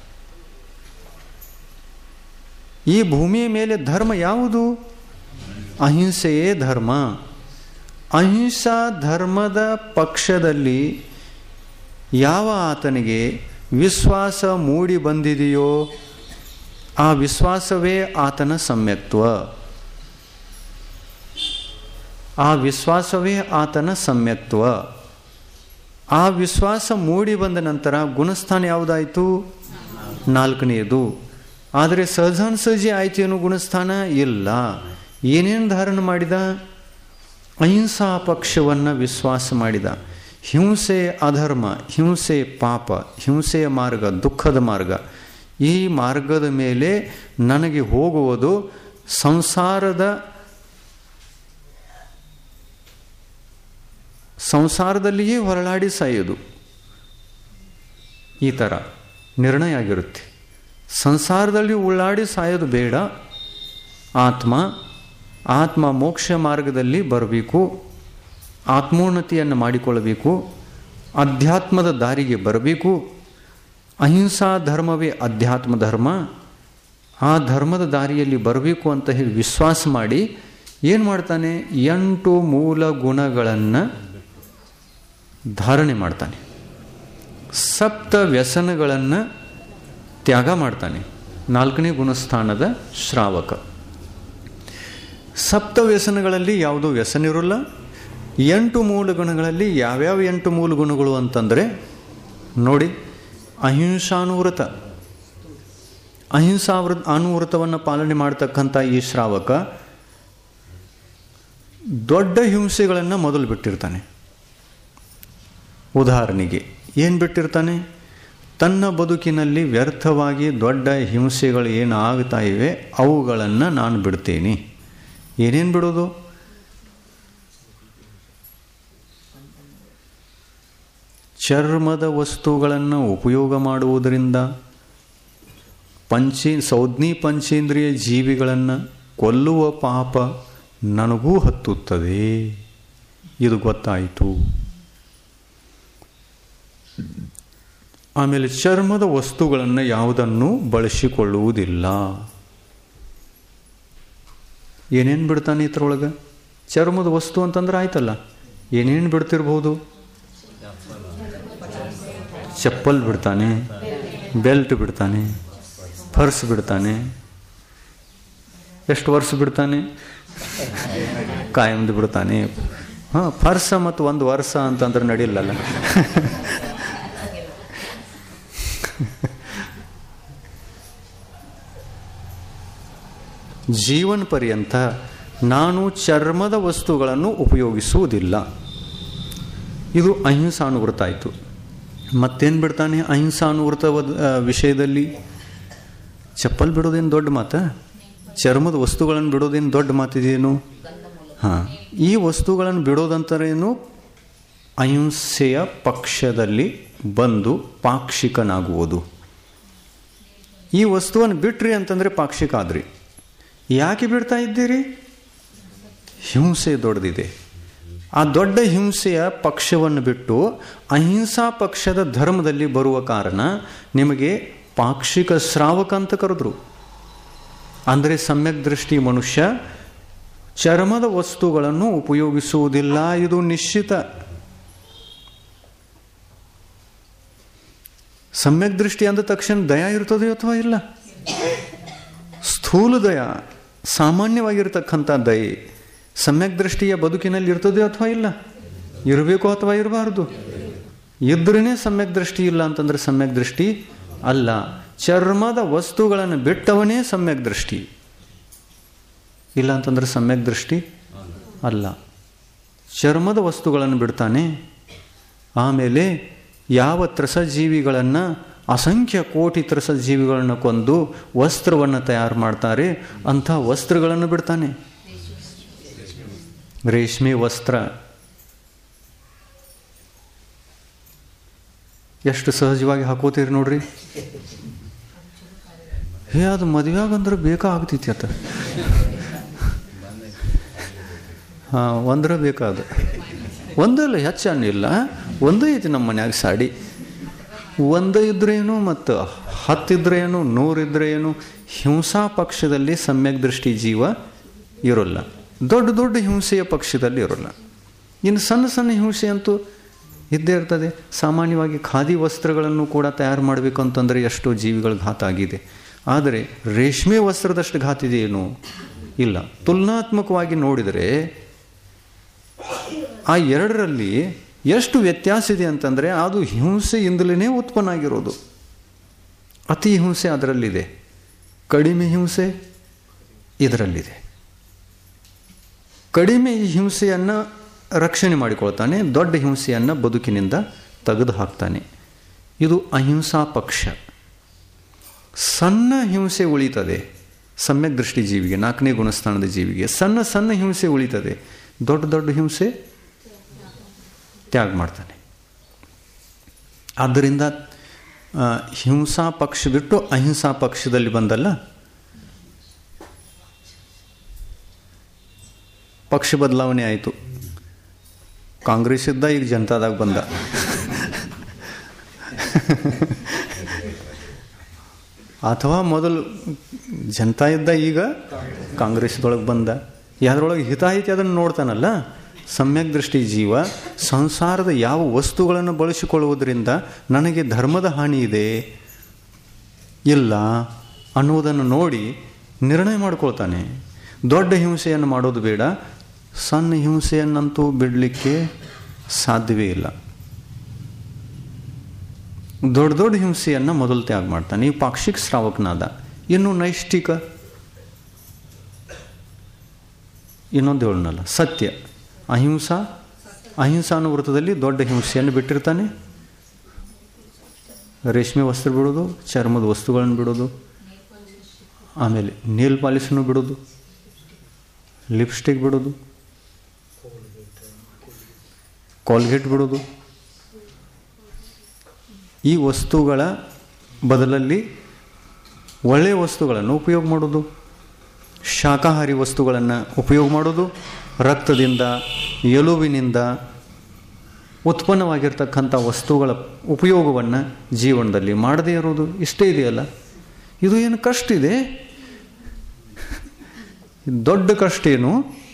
ಈ ಭೂಮಿಯ ಮೇಲೆ ಧರ್ಮ ಯಾವುದು ಅಹಿಂಸೆಯೇ ಧರ್ಮ ಅಹಿಂಸಾ ಧರ್ಮದ ಪಕ್ಷದಲ್ಲಿ ಯಾವ ಆತನಿಗೆ ವಿಶ್ವಾಸ ಮೂಡಿ ಬಂದಿದೆಯೋ ಆ ವಿಶ್ವಾಸವೇ ಆತನ ಸಮ್ಯಕ್ತ್ವ ಆ ವಿಶ್ವಾಸವೇ ಆತನ ಸಮ್ಯಕ್ತ್ವ ಆ ವಿಶ್ವಾಸ ಮೂಡಿ ಬಂದ ನಂತರ ಗುಣಸ್ಥಾನ ಯಾವುದಾಯಿತು ನಾಲ್ಕನೆಯದು ಆದರೆ ಸಹಜಾನ್ಸಜಿ ಆಯ್ತು ಏನೋ ಗುಣಸ್ಥಾನ ಇಲ್ಲ ಏನೇನು ಧಾರಣ ಮಾಡಿದ ಅಹಿಂಸಾ ಪಕ್ಷವನ್ನು ವಿಶ್ವಾಸ ಮಾಡಿದ ಹಿಂಸೆ ಅಧರ್ಮ ಹಿಂಸೆ ಪಾಪ ಹಿಂಸೆಯ ಮಾರ್ಗ ದುಃಖದ ಮಾರ್ಗ ಈ ಮಾರ್ಗದ ಮೇಲೆ ನನಗೆ ಹೋಗುವುದು ಸಂಸಾರದ ಸಂಸಾರದಲ್ಲಿಯೇ ಹೊರಳಾಡಿ ಸಾಯೋದು ಈ ಥರ ನಿರ್ಣಯ ಆಗಿರುತ್ತೆ ಸಂಸಾರದಲ್ಲಿ ಉಳ್ಳಾಡಿ ಸಾಯೋದು ಬೇಡ ಆತ್ಮ ಆತ್ಮ ಮೋಕ್ಷ ಮಾರ್ಗದಲ್ಲಿ ಬರಬೇಕು ಆತ್ಮೋನ್ನತಿಯನ್ನು ಮಾಡಿಕೊಳ್ಳಬೇಕು ಅಧ್ಯಾತ್ಮದ ದಾರಿಗೆ ಬರಬೇಕು ಅಹಿಂಸಾ ಧರ್ಮವೇ ಅಧ್ಯಾತ್ಮ ಧರ್ಮ ಆ ಧರ್ಮದ ದಾರಿಯಲ್ಲಿ ಬರಬೇಕು ಅಂತ ಹೇಳಿ ವಿಶ್ವಾಸ ಮಾಡಿ ಏನು ಮಾಡ್ತಾನೆ ಎಂಟು ಮೂಲ ಗುಣಗಳನ್ನು ಧಾರಣೆ ಮಾಡ್ತಾನೆ ಸಪ್ತ ವ್ಯಸನಗಳನ್ನು ತ್ಯಾಗ ಮಾಡ್ತಾನೆ ನಾಲ್ಕನೇ ಗುಣಸ್ಥಾನದ ಶ್ರಾವಕ ಸಪ್ತ ವ್ಯಸನಗಳಲ್ಲಿ ಯಾವುದೂ ವ್ಯಸನ ಇರೋಲ್ಲ ಎಂಟು ಮೂಲ ಗುಣಗಳಲ್ಲಿ ಯಾವ್ಯಾವ ಎಂಟು ಮೂಲ ಗುಣಗಳು ಅಂತಂದರೆ ನೋಡಿ ಅಹಿಂಸಾನುವ್ರತ ಅಹಿಂಸಾವೃತ ಅನುವೃತವನ್ನು ಪಾಲನೆ ಮಾಡ್ತಕ್ಕಂಥ ಈ ಶ್ರಾವಕ ದೊಡ್ಡ ಹಿಂಸೆಗಳನ್ನು ಮೊದಲು ಬಿಟ್ಟಿರ್ತಾನೆ ಉದಾಹರಣೆಗೆ ಏನು ಬಿಟ್ಟಿರ್ತಾನೆ ತನ್ನ ಬದುಕಿನಲ್ಲಿ ವ್ಯರ್ಥವಾಗಿ ದೊಡ್ಡ ಹಿಂಸೆಗಳು ಏನು ಆಗ್ತಾ ಇವೆ ಅವುಗಳನ್ನು ನಾನು ಬಿಡ್ತೀನಿ ಏನೇನು ಬಿಡೋದು ಚರ್ಮದ ವಸ್ತುಗಳನ್ನು ಉಪಯೋಗ ಮಾಡುವುದರಿಂದ ಪಂಚಿ ಸೌಜ್ಞಿ ಪಂಚೇಂದ್ರಿಯ ಜೀವಿಗಳನ್ನು ಕೊಲ್ಲುವ ಪಾಪ ನನಗೂ ಹತ್ತುತ್ತದೆ ಇದು ಗೊತ್ತಾಯಿತು ಆಮೇಲೆ ಚರ್ಮದ ವಸ್ತುಗಳನ್ನು ಯಾವುದನ್ನು ಬಳಸಿಕೊಳ್ಳುವುದಿಲ್ಲ ಏನೇನು ಬಿಡ್ತಾನೆ ಇದ್ರೊಳಗೆ ಚರ್ಮದ ವಸ್ತು ಅಂತಂದ್ರೆ ಆಯ್ತಲ್ಲ ಏನೇನು ಬಿಡ್ತಿರ್ಬೋದು ಚಪ್ಪಲ್ ಬಿಡ್ತಾನೆ ಬೆಲ್ಟ್ ಬಿಡ್ತಾನೆ ಪರ್ಸ್ ಬಿಡ್ತಾನೆ ಎಷ್ಟು ವರ್ಷ ಬಿಡ್ತಾನೆ ಕಾಯಂದು ಬಿಡ್ತಾನೆ ಹಾಂ ಪರ್ಸ ಮತ್ತು ಒಂದು ವರ್ಷ ಅಂತಂದ್ರೆ ನಡೀಲಲ್ಲ ಜೀವನ ಪರ್ಯಂತ ನಾನು ಚರ್ಮದ ವಸ್ತುಗಳನ್ನು ಉಪಯೋಗಿಸುವುದಿಲ್ಲ ಇದು ಅಹಿಂಸಾನುವೃತ ಆಯಿತು ಮತ್ತೇನು ಬಿಡ್ತಾನೆ ಅಹಿಂಸಾನುವೃತ ವಿಷಯದಲ್ಲಿ ಚಪ್ಪಲ್ ಬಿಡೋದೇನು ದೊಡ್ಡ ಮಾತ ಚರ್ಮದ ವಸ್ತುಗಳನ್ನು ಬಿಡೋದೇನು ದೊಡ್ಡ ಮಾತಿದೆಯೇನು ಹಾಂ ಈ ವಸ್ತುಗಳನ್ನು ಬಿಡೋದಂತರೇನು ಅಹಿಂಸೆಯ ಪಕ್ಷದಲ್ಲಿ ಬಂದು ಪಾಕ್ಷಿಕನಾಗುವುದು ಈ ವಸ್ತುವನ್ನು ಬಿಟ್ರಿ ಅಂತಂದರೆ ಪಾಕ್ಷಿಕ ಆದ್ರಿ ಯಾಕೆ ಬಿಡ್ತಾ ಇದ್ದೀರಿ ಹಿಂಸೆ ದೊಡ್ಡದಿದೆ ಆ ದೊಡ್ಡ ಹಿಂಸೆಯ ಪಕ್ಷವನ್ನು ಬಿಟ್ಟು ಅಹಿಂಸಾ ಪಕ್ಷದ ಧರ್ಮದಲ್ಲಿ ಬರುವ ಕಾರಣ ನಿಮಗೆ ಪಾಕ್ಷಿಕ ಶ್ರಾವಕ ಅಂತ ಕರೆದ್ರು ಅಂದರೆ ಸಮ್ಯಕ್ ದೃಷ್ಟಿ ಮನುಷ್ಯ ಚರ್ಮದ ವಸ್ತುಗಳನ್ನು ಉಪಯೋಗಿಸುವುದಿಲ್ಲ ಇದು ನಿಶ್ಚಿತ ಸಮ್ಯಕ್ ದೃಷ್ಟಿ ಅಂದ ತಕ್ಷಣ ದಯ ಇರ್ತದೆಯೋ ಅಥವಾ ಇಲ್ಲ ಸ್ಥೂಲ ದಯ ಸಾಮಾನ್ಯವಾಗಿರ್ತಕ್ಕಂಥ ದಯೆ ಸಮ್ಯಕ್ ದೃಷ್ಟಿಯ ಬದುಕಿನಲ್ಲಿ ಇರ್ತದೆಯೋ ಅಥವಾ ಇಲ್ಲ ಇರಬೇಕು ಅಥವಾ ಇರಬಾರ್ದು ಇದ್ರೇ ಸಮ್ಯಕ್ ದೃಷ್ಟಿ ಇಲ್ಲ ಅಂತಂದ್ರೆ ಸಮ್ಯಕ್ ದೃಷ್ಟಿ ಅಲ್ಲ ಚರ್ಮದ ವಸ್ತುಗಳನ್ನು ಬಿಟ್ಟವನೇ ಸಮ್ಯಕ್ ದೃಷ್ಟಿ ಇಲ್ಲ ಅಂತಂದ್ರೆ ಸಮ್ಯಕ್ ದೃಷ್ಟಿ ಅಲ್ಲ ಚರ್ಮದ ವಸ್ತುಗಳನ್ನು ಬಿಡ್ತಾನೆ ಆಮೇಲೆ ಯಾವ ತ್ರಸಜೀವಿಗಳನ್ನು ಅಸಂಖ್ಯ ಕೋಟಿ ತ್ರಸಜೀವಿಗಳನ್ನು ಕೊಂದು ವಸ್ತ್ರವನ್ನು ತಯಾರು ಮಾಡ್ತಾರೆ ಅಂಥ ವಸ್ತ್ರಗಳನ್ನು ಬಿಡ್ತಾನೆ ರೇಷ್ಮೆ ವಸ್ತ್ರ ಎಷ್ಟು ಸಹಜವಾಗಿ ಹಾಕೋತೀರಿ ನೋಡ್ರಿ ಹೇ ಅದು ಮದುವೆಯಾಗಂದ್ರೆ ಬೇಕಾಗ್ತೈತಿ ಅತ್ತ ಹಾಂ ಒಂದ್ರ ಬೇಕಾದ ಒಂದಲ್ಲ ಹೆಚ್ಚನ್ನಿಲ್ಲ ಒಂದೇ ಐತಿ ನಮ್ಮ ಮನ್ಯಾಗ ಸಾಡಿ ಒಂದೇ ಇದ್ರೇನು ಮತ್ತು ಹತ್ತಿದ್ರೇನು ನೂರಿದ್ರೇನು ಹಿಂಸಾ ಪಕ್ಷದಲ್ಲಿ ಸಮ್ಯಕ್ ದೃಷ್ಟಿ ಜೀವ ಇರೋಲ್ಲ ದೊಡ್ಡ ದೊಡ್ಡ ಹಿಂಸೆಯ ಪಕ್ಷದಲ್ಲಿ ಇರೋಲ್ಲ ಇನ್ನು ಸಣ್ಣ ಸಣ್ಣ ಹಿಂಸೆ ಅಂತೂ ಇದ್ದೇ ಇರ್ತದೆ ಸಾಮಾನ್ಯವಾಗಿ ಖಾದಿ ವಸ್ತ್ರಗಳನ್ನು ಕೂಡ ತಯಾರು ಮಾಡಬೇಕು ಅಂತಂದರೆ ಎಷ್ಟೋ ಜೀವಿಗಳ ಘಾತ ಆಗಿದೆ ಆದರೆ ರೇಷ್ಮೆ ವಸ್ತ್ರದಷ್ಟು ಘಾತ ಇದೆಯೇನು ಇಲ್ಲ ತುಲನಾತ್ಮಕವಾಗಿ ನೋಡಿದರೆ ಆ ಎರಡರಲ್ಲಿ ಎಷ್ಟು ವ್ಯತ್ಯಾಸ ಇದೆ ಅಂತಂದರೆ ಅದು ಹಿಂಸೆಯಿಂದಲೇ ಉತ್ಪನ್ನ ಆಗಿರೋದು ಅತಿ ಹಿಂಸೆ ಅದರಲ್ಲಿದೆ ಕಡಿಮೆ ಹಿಂಸೆ ಇದರಲ್ಲಿದೆ ಕಡಿಮೆ ಹಿಂಸೆಯನ್ನು ರಕ್ಷಣೆ ಮಾಡಿಕೊಳ್ತಾನೆ ದೊಡ್ಡ ಹಿಂಸೆಯನ್ನು ಬದುಕಿನಿಂದ ತೆಗೆದು ಹಾಕ್ತಾನೆ ಇದು ಅಹಿಂಸಾ ಪಕ್ಷ ಸಣ್ಣ ಹಿಂಸೆ ಉಳಿತದೆ ಸಮ್ಯಕ್ ದೃಷ್ಟಿ ಜೀವಿಗೆ ನಾಲ್ಕನೇ ಗುಣಸ್ಥಾನದ ಜೀವಿಗೆ ಸಣ್ಣ ಸಣ್ಣ ಹಿಂಸೆ ಉಳಿತದೆ ದೊಡ್ಡ ದೊಡ್ಡ ಹಿಂಸೆ ತ್ಯಾಗ ಮಾಡ್ತಾನೆ ಆದ್ದರಿಂದ ಹಿಂಸಾ ಪಕ್ಷ ಬಿಟ್ಟು ಅಹಿಂಸಾ ಪಕ್ಷದಲ್ಲಿ ಬಂದಲ್ಲ ಪಕ್ಷ ಬದಲಾವಣೆ ಆಯಿತು ಕಾಂಗ್ರೆಸ್ ಇದ್ದ ಈಗ ಜನತಾದಾಗ ಬಂದ ಅಥವಾ ಮೊದಲು ಜನತಾ ಇದ್ದ ಈಗ ಕಾಂಗ್ರೆಸ್ದೊಳಗೆ ಬಂದ ಯಾವ್ದ್ರೊಳಗೆ ಹಿತಾಹಿತಿ ಅದನ್ನು ನೋಡ್ತಾನಲ್ಲ ಸಮ್ಯಕ್ ದೃಷ್ಟಿ ಜೀವ ಸಂಸಾರದ ಯಾವ ವಸ್ತುಗಳನ್ನು ಬಳಸಿಕೊಳ್ಳುವುದರಿಂದ ನನಗೆ ಧರ್ಮದ ಹಾನಿ ಇದೆ ಇಲ್ಲ ಅನ್ನುವುದನ್ನು ನೋಡಿ ನಿರ್ಣಯ ಮಾಡ್ಕೊಳ್ತಾನೆ ದೊಡ್ಡ ಹಿಂಸೆಯನ್ನು ಮಾಡೋದು ಬೇಡ ಸಣ್ಣ ಹಿಂಸೆಯನ್ನಂತೂ ಬಿಡಲಿಕ್ಕೆ ಸಾಧ್ಯವೇ ಇಲ್ಲ ದೊಡ್ಡ ದೊಡ್ಡ ಹಿಂಸೆಯನ್ನು ಮೊದಲು ತ್ಯಾಗ ಮಾಡ್ತಾನೆ ಈ ಪಾಕ್ಷಿಕ ಶ್ರಾವಕನಾದ ಇನ್ನು ನೈಷ್ಠಿಕ ಇನ್ನೊಂದು ಹೇಳನಲ್ಲ ಸತ್ಯ ಅಹಿಂಸಾ ಅಹಿಂಸಾ ಅನ್ನೋ ವೃತ್ತದಲ್ಲಿ ದೊಡ್ಡ ಹಿಂಸೆಯನ್ನು ಬಿಟ್ಟಿರ್ತಾನೆ ರೇಷ್ಮೆ ವಸ್ತ್ರ ಬಿಡೋದು ಚರ್ಮದ ವಸ್ತುಗಳನ್ನು ಬಿಡೋದು ಆಮೇಲೆ ನೇಲ್ ಪಾಲಿಸನ್ನು ಬಿಡೋದು ಲಿಪ್ಸ್ಟಿಕ್ ಬಿಡೋದು ಕೋಲ್ಗೇಟ್ ಬಿಡೋದು ಈ ವಸ್ತುಗಳ ಬದಲಲ್ಲಿ ಒಳ್ಳೆಯ ವಸ್ತುಗಳನ್ನು ಉಪಯೋಗ ಮಾಡೋದು ಶಾಕಾಹಾರಿ ವಸ್ತುಗಳನ್ನು ಉಪಯೋಗ ಮಾಡೋದು ರಕ್ತದಿಂದ ಎಲುವಿನಿಂದ ಉತ್ಪನ್ನವಾಗಿರ್ತಕ್ಕಂಥ ವಸ್ತುಗಳ ಉಪಯೋಗವನ್ನು ಜೀವನದಲ್ಲಿ ಮಾಡದೇ ಇರೋದು ಇಷ್ಟೇ ಇದೆಯಲ್ಲ ಇದು ಏನು ಕಷ್ಟ ಇದೆ ದೊಡ್ಡ ಕಷ್ಟ ಏನು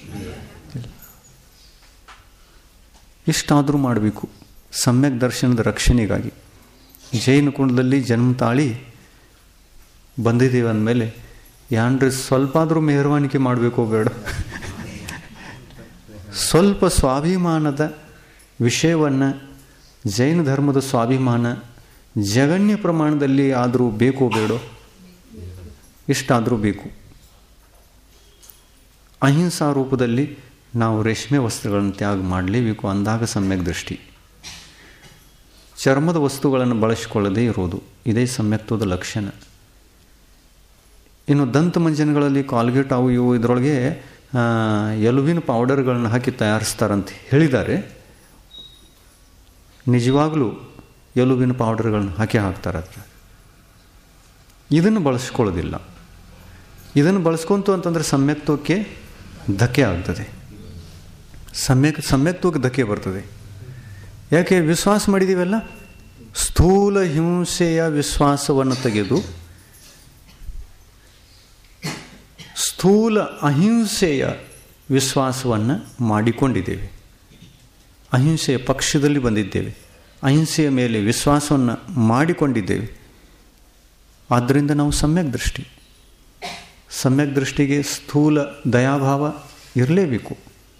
ಇಷ್ಟಾದರೂ ಮಾಡಬೇಕು ಸಮ್ಯಕ್ ದರ್ಶನದ ರಕ್ಷಣೆಗಾಗಿ ಜೈನ ಕುಂಡದಲ್ಲಿ ಜನ್ಮ ತಾಳಿ ಬಂದಿದ್ದೀವಿ ಅಂದಮೇಲೆ ಯಾನ್ರಿ ಸ್ವಲ್ಪ ಆದರೂ ಮೆಹರ್ವಾನಿಕೆ ಮಾಡಬೇಕು ಬೇಡ ಸ್ವಲ್ಪ ಸ್ವಾಭಿಮಾನದ ವಿಷಯವನ್ನು ಜೈನ ಧರ್ಮದ ಸ್ವಾಭಿಮಾನ ಜಗಣ್ಯ ಪ್ರಮಾಣದಲ್ಲಿ ಆದರೂ ಬೇಕೋ ಬೇಡೋ ಇಷ್ಟಾದರೂ ಬೇಕು ಅಹಿಂಸಾ ರೂಪದಲ್ಲಿ ನಾವು ರೇಷ್ಮೆ ವಸ್ತ್ರಗಳನ್ನು ತ್ಯಾಗ ಮಾಡಲೇಬೇಕು ಅಂದಾಗ ಸಮ್ಯಕ್ ದೃಷ್ಟಿ ಚರ್ಮದ ವಸ್ತುಗಳನ್ನು ಬಳಸಿಕೊಳ್ಳದೇ ಇರೋದು ಇದೇ ಸಮ್ಯಕ್ತ್ವದ ಲಕ್ಷಣ ಇನ್ನು ದಂತ ಮಂಜನಗಳಲ್ಲಿ ಕಾಲ್ಗೇಟ್ ಅವು ಇವು ಇದರೊಳಗೆ ಎಲುವಿನ ಪೌಡರ್ಗಳನ್ನು ಹಾಕಿ ತಯಾರಿಸ್ತಾರಂತ ಹೇಳಿದ್ದಾರೆ ನಿಜವಾಗಲೂ ಎಲುವಿನ ಪೌಡರ್ಗಳನ್ನು ಹಾಕಿ ಹಾಕ್ತಾರೆ ಅದ್ರ ಇದನ್ನು ಬಳಸ್ಕೊಳ್ಳೋದಿಲ್ಲ ಇದನ್ನು ಬಳಸ್ಕೊಂತು ಅಂತಂದರೆ ಸಮ್ಯಕ್ತ್ವಕ್ಕೆ ಧಕ್ಕೆ ಆಗ್ತದೆ ಸಮ್ಯಕ್ ಸಮ್ಯಕ್ತ್ವಕ್ಕೆ ಧಕ್ಕೆ ಬರ್ತದೆ ಯಾಕೆ ವಿಶ್ವಾಸ ಮಾಡಿದ್ದೀವಲ್ಲ ಸ್ಥೂಲ ಹಿಂಸೆಯ ವಿಶ್ವಾಸವನ್ನು ತೆಗೆದು ಸ್ಥೂಲ ಅಹಿಂಸೆಯ ವಿಶ್ವಾಸವನ್ನು ಮಾಡಿಕೊಂಡಿದ್ದೇವೆ ಅಹಿಂಸೆಯ ಪಕ್ಷದಲ್ಲಿ ಬಂದಿದ್ದೇವೆ ಅಹಿಂಸೆಯ ಮೇಲೆ ವಿಶ್ವಾಸವನ್ನು ಮಾಡಿಕೊಂಡಿದ್ದೇವೆ ಆದ್ದರಿಂದ ನಾವು ಸಮ್ಯಕ್ ದೃಷ್ಟಿ ಸಮ್ಯಕ್ ದೃಷ್ಟಿಗೆ ಸ್ಥೂಲ ದಯಾಭಾವ ಇರಲೇಬೇಕು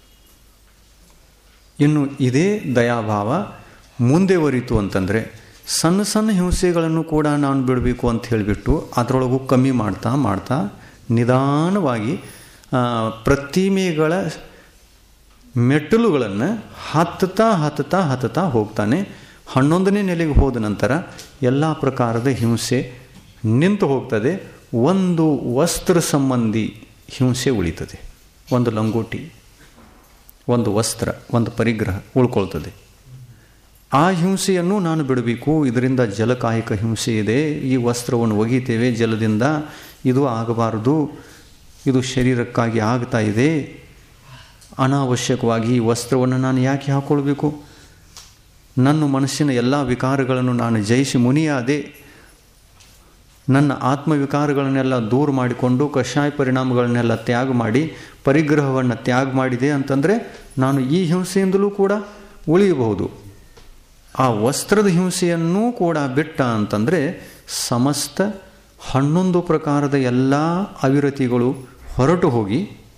ಇನ್ನು ಇದೇ ದಯಾಭಾವ ಮುಂದೆ ಒರಿತು ಅಂತಂದರೆ ಸಣ್ಣ ಸಣ್ಣ ಹಿಂಸೆಗಳನ್ನು ಕೂಡ ನಾನು ಬಿಡಬೇಕು ಅಂತ ಹೇಳಿಬಿಟ್ಟು ಅದರೊಳಗೂ ಕಮ್ಮಿ ಮಾಡ್ತಾ ಮಾಡ್ತಾ ನಿಧಾನವಾಗಿ ಪ್ರತಿಮೆಗಳ ಮೆಟ್ಟಲುಗಳನ್ನು ಹತ್ತುತ್ತಾ ಹತ್ತುತ್ತಾ ಹತ್ತುತ್ತಾ ಹೋಗ್ತಾನೆ ಹನ್ನೊಂದನೇ ನೆಲೆಗೆ ಹೋದ ನಂತರ ಎಲ್ಲ ಪ್ರಕಾರದ ಹಿಂಸೆ ನಿಂತು ಹೋಗ್ತದೆ ಒಂದು ವಸ್ತ್ರ ಸಂಬಂಧಿ ಹಿಂಸೆ ಉಳಿತದೆ ಒಂದು ಲಂಗೋಟಿ ಒಂದು ವಸ್ತ್ರ ಒಂದು ಪರಿಗ್ರಹ ಉಳ್ಕೊಳ್ತದೆ ಆ ಹಿಂಸೆಯನ್ನು ನಾನು ಬಿಡಬೇಕು ಇದರಿಂದ ಜಲಕಾಯಿಕ ಹಿಂಸೆ ಇದೆ ಈ ವಸ್ತ್ರವನ್ನು ಒಗಿತೇವೆ ಜಲದಿಂದ ಇದು ಆಗಬಾರದು ಇದು ಶರೀರಕ್ಕಾಗಿ ಆಗ್ತಾ ಇದೆ ಅನಾವಶ್ಯಕವಾಗಿ ಈ ವಸ್ತ್ರವನ್ನು ನಾನು ಯಾಕೆ ಹಾಕ್ಕೊಳ್ಬೇಕು ನನ್ನ ಮನಸ್ಸಿನ ಎಲ್ಲ ವಿಕಾರಗಳನ್ನು ನಾನು ಜಯಿಸಿ ಮುನಿಯಾದೆ ನನ್ನ ಆತ್ಮವಿಕಾರಗಳನ್ನೆಲ್ಲ ದೂರ ಮಾಡಿಕೊಂಡು ಕಷಾಯ ಪರಿಣಾಮಗಳನ್ನೆಲ್ಲ ತ್ಯಾಗ ಮಾಡಿ ಪರಿಗ್ರಹವನ್ನು ತ್ಯಾಗ ಮಾಡಿದೆ ಅಂತಂದರೆ ನಾನು ಈ ಹಿಂಸೆಯಿಂದಲೂ ಕೂಡ ಉಳಿಯಬಹುದು ಆ ವಸ್ತ್ರದ ಹಿಂಸೆಯನ್ನೂ ಕೂಡ ಬಿಟ್ಟ ಅಂತಂದರೆ ಸಮಸ್ತ ಹನ್ನೊಂದು ಪ್ರಕಾರದ ಎಲ್ಲ ಅವಿರತಿಗಳು ಹೊರಟು ಹೋಗಿ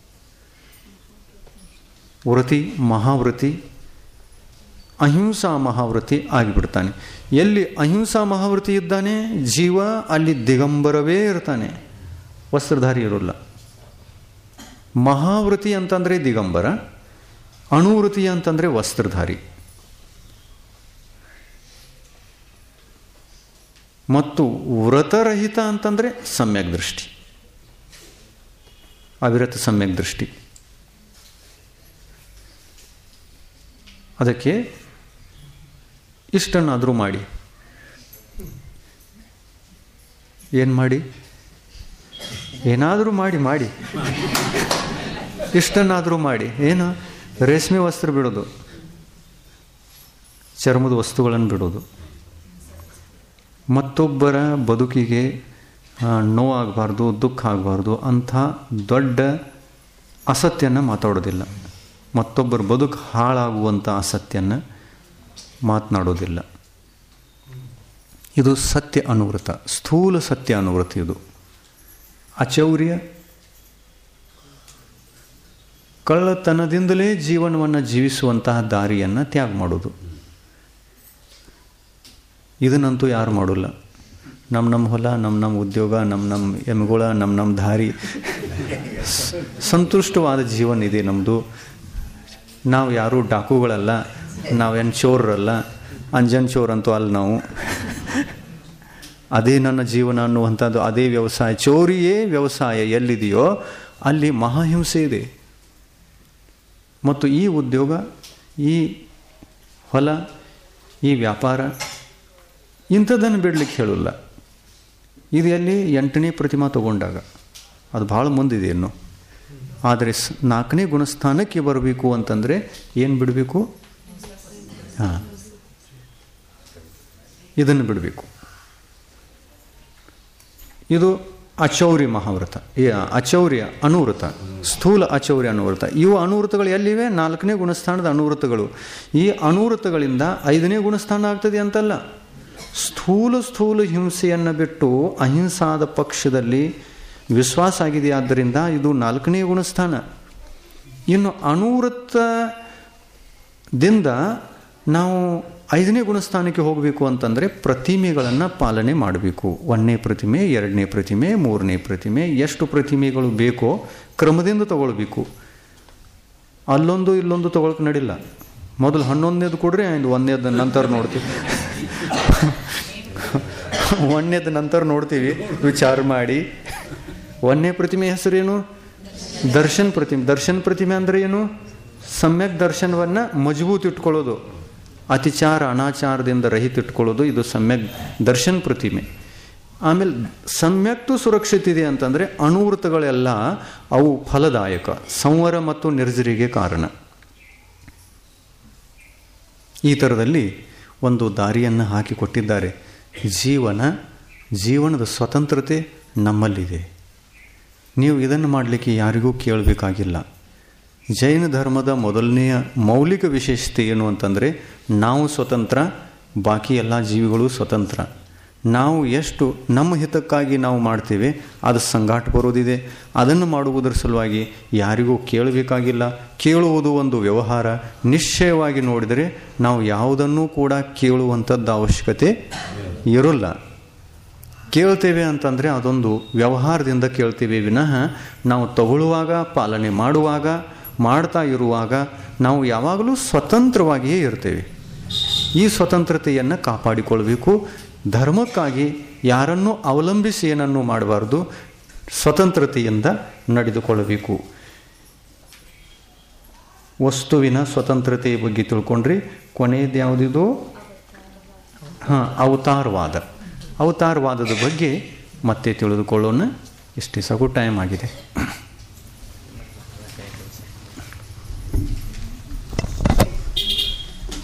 ವೃತಿ ಮಹಾವೃತಿ ಅಹಿಂಸಾ ಮಹಾವೃತಿ ಆಗಿಬಿಡ್ತಾನೆ ಎಲ್ಲಿ ಅಹಿಂಸಾ ಮಹಾವೃತಿ ಇದ್ದಾನೆ ಜೀವ ಅಲ್ಲಿ ದಿಗಂಬರವೇ ಇರ್ತಾನೆ ವಸ್ತ್ರಧಾರಿ ಇರೋಲ್ಲ ಮಹಾವೃತಿ ಅಂತಂದರೆ ದಿಗಂಬರ ಅಣುವೃತಿ ಅಂತಂದರೆ ವಸ್ತ್ರಧಾರಿ ಮತ್ತು ವ್ರತರಹಿತ ಅಂತಂದರೆ ಸಮ್ಯಕ್ ದೃಷ್ಟಿ ಅವಿರತ ಸಮ್ಯಕ್ ದೃಷ್ಟಿ ಅದಕ್ಕೆ ಇಷ್ಟನ್ನಾದರೂ ಮಾಡಿ ಏನು ಮಾಡಿ ಏನಾದರೂ ಮಾಡಿ ಮಾಡಿ ಇಷ್ಟನ್ನಾದರೂ ಮಾಡಿ ಏನು ರೇಷ್ಮೆ ವಸ್ತ್ರ ಬಿಡೋದು ಚರ್ಮದ ವಸ್ತುಗಳನ್ನು ಬಿಡೋದು ಮತ್ತೊಬ್ಬರ ಬದುಕಿಗೆ ಆ, ನೋವಾಗಬಾರ್ದು ದುಃಖ ಆಗಬಾರ್ದು ಅಂಥ ದೊಡ್ಡ ಅಸತ್ಯನ ಮಾತಾಡೋದಿಲ್ಲ ಮತ್ತೊಬ್ಬರ ಬದುಕು ಹಾಳಾಗುವಂಥ ಅಸತ್ಯನ ಮಾತನಾಡೋದಿಲ್ಲ ಇದು ಸತ್ಯ ಅನುವೃತ ಸ್ಥೂಲ ಸತ್ಯ ಅನುವೃತ ಇದು ಅಚೌರ್ಯ ಕಳ್ಳತನದಿಂದಲೇ ಜೀವನವನ್ನು ಜೀವಿಸುವಂತಹ ದಾರಿಯನ್ನು ತ್ಯಾಗ ಮಾಡೋದು ಇದನ್ನಂತೂ ಯಾರು ಮಾಡೋಲ್ಲ ನಮ್ಮ ನಮ್ಮ ಹೊಲ ನಮ್ಮ ನಮ್ಮ ಉದ್ಯೋಗ ನಮ್ಮ ನಮ್ಮ ಎಮ್ಗಳ ನಮ್ಮ ನಮ್ಮ ದಾರಿ ಸ- ಸಂತುಷ್ಟವಾದ ಜೀವನ ಇದೆ ನಮ್ಮದು ನಾವು ಯಾರೂ ಡಾಕುಗಳಲ್ಲ ನಾವೇನು ಚೋರರಲ್ಲ ಅಂಜನ್ ಚೋರ್ ಅಂತೂ ಅಲ್ಲ ನಾವು ಅದೇ ನನ್ನ ಜೀವನ ಅನ್ನುವಂಥದ್ದು ಅದೇ ವ್ಯವಸಾಯ ಚೋರಿಯೇ ವ್ಯವಸಾಯ ಎಲ್ಲಿದೆಯೋ ಅಲ್ಲಿ ಮಹಾಹಿಂಸೆ ಇದೆ ಮತ್ತು ಈ ಉದ್ಯೋಗ ಈ ಹೊಲ ಈ ವ್ಯಾಪಾರ ಇಂಥದ್ದನ್ನು ಬಿಡಲಿಕ್ಕೆ ಹೇಳಲ್ಲ ಇದು ಎಲ್ಲಿ ಎಂಟನೇ ಪ್ರತಿಮಾ ತಗೊಂಡಾಗ ಅದು ಭಾಳ ಮುಂದಿದೆ ಇನ್ನು ಆದರೆ ಸ್ ನಾಲ್ಕನೇ ಗುಣಸ್ಥಾನಕ್ಕೆ ಬರಬೇಕು ಅಂತಂದರೆ ಏನು ಬಿಡಬೇಕು ಹಾಂ ಇದನ್ನು ಬಿಡಬೇಕು ಇದು ಅಚೌರ್ಯ ಮಹಾವ್ರತ ಈ ಅಚೌರ್ಯ ಅನುವೃತ ಸ್ಥೂಲ ಅಚೌರ್ಯ ಅನುವೃತ ಇವು ಅನುವೃತಗಳು ಎಲ್ಲಿವೆ ನಾಲ್ಕನೇ ಗುಣಸ್ಥಾನದ ಅನುವೃತಗಳು ಈ ಅನುವೃತಗಳಿಂದ ಐದನೇ ಗುಣಸ್ಥಾನ ಆಗ್ತದೆ ಅಂತಲ್ಲ ಸ್ಥೂಲ ಸ್ಥೂಲ ಹಿಂಸೆಯನ್ನು ಬಿಟ್ಟು ಅಹಿಂಸಾದ ಪಕ್ಷದಲ್ಲಿ ವಿಶ್ವಾಸ ಆಗಿದೆ ಆದ್ದರಿಂದ ಇದು ನಾಲ್ಕನೇ ಗುಣಸ್ಥಾನ ಇನ್ನು ಅನುವೃತ್ತದಿಂದ ನಾವು ಐದನೇ ಗುಣಸ್ಥಾನಕ್ಕೆ ಹೋಗಬೇಕು ಅಂತಂದರೆ ಪ್ರತಿಮೆಗಳನ್ನು ಪಾಲನೆ ಮಾಡಬೇಕು ಒಂದನೇ ಪ್ರತಿಮೆ ಎರಡನೇ ಪ್ರತಿಮೆ ಮೂರನೇ ಪ್ರತಿಮೆ ಎಷ್ಟು ಪ್ರತಿಮೆಗಳು ಬೇಕೋ ಕ್ರಮದಿಂದ ತಗೊಳ್ಬೇಕು ಅಲ್ಲೊಂದು ಇಲ್ಲೊಂದು ತಗೊಳಕ್ಕೆ ನಡಿಲ್ಲ ಮೊದಲು ಹನ್ನೊಂದನೇದು ಕೊಡ್ರಿ ಇದು ಒಂದನೇದು ನಂತರ ನೋಡ್ತೀವಿ ಒಂದನೇದು ನಂತರ ನೋಡ್ತೀವಿ ವಿಚಾರ ಮಾಡಿ ಒಂದನೇ ಪ್ರತಿಮೆ ಹೆಸರೇನು ದರ್ಶನ್ ಪ್ರತಿಮೆ ದರ್ಶನ್ ಪ್ರತಿಮೆ ಅಂದರೆ ಏನು ಸಮ್ಯಕ್ ದರ್ಶನವನ್ನು ಮಜಬೂತ್ ಇಟ್ಕೊಳ್ಳೋದು ಅತಿಚಾರ ಅನಾಚಾರದಿಂದ ರಹಿತ ಇಟ್ಕೊಳ್ಳೋದು ಇದು ಸಮ್ಯಕ್ ದರ್ಶನ್ ಪ್ರತಿಮೆ ಆಮೇಲೆ ಸಮ್ಯಕ್ತು ಸುರಕ್ಷಿತ ಇದೆ ಅಂತಂದರೆ ಅನುವೃತಗಳೆಲ್ಲ ಅವು ಫಲದಾಯಕ ಸಂವರ ಮತ್ತು ನಿರ್ಜರಿಗೆ ಕಾರಣ ಈ ಥರದಲ್ಲಿ ಒಂದು ದಾರಿಯನ್ನು ಹಾಕಿಕೊಟ್ಟಿದ್ದಾರೆ ಜೀವನ ಜೀವನದ ಸ್ವತಂತ್ರತೆ ನಮ್ಮಲ್ಲಿದೆ ನೀವು ಇದನ್ನು ಮಾಡಲಿಕ್ಕೆ ಯಾರಿಗೂ ಕೇಳಬೇಕಾಗಿಲ್ಲ ಜೈನ ಧರ್ಮದ ಮೊದಲನೆಯ ಮೌಲಿಕ ವಿಶೇಷತೆ ಏನು ಅಂತಂದರೆ ನಾವು ಸ್ವತಂತ್ರ ಬಾಕಿ ಎಲ್ಲ ಜೀವಿಗಳು ಸ್ವತಂತ್ರ ನಾವು ಎಷ್ಟು ನಮ್ಮ ಹಿತಕ್ಕಾಗಿ ನಾವು ಮಾಡ್ತೇವೆ ಅದು ಸಂಗಾಟ ಬರೋದಿದೆ ಅದನ್ನು ಮಾಡುವುದರ ಸಲುವಾಗಿ ಯಾರಿಗೂ ಕೇಳಬೇಕಾಗಿಲ್ಲ ಕೇಳುವುದು ಒಂದು ವ್ಯವಹಾರ ನಿಶ್ಚಯವಾಗಿ ನೋಡಿದರೆ ನಾವು ಯಾವುದನ್ನೂ ಕೂಡ ಕೇಳುವಂಥದ್ದು ಅವಶ್ಯಕತೆ ಇರೋಲ್ಲ ಕೇಳ್ತೇವೆ ಅಂತಂದರೆ ಅದೊಂದು ವ್ಯವಹಾರದಿಂದ ಕೇಳ್ತೇವೆ ವಿನಃ ನಾವು ತಗೊಳ್ಳುವಾಗ ಪಾಲನೆ ಮಾಡುವಾಗ ಮಾಡ್ತಾ ಇರುವಾಗ ನಾವು ಯಾವಾಗಲೂ ಸ್ವತಂತ್ರವಾಗಿಯೇ ಇರ್ತೇವೆ ಈ ಸ್ವತಂತ್ರತೆಯನ್ನು ಕಾಪಾಡಿಕೊಳ್ಬೇಕು ಧರ್ಮಕ್ಕಾಗಿ ಯಾರನ್ನೂ ಅವಲಂಬಿಸಿ ಏನನ್ನೂ ಮಾಡಬಾರ್ದು ಸ್ವತಂತ್ರತೆಯಿಂದ ನಡೆದುಕೊಳ್ಳಬೇಕು ವಸ್ತುವಿನ ಸ್ವತಂತ್ರತೆಯ ಬಗ್ಗೆ ತಿಳ್ಕೊಂಡ್ರಿ ಕೊನೆಯದು ಯಾವುದಿದು ಹಾಂ ಅವತಾರವಾದ ಅವತಾರವಾದದ ಬಗ್ಗೆ ಮತ್ತೆ ತಿಳಿದುಕೊಳ್ಳೋಣ ಇಷ್ಟೇ ಸಾಕು ಟೈಮ್ ಆಗಿದೆ